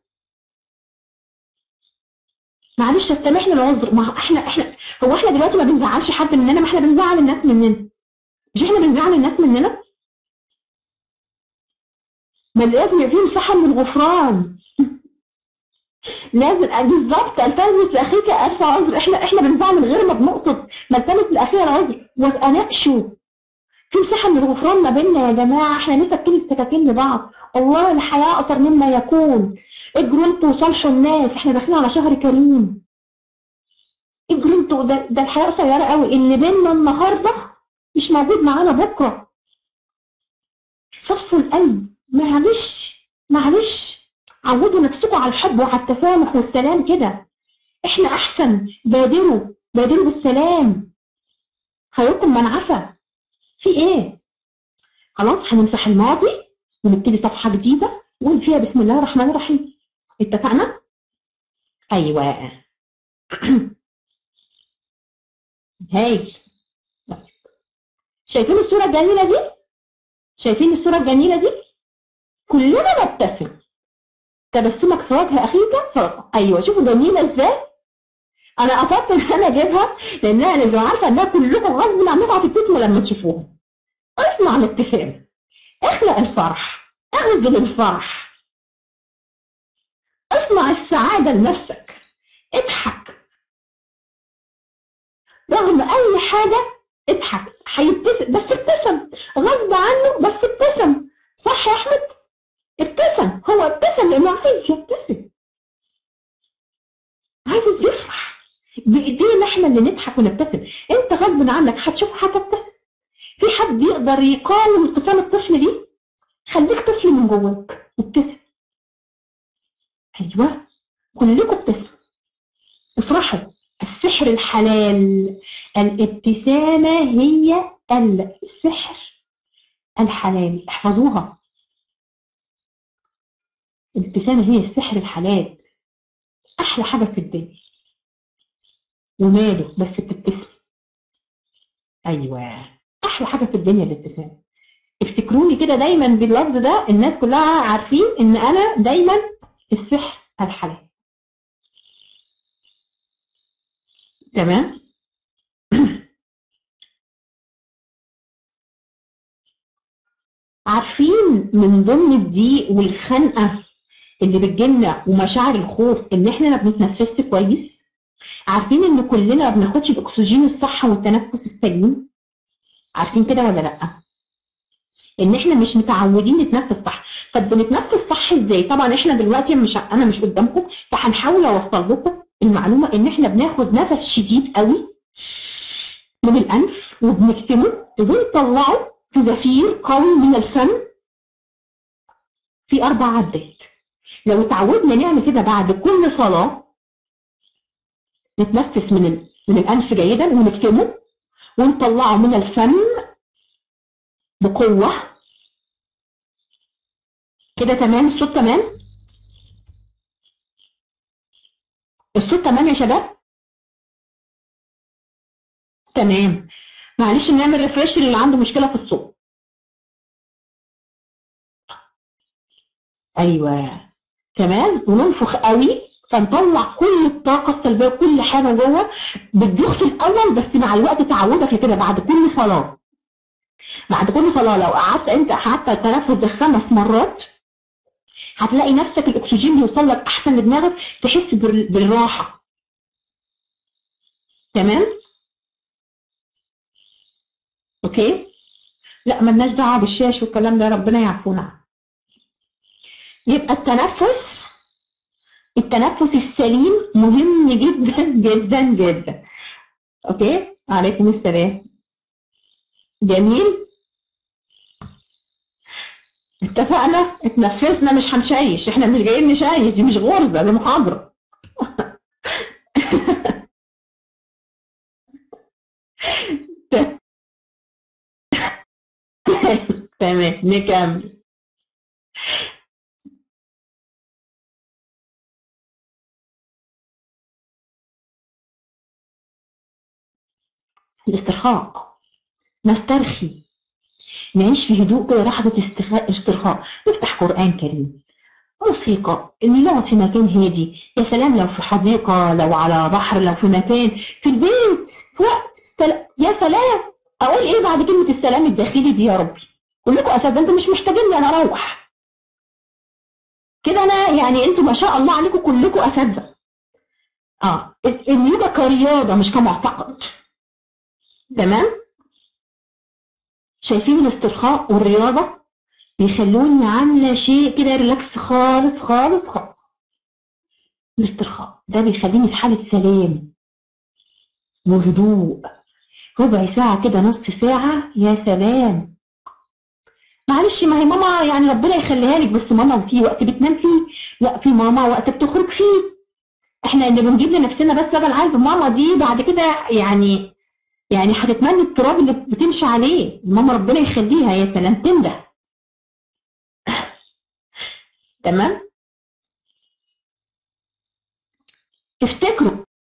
معلش استمحني العذر ما احنا احنا هو احنا دلوقتي ما بنزعلش حد مننا ما احنا بنزعل الناس مننا مش احنا بنزعل الناس مننا ما لازم يبقى في مساحه من الغفران لازم بالظبط التمس لاخيك الف عذر احنا احنا بنزعل من غير ما بنقصد ما التمس لاخيك العذر واناقشه في مساحه من الغفران ما بيننا يا جماعه احنا لسه بكين السكاكين لبعض والله الحياه اقصر مما يكون اجروا انتوا وصالحوا الناس احنا داخلين على شهر كريم اجروا انتوا ده, ده الحياه قصيره قوي اللي بيننا النهارده مش موجود معانا بكره صفوا القلب معلش معلش عودوا نفسكم على الحب وعلى التسامح والسلام كده احنا احسن بادروا بادروا بالسلام خيركم من عفا في ايه خلاص هنمسح الماضي ونبتدي صفحه جديده ونقول فيها بسم الله الرحمن الرحيم اتفقنا ايوه هاي شايفين الصوره الجميله دي شايفين الصوره الجميله دي كلنا نبتسم تبسمك في وجه اخيك صدقه ايوه شوفوا جميله ازاي انا قصدت ان انا اجيبها لانها لازم عارفه انها كلكم غصب عنكم هتبتسموا لما تشوفوها اصنع الابتسام اخلق الفرح اغزل الفرح اصنع السعاده لنفسك اضحك رغم اي حاجه اضحك هيبتسم بس ابتسم غصب عنه بس ابتسم صح يا احمد ابتسم هو ابتسم لانه عايز يبتسم عايز يفرح بايدينا احنا اللي نضحك ونبتسم انت غصب عنك هتشوف هتبتسم في حد يقدر يقاوم ابتسام الطفل دي خليك طفل من جواك ابتسم ايوه كلكم ابتسم افرحوا السحر الحلال الابتسامة هي السحر الحلال احفظوها الابتسامة هي السحر الحلال أحلى حاجة في الدنيا وماله بس بتبتسم أيوة أحلى حاجة في الدنيا الابتسامة افتكروني كده دايما باللفظ ده الناس كلها عارفين ان انا دايما السحر الحلال تمام عارفين من ضمن الضيق والخنقه اللي بتجيلنا ومشاعر الخوف ان احنا ما بنتنفسش كويس عارفين ان كلنا ما بناخدش الاكسجين الصح والتنفس السليم عارفين كده ولا لا ان احنا مش متعودين نتنفس صح طب بنتنفس صح ازاي طبعا احنا دلوقتي مش انا مش قدامكم فهنحاول اوصل لكم المعلومه ان احنا بناخد نفس شديد قوي من الانف وبنكتمه وبنطلعه في زفير قوي من الفم في اربع عدات لو اتعودنا نعمل كده بعد كل صلاه نتنفس من ال... من الانف جيدا ونكتمه ونطلعه من الفم بقوه كده تمام الصوت تمام الصوت تمام يا شباب تمام معلش نعمل ريفرش اللي عنده مشكله في الصوت ايوه تمام وننفخ قوي فنطلع كل الطاقه السلبيه كل حاجه جوه بتدوخ في الاول بس مع الوقت تعودك كده بعد كل صلاه بعد كل صلاه لو قعدت انت حتى التنفس ده خمس مرات هتلاقي نفسك الاكسجين بيوصل لك احسن لدماغك تحس بالراحه تمام اوكي لا ملناش دعوه بالشاش والكلام ده ربنا يعفونا عنه. يبقى التنفس التنفس السليم مهم جدا جدا جدا اوكي عليكم السلام جميل اتفقنا اتنفسنا مش هنشيش احنا مش جايين نشيش دي مش غرزه دي محاضره تمام نكمل الاسترخاء نسترخي نعيش في هدوء كده لحظة استخاء استرخاء نفتح قرآن كريم موسيقى إني نقعد في مكان هادي يا سلام لو في حديقة لو على بحر لو في مكان في البيت في وقت السل... يا سلام أقول إيه بعد كلمة السلام الداخلي دي يا ربي كلكم أساتذة أنتوا مش محتاجيني أنا أروح كده أنا يعني أنتوا ما شاء الله عليكم كلكم أساتذة اه اليوجا كرياضة مش كمعتقد تمام شايفين الاسترخاء والرياضة بيخلوني عاملة شيء كده ريلاكس خالص خالص خالص الاسترخاء ده بيخليني في حالة سلام وهدوء ربع ساعة كده نص ساعة يا سلام معلش ما هي ماما يعني ربنا يخليها لك بس ماما في وقت بتنام فيه لا في ماما وقت بتخرج فيه احنا اللي بنجيب لنفسنا بس وجع القلب ماما دي بعد كده يعني يعني هتتمنى التراب اللي بتمشي عليه ماما ربنا يخليها يا سلام تنده تمام افتكروا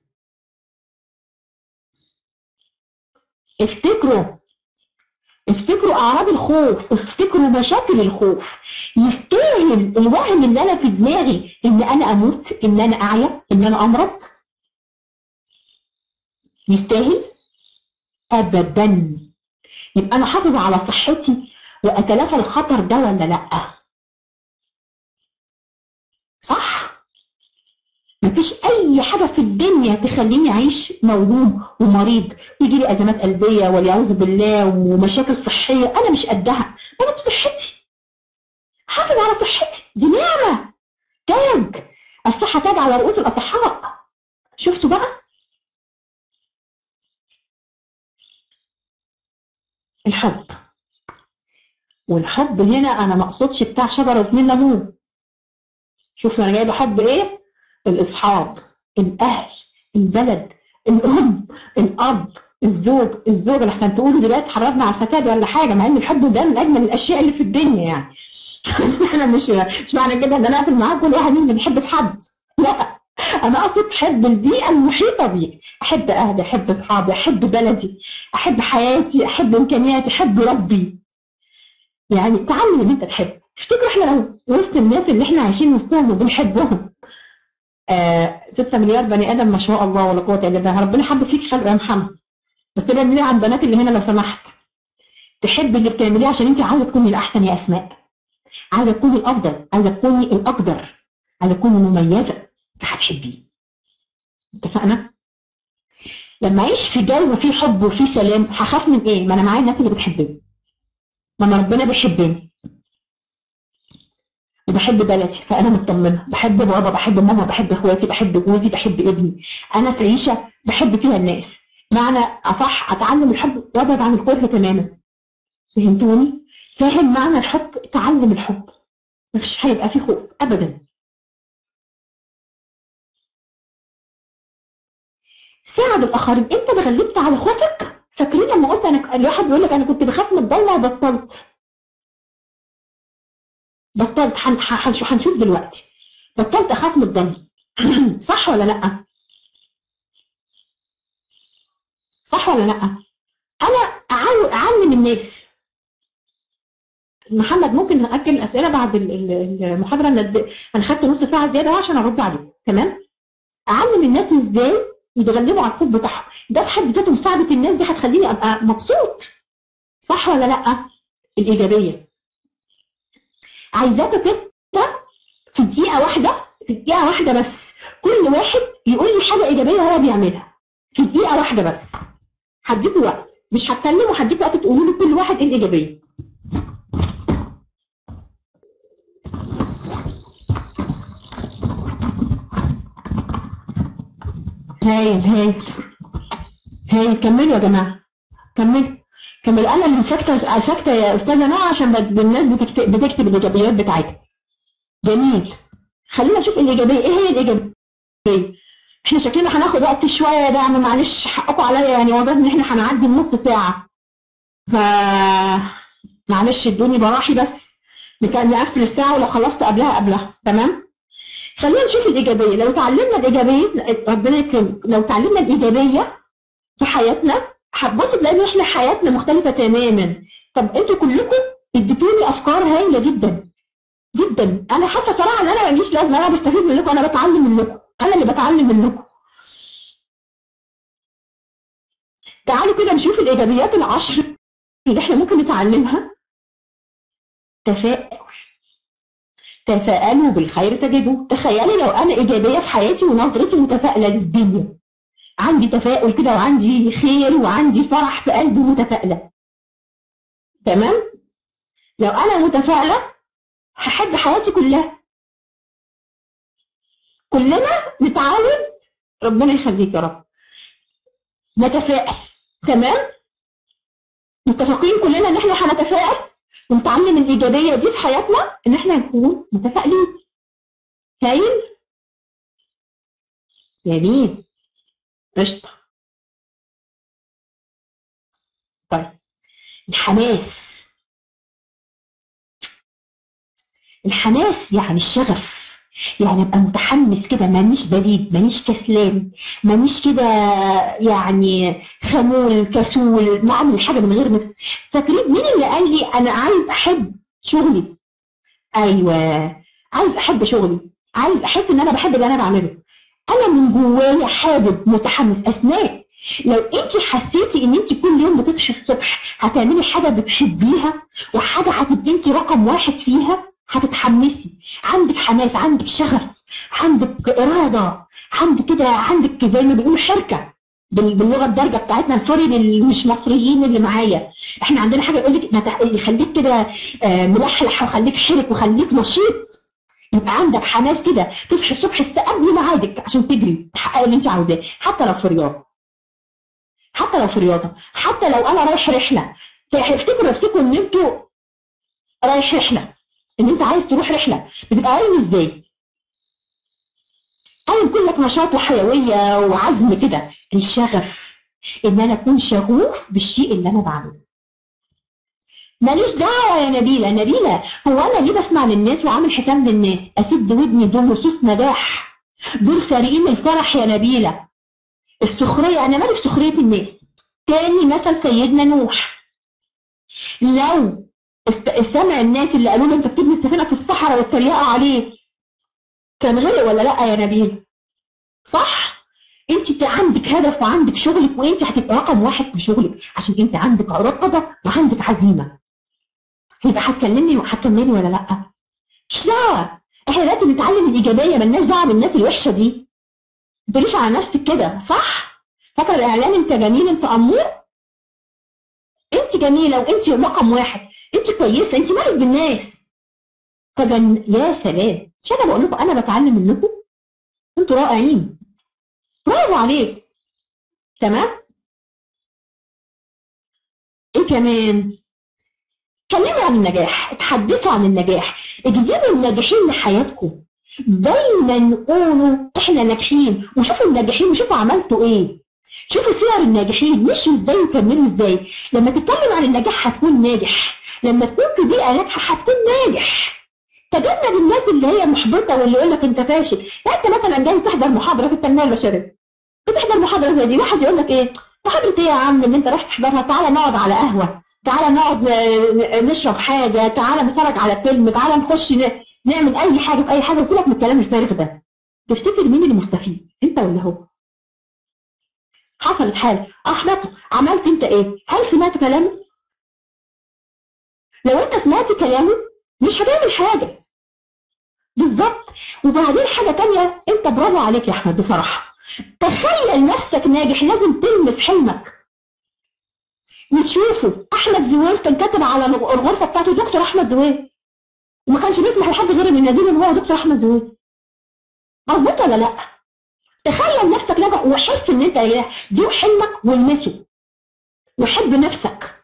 افتكروا افتكروا اعراض الخوف افتكروا مشاكل الخوف يستاهل الوهم اللي انا في دماغي ان انا اموت ان انا اعيا ان انا امرض يستاهل ابدا يبقى انا حافظ على صحتي واتلافى الخطر ده ولا لا صح مفيش اي حاجه في الدنيا تخليني اعيش موهوم ومريض ويجي لي ازمات قلبيه والعياذ بالله ومشاكل صحيه انا مش قدها انا بصحتي حافظ على صحتي دي نعمه تاج الصحه تاج على رؤوس الاصحاء شفتوا بقى الحب والحب هنا انا ما اقصدش بتاع شجره واتنين ليمون شوفوا انا جايبه حب ايه الاصحاب الاهل البلد الام الاب الزوج الزوجه اللي احسن تقولوا دلوقتي حرضنا على الفساد ولا حاجه مع ان الحب ده من اجمل الاشياء اللي في الدنيا يعني احنا مش مش معنى كده ان انا اقفل معاك كل واحد منهم بيحب في حد لا انا اقصد حب البيئه المحيطه بيك احب اهلي احب اصحابي احب بلدي احب حياتي احب امكانياتي احب ربي يعني تعلم ان انت تحب تفتكر احنا لو وسط الناس اللي احنا عايشين وسطهم وبنحبهم آه 6 مليار بني ادم ما شاء الله ولا قوه الا بالله ربنا حب فيك خلق يا محمد بس انا بنقول على البنات اللي هنا لو سمحت تحب اللي بتعمليه عشان انت عايزه تكوني الاحسن يا اسماء عايزه تكوني الافضل عايزه تكوني الاقدر عايزه تكوني مميزه فهتحبيه اتفقنا لما اعيش في جو فيه حب وفيه سلام هخاف من ايه ما انا معايا الناس اللي بتحبني ما انا ربنا بيحبني وبحب بلدي فانا مطمنه بحب بابا بحب ماما بحب اخواتي بحب جوزي بحب ابني انا في عيشه بحب فيها الناس معنى اصح اتعلم الحب وابعد عن الكره تماما فهمتوني فاهم معنى الحب تعلم الحب مفيش هيبقى فيه خوف ابدا ساعد الاخرين انت اتغلبت على خوفك فاكرين لما قلت انا الواحد بيقول لك انا كنت بخاف من الضلمه وبطلت بطلت هنشوف دلوقتي بطلت اخاف من الضلمه صح ولا لا صح ولا لا انا أعو... اعلم الناس محمد ممكن ناجل الاسئله بعد المحاضره انا خدت نص ساعه زياده عشان ارد عليكم تمام اعلم الناس ازاي يتغلبوا على الخوف بتاعهم ده في حد ذاته مساعده الناس دي هتخليني ابقى مبسوط صح ولا لا الايجابيه عايزاك كده في دقيقه واحده في دقيقه واحده بس كل واحد يقول لي حاجه ايجابيه هو بيعملها في دقيقه واحده بس هديكوا وقت مش هتكلم وهديكوا وقت تقولوا لي كل واحد ايه الايجابيه هايل هايل هايل كملوا يا جماعه كملوا كملوا انا اللي ساكته ساكته يا استاذه نوع عشان بت- الناس بتكتب, بتكتب الايجابيات بتاعتها جميل خلينا نشوف الايجابيه ايه هي الايجابيه احنا شكلنا هناخد وقت شويه يا دعم معلش حقكم عليا يعني واضح ان احنا هنعدي النص ساعه ف معلش ادوني براحي بس نك- نقفل الساعه ولو خلصت قبلها قبلها تمام خلينا نشوف الايجابيه لو اتعلمنا الايجابيه ربنا يكرمك لو اتعلمنا الايجابيه في حياتنا هتبص تلاقي ان احنا حياتنا مختلفه تماما طب انتوا كلكم اديتوني افكار هايله جدا جدا انا حاسه صراحه ان انا ماليش لازمه انا بستفيد منكم انا بتعلم منكم انا اللي بتعلم منكم تعالوا كده نشوف الايجابيات العشر اللي احنا ممكن نتعلمها تفاؤل تفاءلوا بالخير تجدوه تخيلي لو انا ايجابيه في حياتي ونظرتي متفائله للدنيا عندي تفاؤل كده وعندي خير وعندي فرح في قلبي متفائله تمام لو انا متفائله هحب حياتي كلها كلنا نتعاون ربنا يخليك يا رب نتفائل تمام متفقين كلنا ان احنا هنتفائل ونتعلم الايجابيه دي في حياتنا ان احنا نكون متفائلين هايل جميل قشطه طيب الحماس الحماس يعني الشغف يعني ابقى متحمس كده مانيش بريد مانيش كسلان مانيش كده يعني خمول كسول بعمل حاجه من غير نفس فاكرين مين اللي قال لي انا عايز احب شغلي ايوه عايز احب شغلي عايز احس ان انا بحب اللي انا بعمله انا من جوايا حابب متحمس اسماء لو انت حسيتي ان انت كل يوم بتصحي الصبح هتعملي حاجه بتحبيها وحاجه هتبقي انت رقم واحد فيها هتتحمسي عندك حماس عندك شغف عندك اراده عندك كده عندك زي ما بيقولوا حركه بال- باللغه الدارجه بتاعتنا سوري لل- مش مصريين اللي معايا احنا عندنا حاجه يقول لك نت- يخليك كده آه، ملحلح وخليك حرك وخليك نشيط يبقى عندك حماس كده تصحي الصبح الساعه قبل ميعادك عشان تجري تحققي اللي انت عاوزاه حتى لو في رياضه حتى لو في رياضه حتى لو انا رايح رحله افتكروا افتكروا ان انتوا رايح رحله ان انت عايز تروح رحله بتبقى قايم ازاي؟ قايم كلك نشاط وحيويه وعزم كده الشغف ان انا اكون شغوف بالشيء اللي انا بعمله ماليش دعوه يا نبيله نبيله هو انا ليه بسمع للناس وعامل حساب للناس اسد ودني دول لصوص نجاح دول سارقين الفرح يا نبيله السخريه انا مالي بسخريه الناس تاني مثل سيدنا نوح لو است- سمع الناس اللي قالوا له انت بتبني السفينه في الصحراء واتريقوا عليه كان غرق ولا لا يا نبيل صح انت عندك هدف وعندك شغلك وانت هتبقى رقم واحد في شغلك عشان انت عندك اراده وعندك عزيمه يبقى هتكلمني وهتكملي ولا لا مش دعوه احنا دلوقتي بنتعلم الايجابيه مالناش دعوه بالناس الوحشه دي ما تقوليش على نفسك كده صح فاكره الاعلان انت جميل انت امور انت جميله وانت رقم واحد انت كويسه انت مالك بالناس فجن يا سلام مش انا بقول لكم انا بتعلم منكم انتوا رائعين برافو عليك تمام ايه كمان كلموا عن النجاح اتحدثوا عن النجاح اجذبوا الناجحين لحياتكم دايما قولوا احنا ناجحين وشوفوا الناجحين وشوفوا عملتوا ايه شوفوا سير الناجحين مشوا ازاي وكملوا ازاي لما تتكلم عن النجاح هتكون ناجح لما تكون في بيئه ناجحه هتكون ناجح تجنب الناس اللي هي محبطه واللي يقول لك انت فاشل لا انت مثلا جاي تحضر محاضره في التنميه البشريه بتحضر محاضره زي دي واحد يقول لك ايه محاضره ايه يا عم اللي انت رايح تحضرها تعالى نقعد على قهوه تعالى نقعد ن- نشرب حاجه تعالى نتفرج على فيلم تعالى نخش ن- نعمل اي حاجه في اي حاجه وسيبك من الكلام الفارغ ده تفتكر مين اللي مستفيد انت ولا هو حصلت حاجه احبطه عملت انت ايه هل سمعت كلامه لو انت سمعت كلامه مش هتعمل حاجه بالظبط وبعدين حاجه تانية انت برافو عليك يا احمد بصراحه تخيل نفسك ناجح لازم تلمس حلمك وتشوفه احمد زويل كان كاتب على الغرفه بتاعته دكتور احمد زويل وما كانش بيسمح لحد غير ان يناديه ان هو دكتور احمد زويل مظبوط ولا لا تخيل نفسك ناجح وحس ان انت ناجح دوق حلمك والمسه وحب نفسك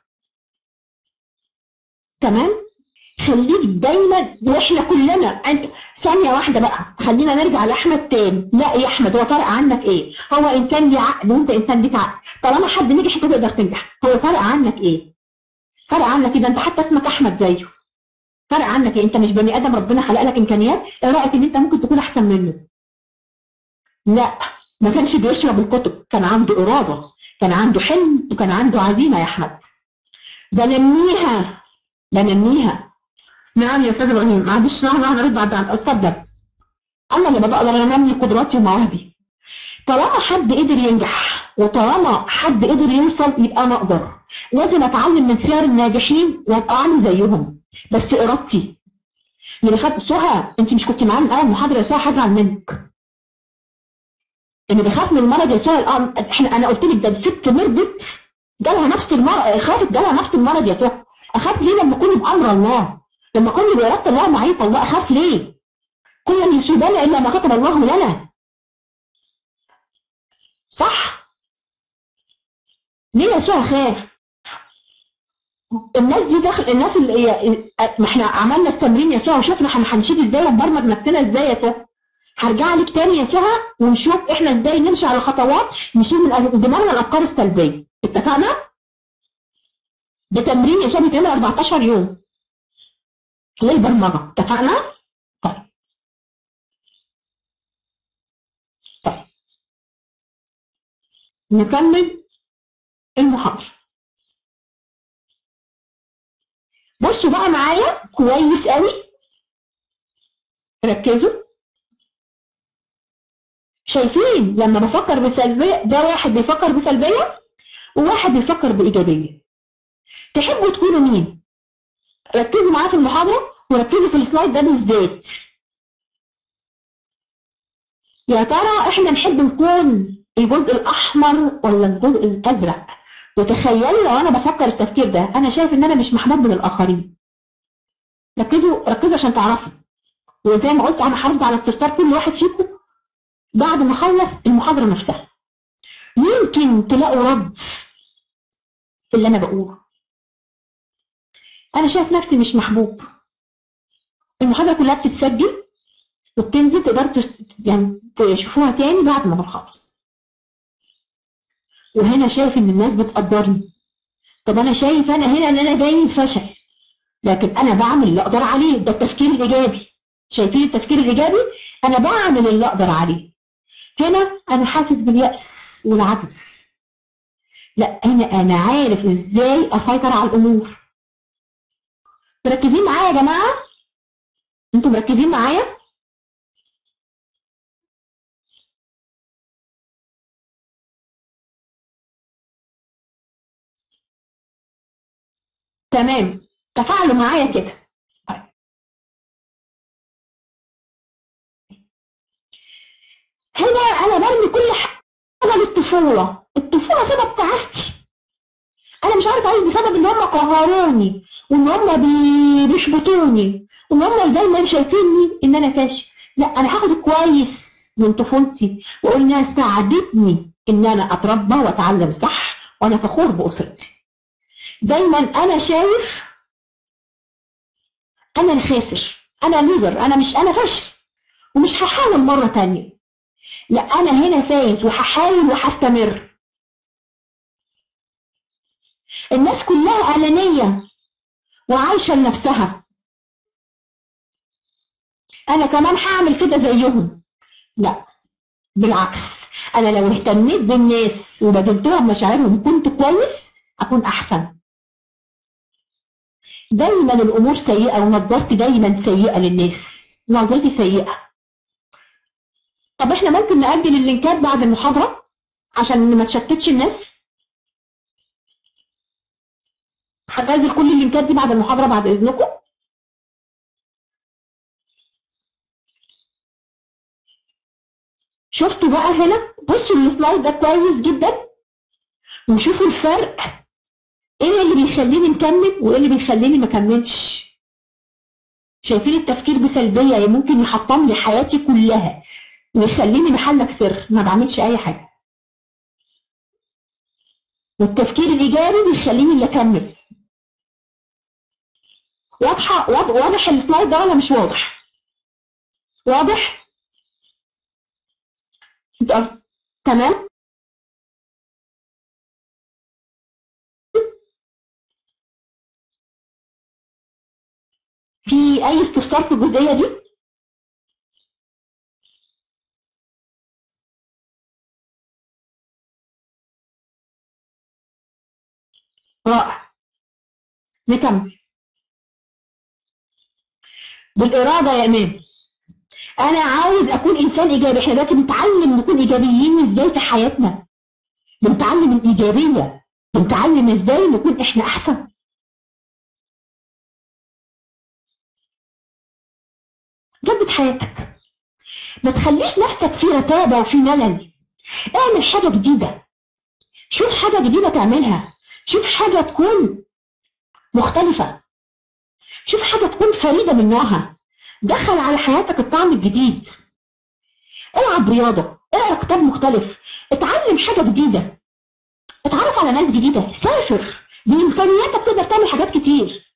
تمام خليك دايما واحنا كلنا انت ثانيه واحده بقى خلينا نرجع لاحمد تاني لا يا احمد هو فرق عنك ايه هو انسان ليه عقل وانت انسان ليك عقل طالما حد نجح انت تقدر تنجح هو فرق عنك ايه فرق عنك ايه ده انت حتى اسمك احمد زيه فرق عنك ايه انت مش بني ادم ربنا خلق لك امكانيات ايه رايك ان انت ممكن تكون احسن منه لا ما كانش بيشرب الكتب كان عنده اراده كان عنده حلم وكان عنده عزيمه يا احمد بنميها بنميها نعم يا استاذ ابراهيم معلش لحظه واحده ارد بعد اتفضل انا اللي بقدر انمي قدراتي ومواهبي طالما حد قدر ينجح وطالما حد قدر يوصل يبقى انا اقدر لازم اتعلم من سير الناجحين وابقى اعمل زيهم بس ارادتي اللي خد سهى انت مش كنت معايا من اول محاضره يا سهى هزعل منك اللي بيخاف من المرض يا سهى الآن- احنا انا قلت لك ده الست مرضت جالها نفس المرض خافت جالها نفس المرض يا سهى اخاف ليه لما اكون بامر الله لما اكون بإرادة الله معي الله اخاف ليه كل يصيبنا الا ما كتب الله لنا صح ليه يسوع خاف الناس دي داخل الناس اللي هي ما احنا عملنا التمرين يسوع وشفنا هن- هنشيل ازاي ونبرمج نفسنا ازاي يسوع هرجع لك تاني يا سهى ونشوف احنا ازاي نمشي على خطوات نشيل من أز- دماغنا الافكار السلبيه اتفقنا؟ ده تمرين يسوع بيتعمل 14 يوم للبرمجه اتفقنا؟ طيب طيب نكمل المحاضرة بصوا بقى معايا كويس قوي ركزوا شايفين لما بفكر بسلبية ده واحد بيفكر بسلبية وواحد بيفكر بإيجابية تحبوا تكونوا مين؟ ركزوا معايا في المحاضرة وركزوا في السلايد ده بالذات يا ترى احنا نحب نكون الجزء الاحمر ولا الجزء الازرق وتخيلوا لو انا بفكر التفكير ده انا شايف ان انا مش محبوب من الاخرين ركزوا ركزوا عشان تعرفوا وزي ما قلت انا هرد على استفسار كل واحد فيكم بعد ما اخلص المحاضره نفسها يمكن تلاقوا رد في اللي انا بقوله انا شايف نفسي مش محبوب المحاضره كلها بتتسجل وبتنزل تقدروا تس- يعني تشوفوها تاني بعد ما بنخلص وهنا شايف ان الناس بتقدرني طب انا شايف انا هنا ان انا جاي فشل لكن انا بعمل اللي اقدر عليه ده التفكير الايجابي شايفين التفكير الايجابي انا بعمل اللي اقدر عليه هنا انا حاسس باليأس والعجز لا هنا انا عارف ازاي اسيطر على الامور مركزين معايا يا جماعه انتوا مركزين معايا تمام تفاعلوا معايا كده طيب. هنا انا برمي كل حاجه للطفوله الطفوله سبب تعاستي انا مش عارف عايز بسبب ان هم قهروني وان هم بي- بيشبطوني وان هم دايما شايفيني ان انا فاشل لا انا هاخد كويس من طفولتي واقول انها ساعدتني ان انا اتربى واتعلم صح وانا فخور باسرتي دايما انا شايف انا الخاسر انا لوزر انا مش انا فاشل ومش هحاول مره تانية لا انا هنا فايز وهحاول وهستمر الناس كلها انانيه وعايشه لنفسها انا كمان هعمل كده زيهم لا بالعكس انا لو اهتميت بالناس وبدلتهم مشاعرهم وكنت كويس اكون احسن دايما الامور سيئه ونظرتي دايما سيئه للناس نظرتي سيئه طب احنا ممكن نأجل اللينكات بعد المحاضره عشان ما تشتتش الناس هنزل كل اللينكات دي بعد المحاضره بعد اذنكم شفتوا بقى هنا بصوا السلايد ده كويس جدا وشوفوا الفرق ايه اللي بيخليني نكمل وايه اللي بيخليني ما اكملش شايفين التفكير بسلبيه يعني ممكن يحطم لي حياتي كلها ويخليني محلك سر ما بعملش اي حاجه والتفكير الايجابي بيخليني اللي اكمل واضحه واضح, واضح السلايد ده ولا مش واضح واضح طب، تمام في اي استفسار في الجزئيه دي رائع نكمل بالإرادة يا إمام أنا عاوز أكون إنسان إيجابي إحنا دلوقتي بنتعلم نكون إيجابيين إزاي في حياتنا بنتعلم الإيجابية بنتعلم إزاي نكون إحنا أحسن جدد حياتك ما تخليش نفسك في رتابة وفي ملل اعمل حاجة جديدة شوف حاجة جديدة تعملها شوف حاجة تكون مختلفة شوف حاجة تكون فريدة من نوعها دخل على حياتك الطعم الجديد العب رياضة اقرا كتاب مختلف اتعلم حاجة جديدة اتعرف على ناس جديدة سافر بإمكانياتك تقدر تعمل حاجات كتير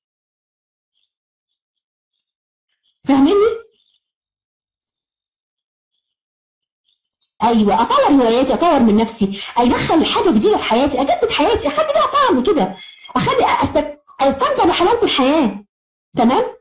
فاهميني؟ ايوه اطور هواياتي اطور من نفسي ادخل حاجه جديده في حياتي اجدد حياتي اخلي لها طعم كده اخلي أست- استمتع بحلاوه الحياه تمام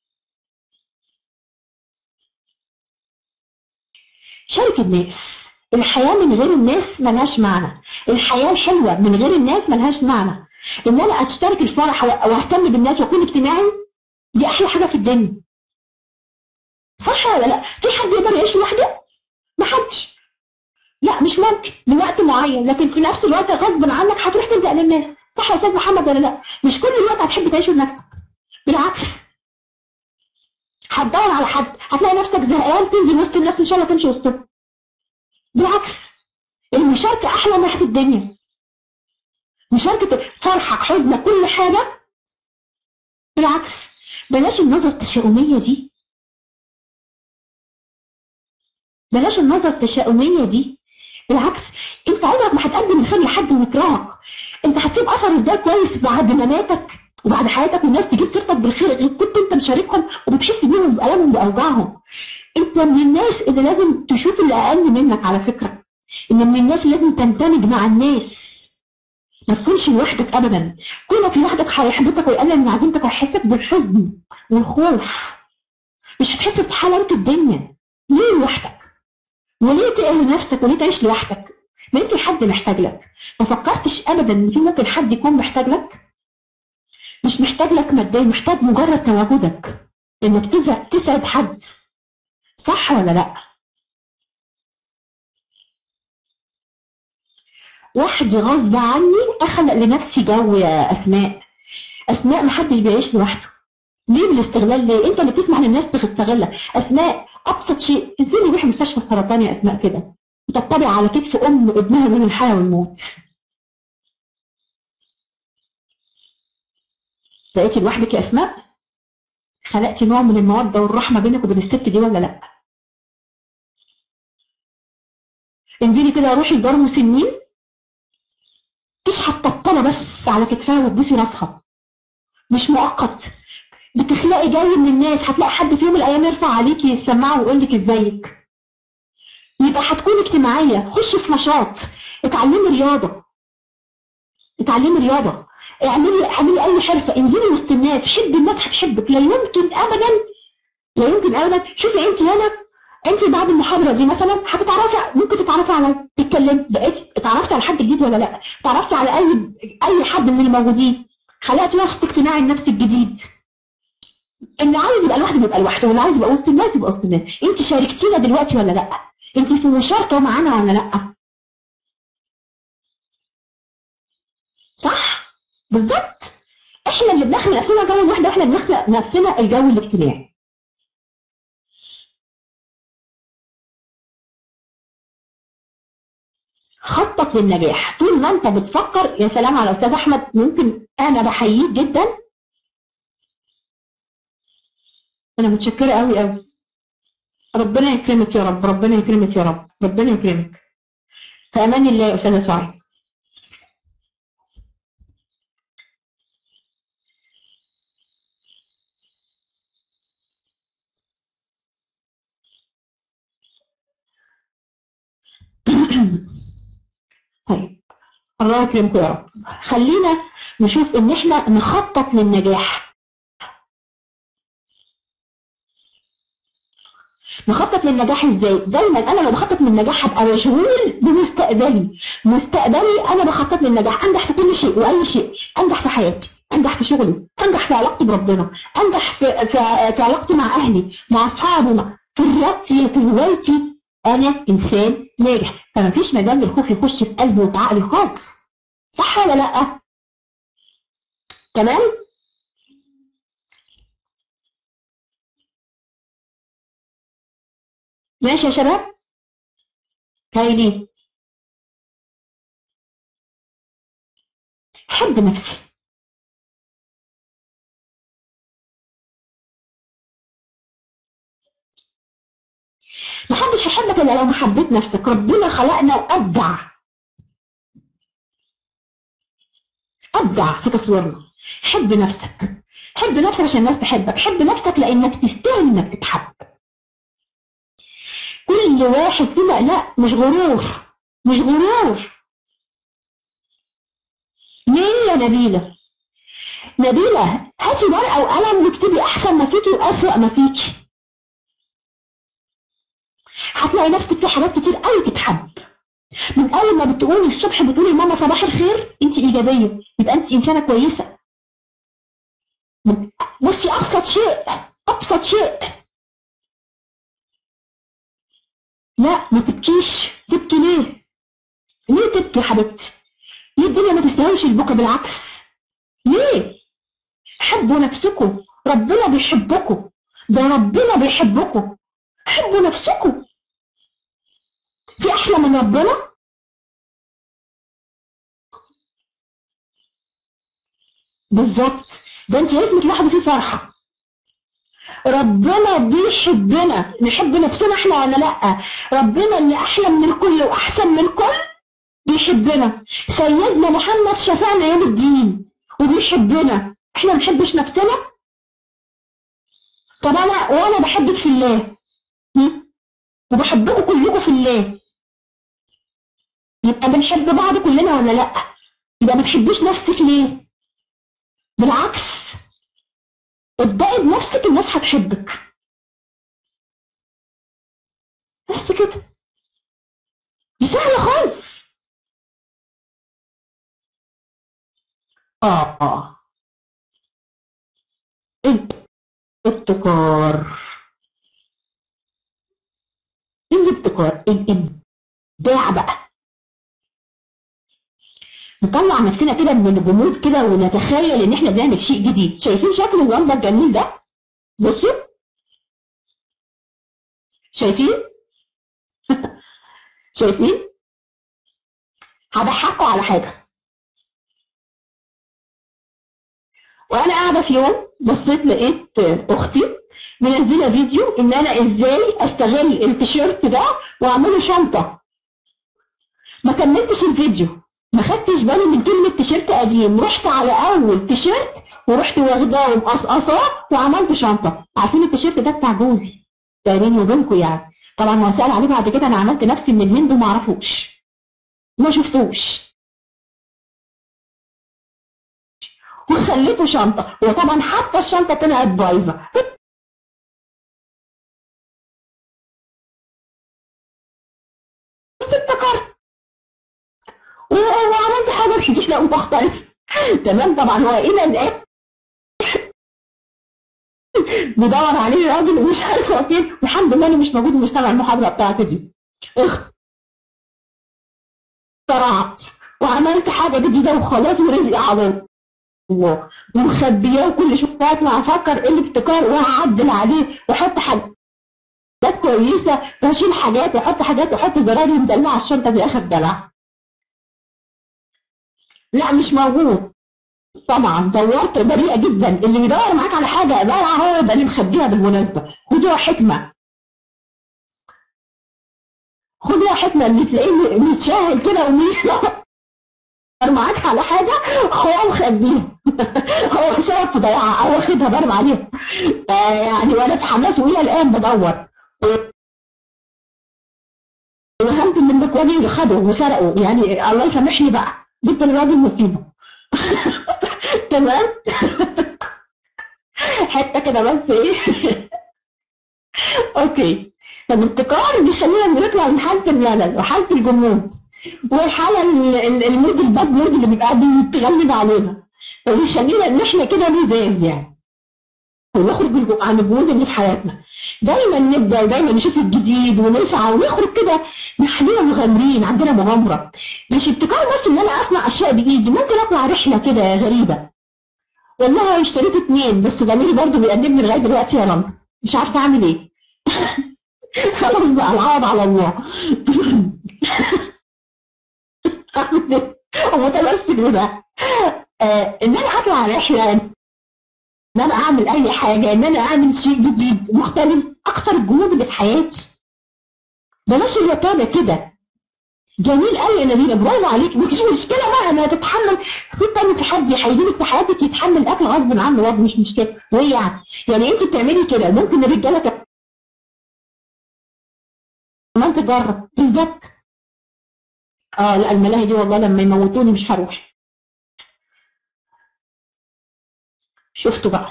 شارك الناس الحياه من غير الناس ملهاش معنى الحياه الحلوه من غير الناس ملهاش معنى ان انا اشترك الفرح و- واهتم بالناس واكون اجتماعي دي احلى حاجه في الدنيا صح ولا لا في حد يقدر يعيش لوحده محدش لا مش ممكن لوقت معين لكن في نفس الوقت غصب عنك هتروح تلجأ للناس صح يا استاذ محمد ولا لا مش كل الوقت هتحب تعيش لنفسك بالعكس هتدور على حد هتلاقي نفسك زهقان تنزل وسط الناس ان شاء الله تمشي وسطهم بالعكس المشاركة أحلى ما في الدنيا مشاركة فرحك حزنك كل حاجة بالعكس بلاش النظرة التشاؤمية دي بلاش النظرة التشاؤمية دي بالعكس انت عمرك ما هتقدم الخير لحد ويكرهك انت هتسيب اثر ازاي كويس بعد مماتك وبعد حياتك والناس تجيب سيرتك بالخير اذا كنت انت مشاركهم وبتحس بيهم بألمهم وبأوجاعهم انت من الناس اللي لازم تشوف اللي اقل منك على فكرة ان من الناس اللي لازم تندمج مع الناس ما تكونش لوحدك ابدا كونك لوحدك هيحبطك ويقلل من عزيمتك وهيحسك بالحزن والخوف مش هتحس بحلاوة الدنيا ليه لوحدك وليه تقهر نفسك وليه تعيش لوحدك ما يمكن حد محتاج لك ما فكرتش ابدا ان في ممكن حد يكون محتاج لك مش محتاج لك ماديا محتاج مجرد تواجدك انك تسعد تسعد حد صح ولا لا وحدي غصب عني اخلق لنفسي جو يا اسماء اسماء محدش بيعيش لوحده ليه بالاستغلال ليه انت اللي بتسمح للناس تستغلك اسماء ابسط شيء انزلي روحي مستشفى السرطان يا اسماء كده وتتبع على كتف ام ابنها بين الحياه والموت بقيتي لوحدك يا اسماء خلقتي نوع من الموده والرحمه بينك وبين الست دي ولا لا انزلي كده روحي لدار مسنين تشحت طبطبه بس على كتفها وتبوسي راسها مش مؤقت بتخلقي جو من الناس هتلاقي حد في يوم من الايام يرفع عليكي السماعه ويقول لك ازيك يبقى هتكون اجتماعيه خشي في نشاط اتعلمي رياضه اتعلمي رياضه اعملي اعملي اي حرفه انزلي وسط الناس حبي الناس هتحبك لا يمكن ابدا لا يمكن ابدا شوفي انت هنا انت بعد المحاضره دي مثلا هتتعرفي ممكن تتعرفي على تتكلمي بقيتي اتعرفتي على حد جديد ولا لا اتعرفتي على اي اي حد من اللي موجودين خلقتي نشاط اجتماعي لنفسك جديد اللي عايز يبقى لوحده بيبقى لوحده واللي عايز يبقى وسط الناس يبقى وسط الناس انت شاركتينا دلوقتي ولا لا انت في مشاركه معانا ولا لا صح بالظبط احنا اللي بنخلق نفسنا جو الوحده واحنا اللي بنخلق نفسنا الجو الاجتماعي خطط للنجاح طول ما انت بتفكر يا سلام على استاذ احمد ممكن انا بحييك جدا انا متشكره قوي قوي ربنا يكرمك يا رب ربنا يكرمك يا رب ربنا يكرمك في امان الله يا استاذه سعاد طيب الله يكرمكم يا رب خلينا نشوف ان احنا نخطط للنجاح نخطط للنجاح ازاي دايما انا لو بخطط للنجاح هبقى مشغول بمستقبلي مستقبلي انا بخطط للنجاح انجح في كل شيء واي شيء انجح في حياتي انجح في شغلي انجح في علاقتي بربنا انجح في, في, في علاقتي مع اهلي مع اصحابي مع- في رياضتي في هوايتي انا انسان ناجح فما فيش مجال للخوف يخش في قلبي وفي عقلي خالص صح ولا لا تمام ماشي يا شباب هايلين حب نفسي محدش هيحبك الا لو ما حبيت نفسك ربنا خلقنا وابدع ابدع في تصويرنا حب نفسك حب نفسك عشان الناس تحبك حب نفسك لانك تستاهل انك تتحب كل واحد فينا لا مش غرور مش غرور ليه يا نبيلة نبيلة هاتي ورقة وقلم واكتبي أحسن ما فيكي وأسوأ ما فيكي هتلاقي نفسك في حاجات كتير قوي تتحب من أول ما بتقومي الصبح بتقولي لماما صباح الخير أنت إيجابية يبقى أنت إنسانة كويسة من- بصي أبسط شيء أبسط شيء لا ما تبكيش تبكي ليه ليه تبكي يا حبيبتي ليه الدنيا ما تستاهلش البكا بالعكس ليه حبوا نفسكم ربنا بيحبكم ده ربنا بيحبكم حبوا نفسكم في احلى من ربنا بالظبط ده انت اسمك لوحده فيه فرحه ربنا بيحبنا نحب نفسنا احنا ولا لا ربنا اللي احلى من الكل واحسن من الكل بيحبنا سيدنا محمد شفعنا يوم الدين وبيحبنا احنا ما نحبش نفسنا طب انا وانا بحبك في الله هم؟ وبحبكم كلكم في الله يبقى بنحب بعض كلنا ولا لا يبقى ما تحبيش نفسك ليه بالعكس ابدأي بنفسك الناس هتحبك بس كده دي سهلة خالص اه اه اب- ابتكار ايه الابتكار الابداع بقى نطلع نفسنا كده من الجمود كده ونتخيل ان احنا بنعمل شيء جديد شايفين شكل اللمبه الجميل ده بصوا شايفين شايفين هضحكوا على حاجه وانا قاعده في يوم بصيت لقيت اختي منزله فيديو ان انا ازاي استغل التيشيرت ده واعمله شنطه ما كملتش الفيديو ما خدتش بالي من كلمه تيشيرت قديم رحت على اول تيشيرت ورحت واخداه ومقصقصاه وعملت شنطه عارفين التيشيرت ده بتاع جوزي ده بيني وبينكم يعني طبعا هو سال عليه بعد كده انا عملت نفسي من الهند وما اعرفوش ما شفتوش وخليته شنطه وطبعا حتى الشنطه طلعت بايظه بس ابتكرت و- وعملت حاجه جديده ومختلفه تمام طبعا هو الى الان بدور عليه راجل ومش عارف هو فين والحمد لله انه مش موجود ومستمع المحاضره بتاعتي دي اخترعت وعملت حاجه جديده وخلاص ورزقي على الله ومخبياه وكل شويه اطلع افكر ايه الابتكار واعدل عليه واحط حاجات كويسه واشيل حاجات واحط حاجات واحط زراير ومدلعه الشنطه دي اخر دلع لا مش موجود طبعا دورت بريئه جدا اللي بيدور معاك على حاجه بقى هو يبقى اللي مخبيها بالمناسبه خدوها حكمه خدوها حكمه اللي تلاقيه متشاهد كده وبيدور معاك على حاجه هو مخبيها هو سبب في ضياعها او واخدها برم عليها آه يعني وانا في حماس والى الان بدور وهمت من المكوانين اللي خدوا وسرقوا يعني الله يسامحني بقى جبت الراجل مصيبه تمام حته كده بس ايه اوكي فالابتكار بيخلينا نطلع من حاله الملل وحاله الجمود والحاله ال- ال- المود الباد مود اللي بيبقى بيتغلب علينا وبيخلينا ان احنا كده لزاز يعني ونخرج بالج- عن الجمود اللي في حياتنا دايما نبدا ودايما نشوف الجديد ونسعى ونخرج كده نخلينا مغامرين عندنا مغامره مش ابتكار بس ان انا اصنع اشياء بايدي ممكن اطلع رحله كده غريبه والله اشتريت اتنين بس ضميري برضه بيقدمني لغايه دلوقتي يا رب مش عارفه اعمل ايه خلاص بقى العوض على الله اعمل ايه ومتمسك بده آه ان انا اطلع رحله ان انا اعمل اي حاجه ان انا اعمل شيء جديد مختلف اكثر الجهود اللي في حياتي بلاش الرتابه كده جميل قوي يا نبيله برافو عليك مفيش مشكله بقى ما تتحمل في تاني تحدي هيجيلك في حياتك يتحمل الاكل غصب عنه برضه مش مشكله وايه يعني يعني انت بتعملي كده ممكن الرجاله كمان تجرب بالظبط اه لا الملاهي دي والله لما يموتوني مش هروح شفتوا بقى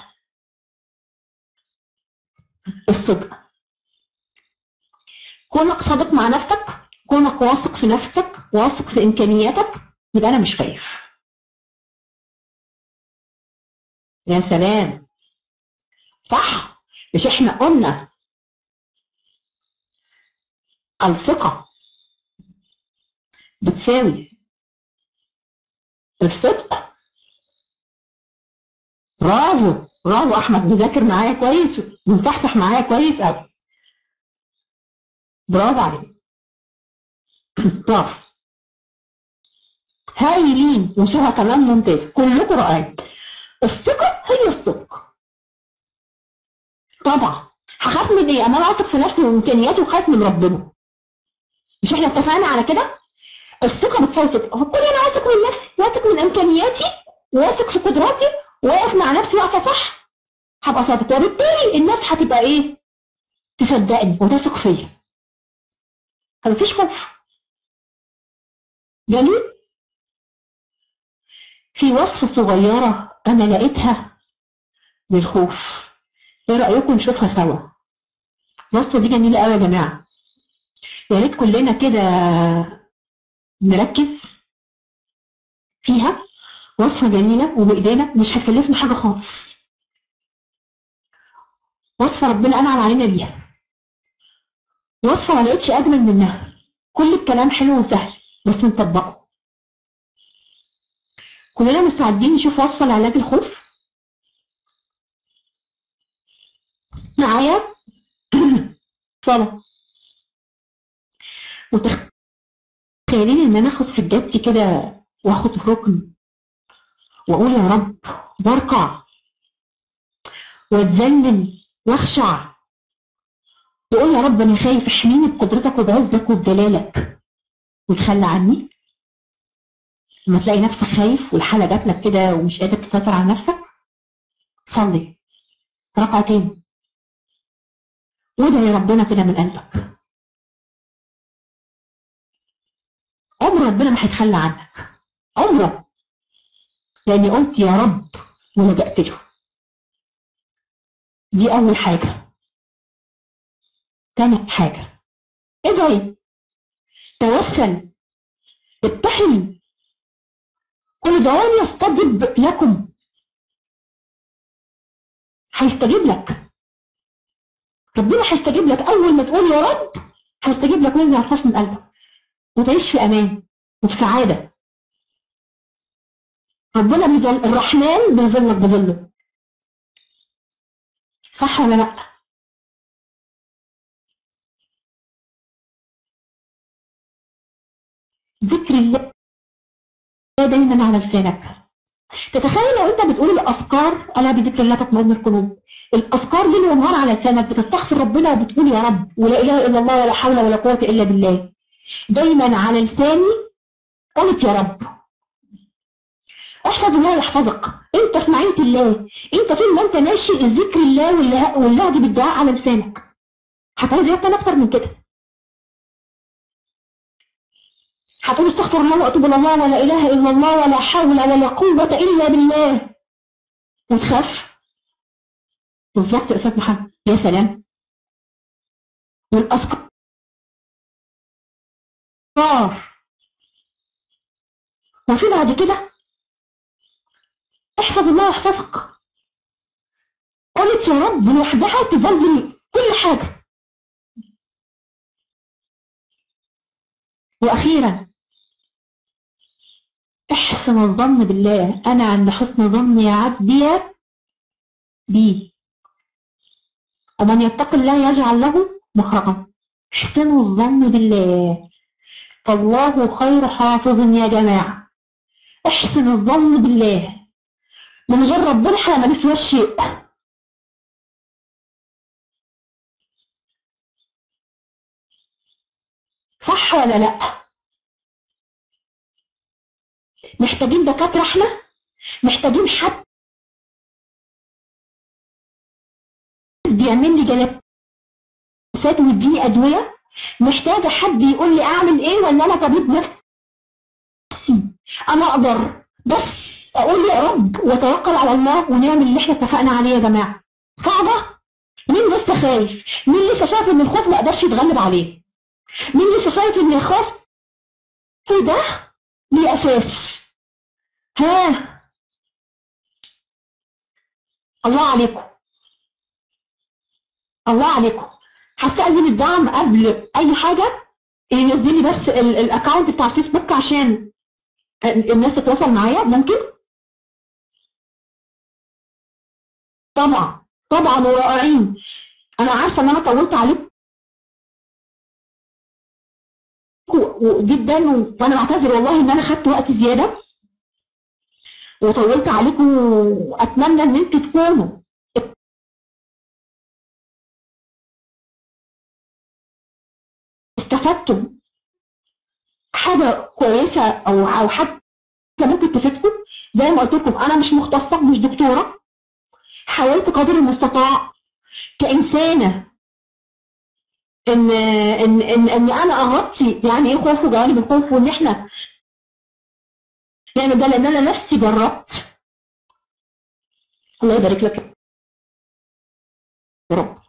الصدق كونك صادق مع نفسك كونك واثق في نفسك واثق في امكانياتك يبقى انا مش خايف يا سلام صح مش احنا قلنا الثقة بتساوي الصدق برافو برافو احمد مذاكر معايا كويس ومصحصح معايا كويس قوي برافو عليك برافو هايلين وسهى كمان ممتاز كلكم رائعين الثقة هي الصدق طبعا هخاف من ايه؟ انا واثق في نفسي وامكانياتي وخايف من ربنا مش احنا اتفقنا على كده؟ الثقة بتساوي صدق كل انا واثق من نفسي واثق من امكانياتي واثق في قدراتي واقف مع نفسي واقفة صح هبقى صادق وبالتالي الناس هتبقى ايه؟ تصدقني وتثق فيا فمفيش خوف جميل في وصفة صغيرة أنا لقيتها للخوف إيه رأيكم نشوفها سوا الوصفة دي جميلة قوي يا جماعة يا ريت كلنا كده نركز فيها وصفة جميلة وبإيدينا مش هتكلفنا حاجة خالص وصفة ربنا أنعم علينا بيها وصفة ما لقيتش أجمل منها كل الكلام حلو وسهل بس نطبقه كلنا مستعدين نشوف وصفة لعلاج الخوف معايا صلاة متخيلين ان انا اخد سجادتي كده واخد ركن واقول يا رب واركع واتذلل واخشع واقول يا رب انا خايف احميني بقدرتك وبعزك وبجلالك وتخلى عني لما تلاقي نفسك خايف والحالة جات لك كده ومش قادر تسيطر على نفسك صلي ركعتين وادعي ربنا كده من قلبك عمر ربنا ما هيتخلى عنك عمره لاني قلت يا رب ولجأت له دي اول حاجة تاني حاجة ادعي توسل اتحل قل ادعوني استجب لكم هيستجيب لك ربنا هيستجيب لك اول ما تقول يا رب هيستجيب لك وينزع الخوف من قلبك وتعيش في امان وفي سعاده ربنا بيظل الرحمن بيظلك بظله صح ولا لا ذكر الله دايما على لسانك تتخيل لو انت بتقول الاذكار الا بذكر الله تطمئن القلوب الاذكار ليل ونهار على لسانك بتستغفر ربنا وبتقول يا رب ولا اله الا الله ولا حول ولا قوه الا بالله دايما على لساني قلت يا رب احفظ الله يحفظك انت في معيه الله انت طول ما انت ماشي ذكر الله والله- واللهج بالدعاء على لسانك هتعوز ايه تاني اكتر من كده هتقول استغفر الله واتوب الى الله ولا اله الا الله ولا حول ولا قوه الا بالله وتخاف بالظبط يا استاذ محمد يا سلام والاذكار وفي بعد كده احفظ الله يحفظك قلت يا رب لوحدها تزلزل كل حاجه واخيرا احسن الظن بالله انا عند حسن ظن عبدي بي ومن يتق الله يجعل له مخرجا احسنوا الظن بالله فالله خير حافظ يا جماعه احسن الظن بالله من غير ربنا احنا ما نسواش شيء صح ولا لا محتاجين دكاترة احنا محتاجين حد يعمل لي جلسات ويديني ادويه محتاجه حد يقول لي اعمل ايه ولا انا طبيب نفسي انا اقدر بس اقول يا رب وتوكل على الله ونعمل اللي احنا اتفقنا عليه يا جماعه صعبه مين لسه خايف مين لسه شايف ان الخوف ما قدرش يتغلب عليه مين لسه شايف ان الخوف ده ليه اساس ها الله عليكم الله عليكم هستأذن الدعم قبل اي حاجه ينزل لي بس ال- الاكونت بتاع الفيسبوك عشان الناس تتواصل معايا ممكن طبعا طبعا ورائعين انا عارفه ان انا طولت عليكم و- جدا و- وانا بعتذر والله ان انا خدت وقت زياده وطولت عليكم واتمنى ان انتوا تكونوا استفدتم حاجه كويسه او او حاجه ممكن تفيدكم زي ما قلت لكم انا مش مختصه مش دكتوره حاولت قدر المستطاع كانسانه ان ان ان, إن انا اغطي يعني ايه خوف وجوانب الخوف وان احنا نعمل ده لان انا نفسي جربت الله يبارك لك يا رب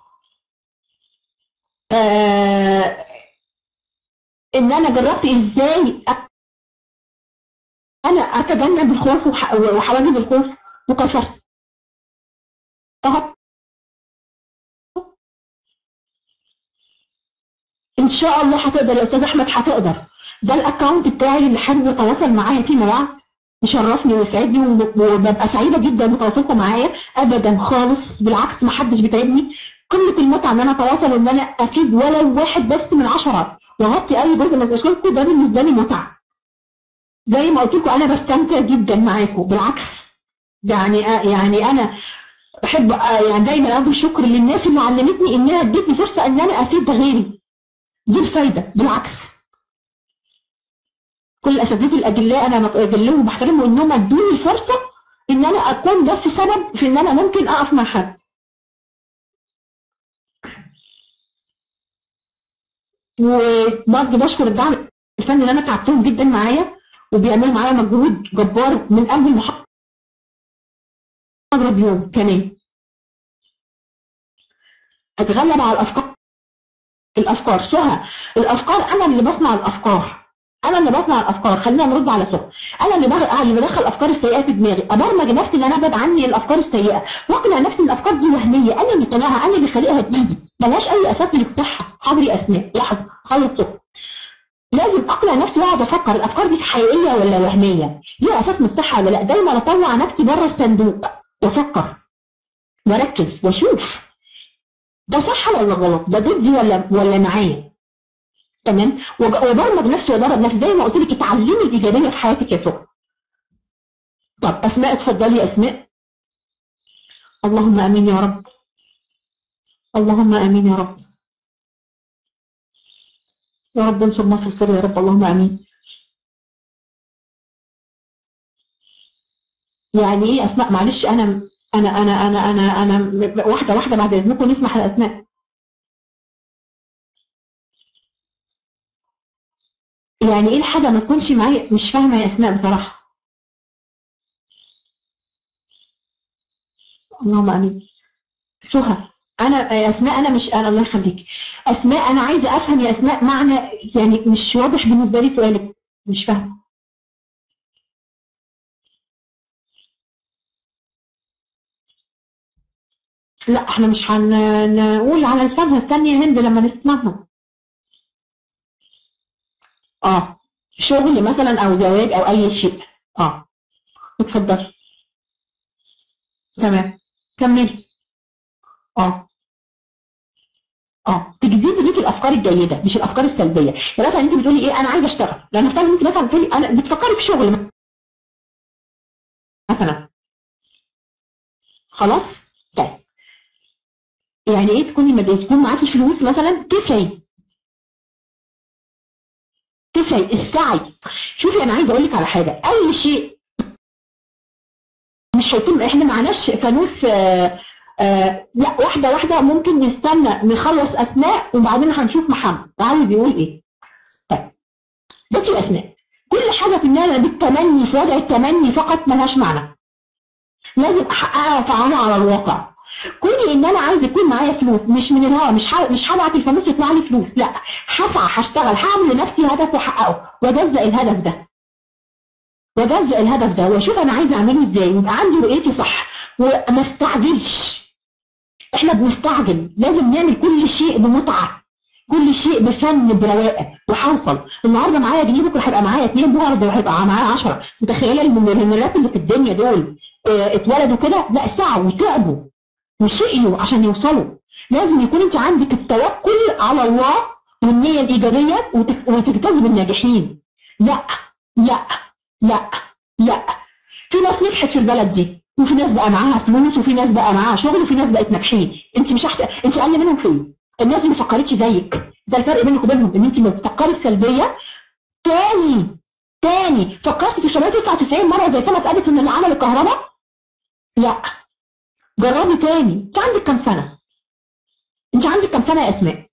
آه ان انا جربت ازاي أ- انا اتجنب الخوف وح- وحواجز الخوف وكسرت ان شاء الله هتقدر يا استاذ احمد هتقدر ده الاكونت بتاعي اللي حابب يتواصل معايا فيما بعد يشرفني ويسعدني وب- وببقى سعيده جدا بتواصلكم معايا ابدا خالص بالعكس ما حدش بيتعبني قمه المتعه ان انا اتواصل وان انا افيد ولو واحد بس من عشره واغطي اي جزء من مشاكلكم ده بالنسبه لي متعه زي ما قلت لكم انا بستمتع جدا معاكم بالعكس يعني يعني انا بحب يعني دايما ابو شكر للناس اللي علمتني انها ادتني فرصه ان انا افيد غيري دي الفايده بالعكس كل اساتذتي الاجلاء انا بجلهم وبحترمهم انهم ادوني الفرصه ان انا اكون بس سبب في ان انا ممكن اقف مع حد وبرضه بشكر الدعم الفني اللي انا تعبتهم جدا معايا وبيعملوا معايا مجهود جبار من قبل المحاضره بيوم كمان اتغلب على الافكار الافكار سهى الافكار انا اللي بصنع الافكار انا اللي بصنع الافكار خلينا نرد على سهى انا اللي بغ... اللي بدخل الافكار السيئه في دماغي ابرمج نفسي ان انا ابعد عني الافكار السيئه واقنع نفسي ان الافكار دي وهميه انا اللي صنعها انا اللي خالقها بايدي ملهاش اي اساس للصحه حاضر يا اسماء لحظه خلص سهى لازم اقنع نفسي واقعد افكر الافكار دي حقيقيه ولا وهميه ليها اساس من الصحه ولا لا دايما اطلع نفسي بره الصندوق وافكر واركز واشوف ده صح ولا غلط ده ضدي ولا ولا معايا تمام وج- وبرمج نفسي وادرب نفسي زي ما قلت لك اتعلمي الايجابيه في حياتك يا سهى طب اسماء اتفضلي يا اسماء اللهم امين يا رب اللهم امين يا رب يا رب انصر مصر خير يا رب اللهم امين يعني ايه اسماء معلش انا انا انا انا انا انا واحده واحده بعد اذنكم نسمح الاسماء يعني ايه الحاجه ما تكونش معايا مش فاهمه يا اسماء بصراحه اللهم امين سهى انا يا اسماء انا مش انا الله يخليك اسماء انا عايزه افهم يا اسماء معنى يعني مش واضح بالنسبه لي سؤالك مش فاهمه لا احنا مش هنقول على لسانها استني يا هند لما نسمعها اه شغل مثلا او زواج او اي شيء اه اتفضل تمام كملي اه اه تجذبي ليكي الافكار الجيده مش الافكار السلبيه يعني مثلا انت بتقولي ايه انا عايزه اشتغل لان افترض انت مثلا بتقولي انا بتفكري في شغل مثلا خلاص طيب يعني ايه تكوني مد... تكون معاكي فلوس مثلا تسعي تسعي السعي شوفي انا عايزه اقول لك على حاجه اي شيء مش هيتم احنا معناش فانوس آه آه لا واحده واحده ممكن نستنى نخلص اسماء وبعدين هنشوف محمد عاوز يقول ايه طيب بصي يا اسماء كل حاجه في النهايه بالتمني في وضع التمني فقط ملهاش معنى لازم احققها وافعلها على الواقع كوني ان انا عايز يكون معايا فلوس مش من الهوا مش ح... مش هبعت الفانوس يطلع لي فلوس لا هسعى هشتغل هعمل لنفسي هدف واحققه واجزأ الهدف ده واجزأ الهدف ده واشوف انا عايزه اعمله ازاي ويبقى عندي رؤيتي صح وما استعجلش احنا بنستعجل لازم نعمل كل شيء بمتعه كل شيء بفن برواقه وهوصل النهارده معايا جنيه بكره هيبقى معايا اثنين بكره هيبقى معايا 10 متخيله المليونيرات اللي في الدنيا دول اه اتولدوا كده لا سعوا وتعبوا وشقيوا عشان يوصلوا لازم يكون انت عندك التوكل على الله والنيه الايجابيه وتجتذب الناجحين لا لا لا لا في ناس نجحت في البلد دي وفي ناس بقى معاها فلوس وفي ناس بقى معاها شغل وفي ناس بقت ناجحين انت مش احسن انت اقل منهم فين الناس دي ما فكرتش زيك ده الفرق بينك وبينهم ان انت بتفكري بسلبيه تاني تاني فكرتي في 99 مره زي توماس اديسون اللي عمل الكهرباء لا جربي تاني انت عندك كام سنه انت عندك كام سنه يا اسماء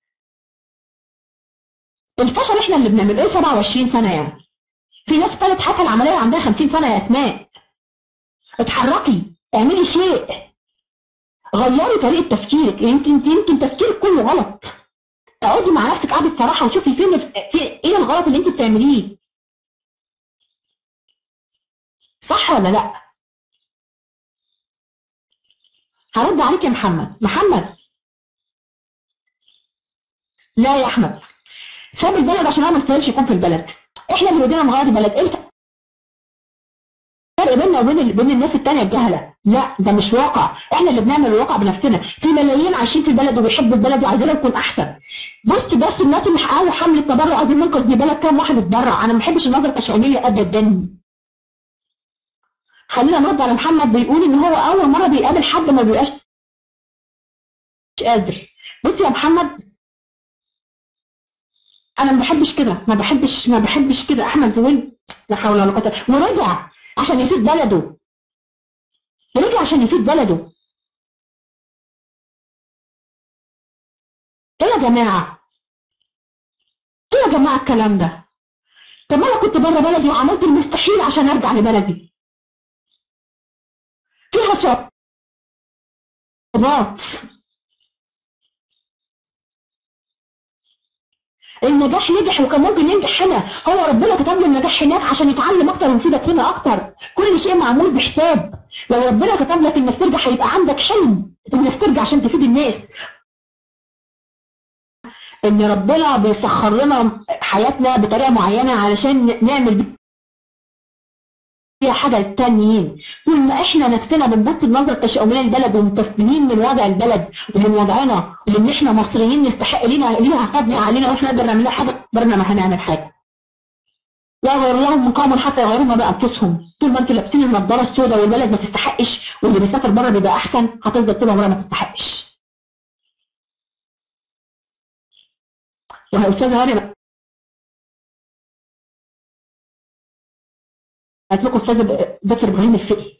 الفشل احنا اللي بنعمله ايه 27 سنه يعني في ناس ابتدت حتى العمليه عندها 50 سنه يا اسماء اتحركي اعملي شيء غيري طريقه تفكيرك انت انت يمكن تفكيرك كله غلط اقعدي مع نفسك قعده صراحه وشوفي فين في ايه الغلط اللي انت بتعمليه صح ولا لا هرد عليك يا محمد محمد لا يا احمد ساب البلد عشان هو ما يستاهلش يكون في البلد احنا اللي بدينا نغير البلد ايه الفرق بيننا وبين بين الناس التانية الجهله لا ده مش واقع احنا اللي بنعمل الواقع بنفسنا في ملايين عايشين في البلد وبيحبوا البلد وعايزينها تكون احسن بص بس الناس اللي حققوا حمله تبرع عايزين ننقذ دي بلد كام واحد اتبرع انا ما بحبش النظره التشاؤميه ابدا خلينا نرد على محمد بيقول ان هو اول مره بيقابل حد ما بيبقاش مش قادر بص يا محمد انا ما بحبش كده ما بحبش ما بحبش كده احمد زويل لا حول ولا قوه ورجع عشان يفيد بلده رجع عشان يفيد بلده ايه يا جماعه ايه يا جماعه الكلام ده طب ما انا كنت بره بلدي وعملت المستحيل عشان ارجع لبلدي فيها صعوبات النجاح نجح وكان ممكن ينجح هنا هو ربنا كتب له النجاح هناك عشان يتعلم اكتر ويفيدك هنا اكتر كل شيء معمول بحساب لو ربنا كتب لك انك ترجع هيبقى عندك حلم انك ترجع عشان تفيد الناس ان ربنا بيسخر لنا حياتنا بطريقه معينه علشان نعمل فيها حاجه للتانيين طول ما احنا نفسنا بنبص بنظره تشاؤميه للبلد ومتفهمين من وضع البلد ومن وضعنا وان احنا مصريين نستحق لينا ليها فضل علينا واحنا نقدر نعمل لها حاجه برنا ما هنعمل حاجه لا يغير لهم من قوم حتى يغيروا ما بانفسهم طول ما انتوا لابسين النضاره السوداء والبلد ما تستحقش واللي بيسافر بره بيبقى احسن هتفضل طول عمرها ما تستحقش ويا استاذه هاني قالت لكم استاذ دكتور ابراهيم الفقي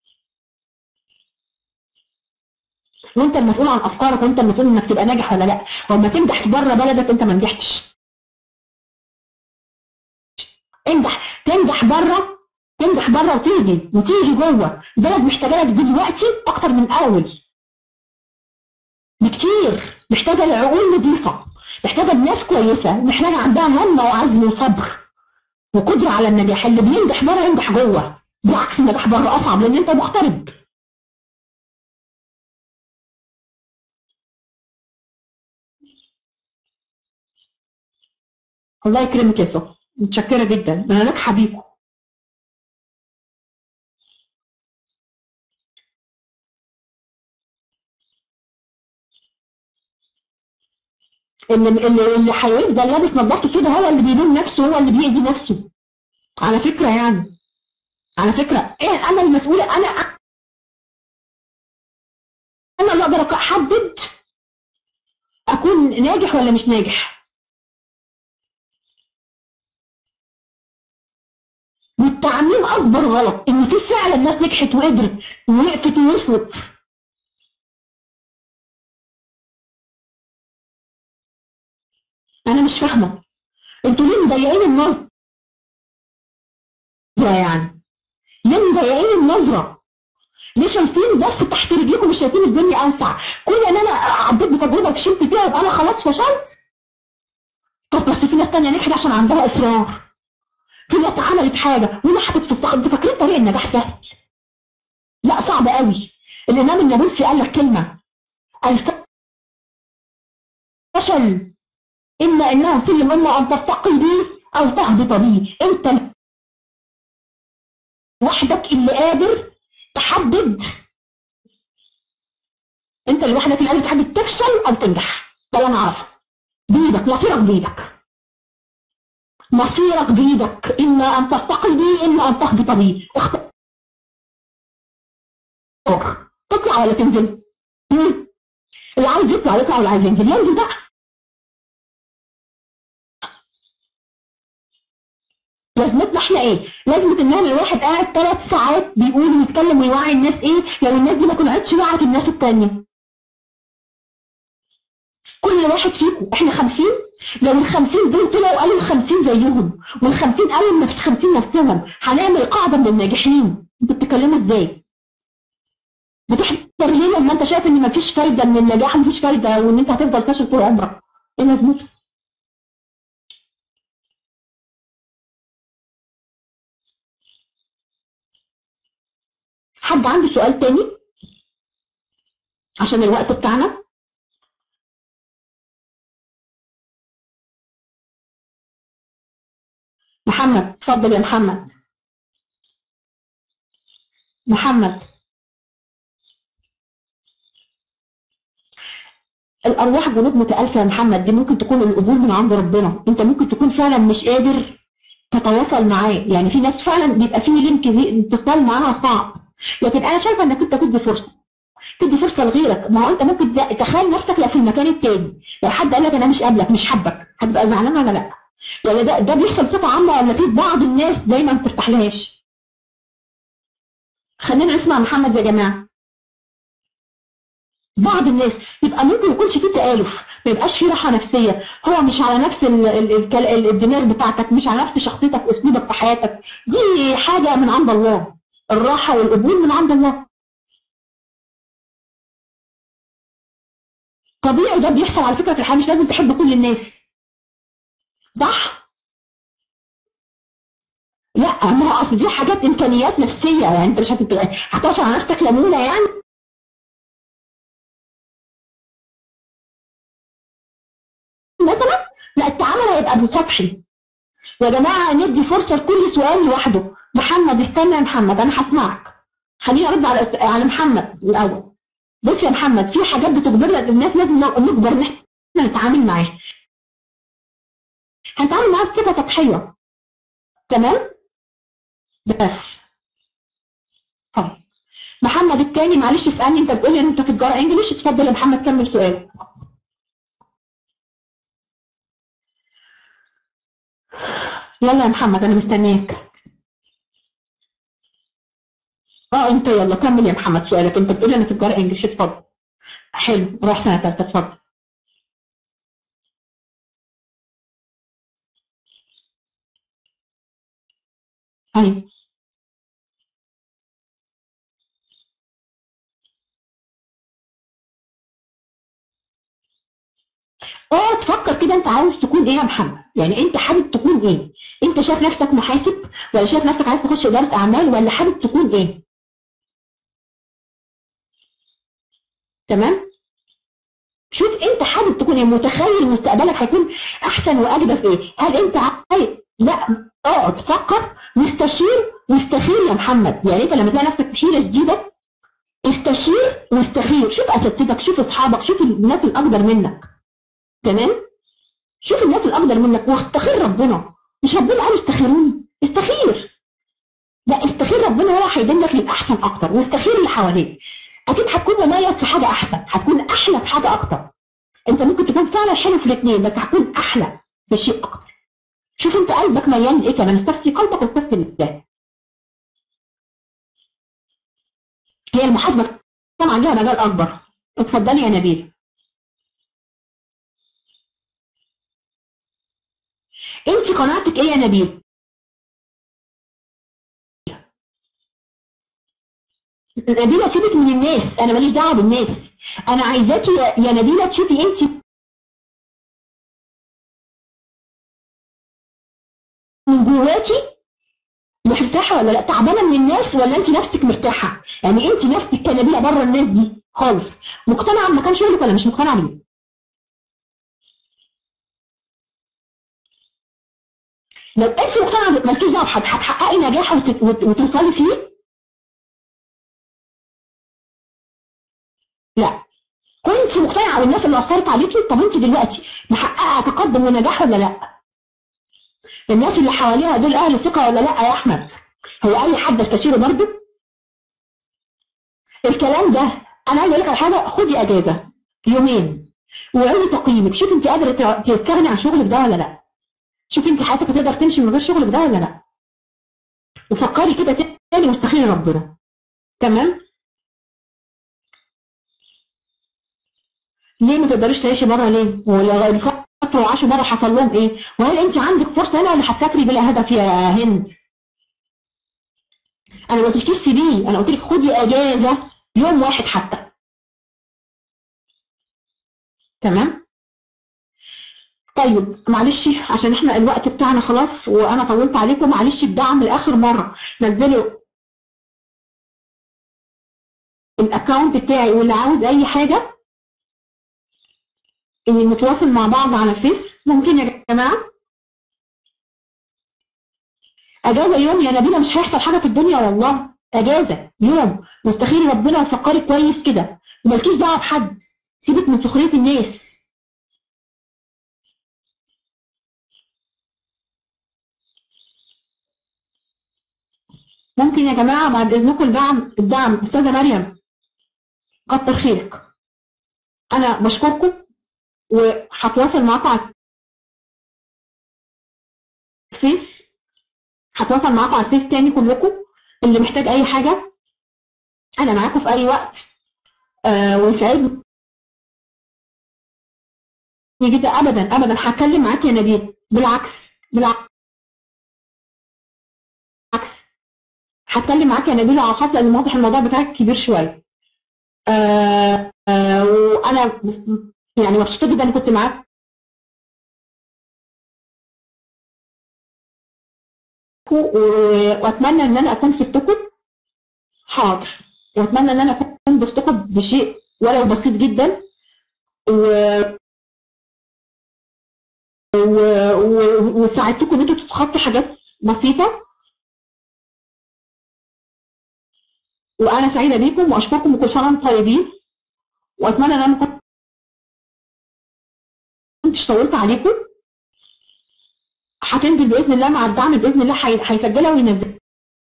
وانت المسؤول عن افكارك وانت المسؤول انك تبقى ناجح ولا لا وما تنجح في بره بلدك انت ما نجحتش انجح تنجح بره تنجح بره وتيجي وتيجي جوه البلد محتاجه لك دلوقتي اكتر من الاول بكتير محتاجه لعقول نظيفه محتاجه لناس كويسه محتاجه عندها همه وعزم وصبر وقدره على النجاح اللي بينجح بره ينجح جوه بالعكس النجاح بره اصعب لان انت مغترب الله يكرمك يا سهى متشكره جدا انا ناجحه بيكم اللي اللي اللي هيفضل لابس نظارته سودا هو اللي بيلوم نفسه هو اللي بيأذي نفسه على فكره يعني على فكره ايه انا المسؤوله انا انا اللي اقدر احدد اكون ناجح ولا مش ناجح والتعميم اكبر غلط ان في فعلا ناس نجحت وقدرت ووقفت ووصلت انا مش فاهمه انتوا ليه مضيعين النظره يعني ليه مضيعين النظره ليه شايفين بس تحت رجليكم مش شايفين الدنيا اوسع كل ان انا عديت بتجربه وفشلت فيها يبقى انا خلاص فشلت طب بس في ناس تانية نجحت عشان عندها اصرار في ناس عملت حاجه ونجحت في الصعب انتوا فاكرين طريق النجاح سهل لا صعب قوي الامام النابلسي قال لك كلمه الفشل إما أنه سلم إما أن ترتقي به أو تهبط به أنت وحدك اللي قادر تحدد أنت لوحدك اللي قادر تحدد تفشل أو تنجح ده اللي أنا أعرفه بإيدك مصيرك بإيدك مصيرك بإيدك إما أن ترتقي به إما أن تهبط به اختار تطلع ولا تنزل مم. اللي عايز يطلع يطلع واللي عايز ينزل ينزل بقى لازمتنا احنا ايه؟ لازمة ان انا الواحد قاعد ثلاث ساعات بيقول ويتكلم ويوعي الناس ايه لو الناس دي ما طلعتش وعت الناس التانية. كل واحد فيكم احنا 50 لو ال 50 دول طلعوا قالوا ال 50 زيهم وال 50 قالوا نفس 50 نفسهم هنعمل قاعدة من الناجحين. انتوا بتتكلموا ازاي؟ بتحضر ليه لما انت شايف ان مفيش فايدة من النجاح ومفيش فايدة وان انت هتفضل فاشل طول عمرك؟ ايه لازمته؟ حد عنده سؤال تاني عشان الوقت بتاعنا محمد اتفضل يا محمد محمد الارواح جنود متالفه يا محمد دي ممكن تكون القبول من عند ربنا انت ممكن تكون فعلا مش قادر تتواصل معاه يعني في ناس فعلا بيبقى فيه لينك اتصال معاها صعب لكن انا شايفه انك انت تدي فرصه تدي فرصه لغيرك ما هو انت ممكن تخيل نفسك لو في المكان التاني لو حد قال لك انا مش قابلك مش حابك هتبقى زعلان ولا لا ولا ده ده بيحصل بصفه عامه ولا في بعض الناس دايما ما بترتاحلهاش خلينا نسمع محمد يا جماعه بعض الناس يبقى ممكن يكونش فيه تآلف ما يبقاش فيه راحه نفسيه هو مش على نفس ال ال ال الدماغ بتاعتك مش على نفس شخصيتك واسلوبك في حياتك دي حاجه من عند الله الراحة والقبول من عند الله طبيعي ده بيحصل على فكرة في الحياة مش لازم تحب كل الناس صح؟ لا ما هو اصل دي حاجات امكانيات نفسيه يعني انت مش هتقف على نفسك ليمونه يعني مثلا لا التعامل هيبقى سطحي يا جماعه ندي فرصه لكل سؤال لوحده محمد استنى يا محمد انا هسمعك خليني ارد على على محمد الاول بص يا محمد في حاجات بتجبرنا الناس لازم نجبر ان احنا نتعامل معاها هنتعامل معاها بصفه سطحيه تمام بس طيب محمد التاني معلش اسالني انت بتقولي ان انت في تجاره انجلش اتفضل يا محمد كمل سؤال يلا يا محمد انا مستنياك اه انت يلا كمل يا محمد سؤالك انت بتقولي انا في تجاره انجلش اتفضل حلو روح سنه ثالثه اتفضل ايوه اه تفكر كده انت عاوز تكون ايه يا محمد يعني انت حابب تكون ايه انت شايف نفسك محاسب ولا شايف نفسك عايز تخش اداره اعمال ولا حابب تكون ايه تمام شوف انت حابب تكون ايه متخيل مستقبلك هيكون احسن واجدى في ايه هل انت عايز لا اقعد فكر واستشير واستخير يا محمد يعني انت لما تلاقي نفسك في حيره شديده استشير واستخير شوف اساتذتك شوف اصحابك شوف الناس الاقدر منك تمام شوف الناس الاقدر منك واستخير ربنا مش ربنا قال استخيروني استخير لا استخير ربنا هو هيدلك للاحسن اكتر واستخير اللي حواليك اكيد هتكون مميز في حاجه احسن هتكون احلى في حاجه اكتر انت ممكن تكون فعلا حلو في الاثنين بس هتكون احلى في شيء اكتر شوف انت قلبك مليان ايه كمان استفتي قلبك واستفتي لله هي المحاسبه طبعا ليها مجال اكبر اتفضلي يا نبيل انت قناعتك ايه يا نبيل نبيلة سيبك من الناس انا ماليش دعوه بالناس انا عايزاكي يا- يا نبيلة تشوفي انت من جواكي مرتاحه ولا لا تعبانه من الناس ولا انت نفسك مرتاحه يعني انت نفسك كنبيله بره الناس دي خالص مقتنعه بمكان شغلك ولا مش مقتنعه بيه لو انت مقتنعه مالكيش دعوه بحد هتحققي نجاح وت- وت- وتوصلي فيه لا كنت مقتنعه بالناس اللي اثرت عليكي طب انت دلوقتي محققه تقدم ونجاح ولا لا الناس اللي حواليها دول اهل ثقه ولا لا يا احمد هو اي حد استشيره برضه الكلام ده انا عايز اقول لك على حاجه خدي اجازه يومين وعيدي تقييمك شوف انت قادره ت- تستغني عن شغلك ده ولا لا شوف انت حياتك هتقدر تمشي من غير شغلك ده ولا لا وفكري كده تاني واستخيري ربنا تمام ليه ما تقدريش تعيشي بره ليه؟ ولا اللي سافروا وعاشوا بره حصل لهم ايه؟ وهل انت عندك فرصه هنا ولا هتسافري بلا هدف يا هند؟ انا ما قلتلكيش سيبيه انا قلت لك خدي اجازه يوم واحد حتى تمام؟ طيب معلش عشان احنا الوقت بتاعنا خلاص وانا طولت عليكم معلش الدعم لاخر مره نزلوا الاكونت بتاعي واللي عاوز اي حاجه إن نتواصل مع بعض على الفيس ممكن يا جماعه اجازه يوم يا نبيله مش هيحصل حاجه في الدنيا والله اجازه يوم واستخيري ربنا وفكري كويس كده ومالكيش دعوه بحد سيبك من سخريه الناس ممكن يا جماعه بعد اذنكم الدعم الدعم استاذه مريم كتر خيرك انا بشكركم وهتواصل معاكم على الفيس هتواصل معاكم على الفيس تاني كلكم اللي محتاج اي حاجه انا معاكم في اي وقت آه ويسعدني جدا ابدا ابدا هتكلم معاك يا نبيل بالعكس بالعكس هتكلم معاك يا نبيل على خاص لان واضح الموضوع بتاعك كبير شويه آه آه وانا بس- يعني مبسوطه جدا اني كنت معاك و- واتمنى ان انا اكون فدتكم حاضر واتمنى ان انا اكون ضفتكم بشيء ولو بسيط جدا و و... و... وساعدتكم ان انتوا تتخطوا حاجات بسيطه وانا سعيده بيكم واشكركم وكل سنه وانتم طيبين واتمنى ان انا ما كنتش طولت عليكم هتنزل باذن الله مع الدعم باذن الله هي- هيسجلها وينزلها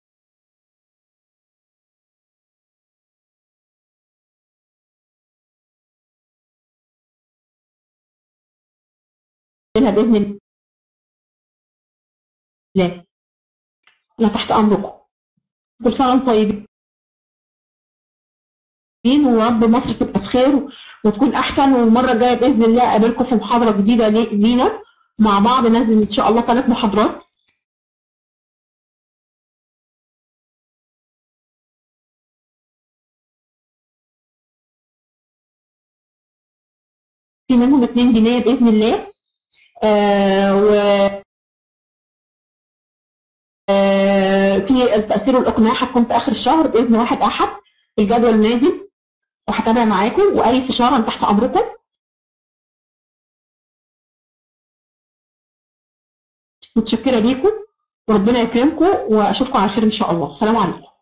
باذن الله انا تحت امركم كل سنه وانتم طيبين ورب مصر تبقى بخير وتكون احسن والمره الجايه باذن الله اقابلكم في محاضره جديده لي- لينا مع بعض نازل ان شاء الله ثلاث محاضرات في منهم 2 جنيه باذن الله آه و آه في التأثير والإقناع هتكون في آخر الشهر بإذن واحد أحد الجدول نازل وهتابع معاكم وأي استشارة أنا تحت أمركم متشكرة ليكم وربنا يكرمكم وأشوفكم على خير إن شاء الله سلام عليكم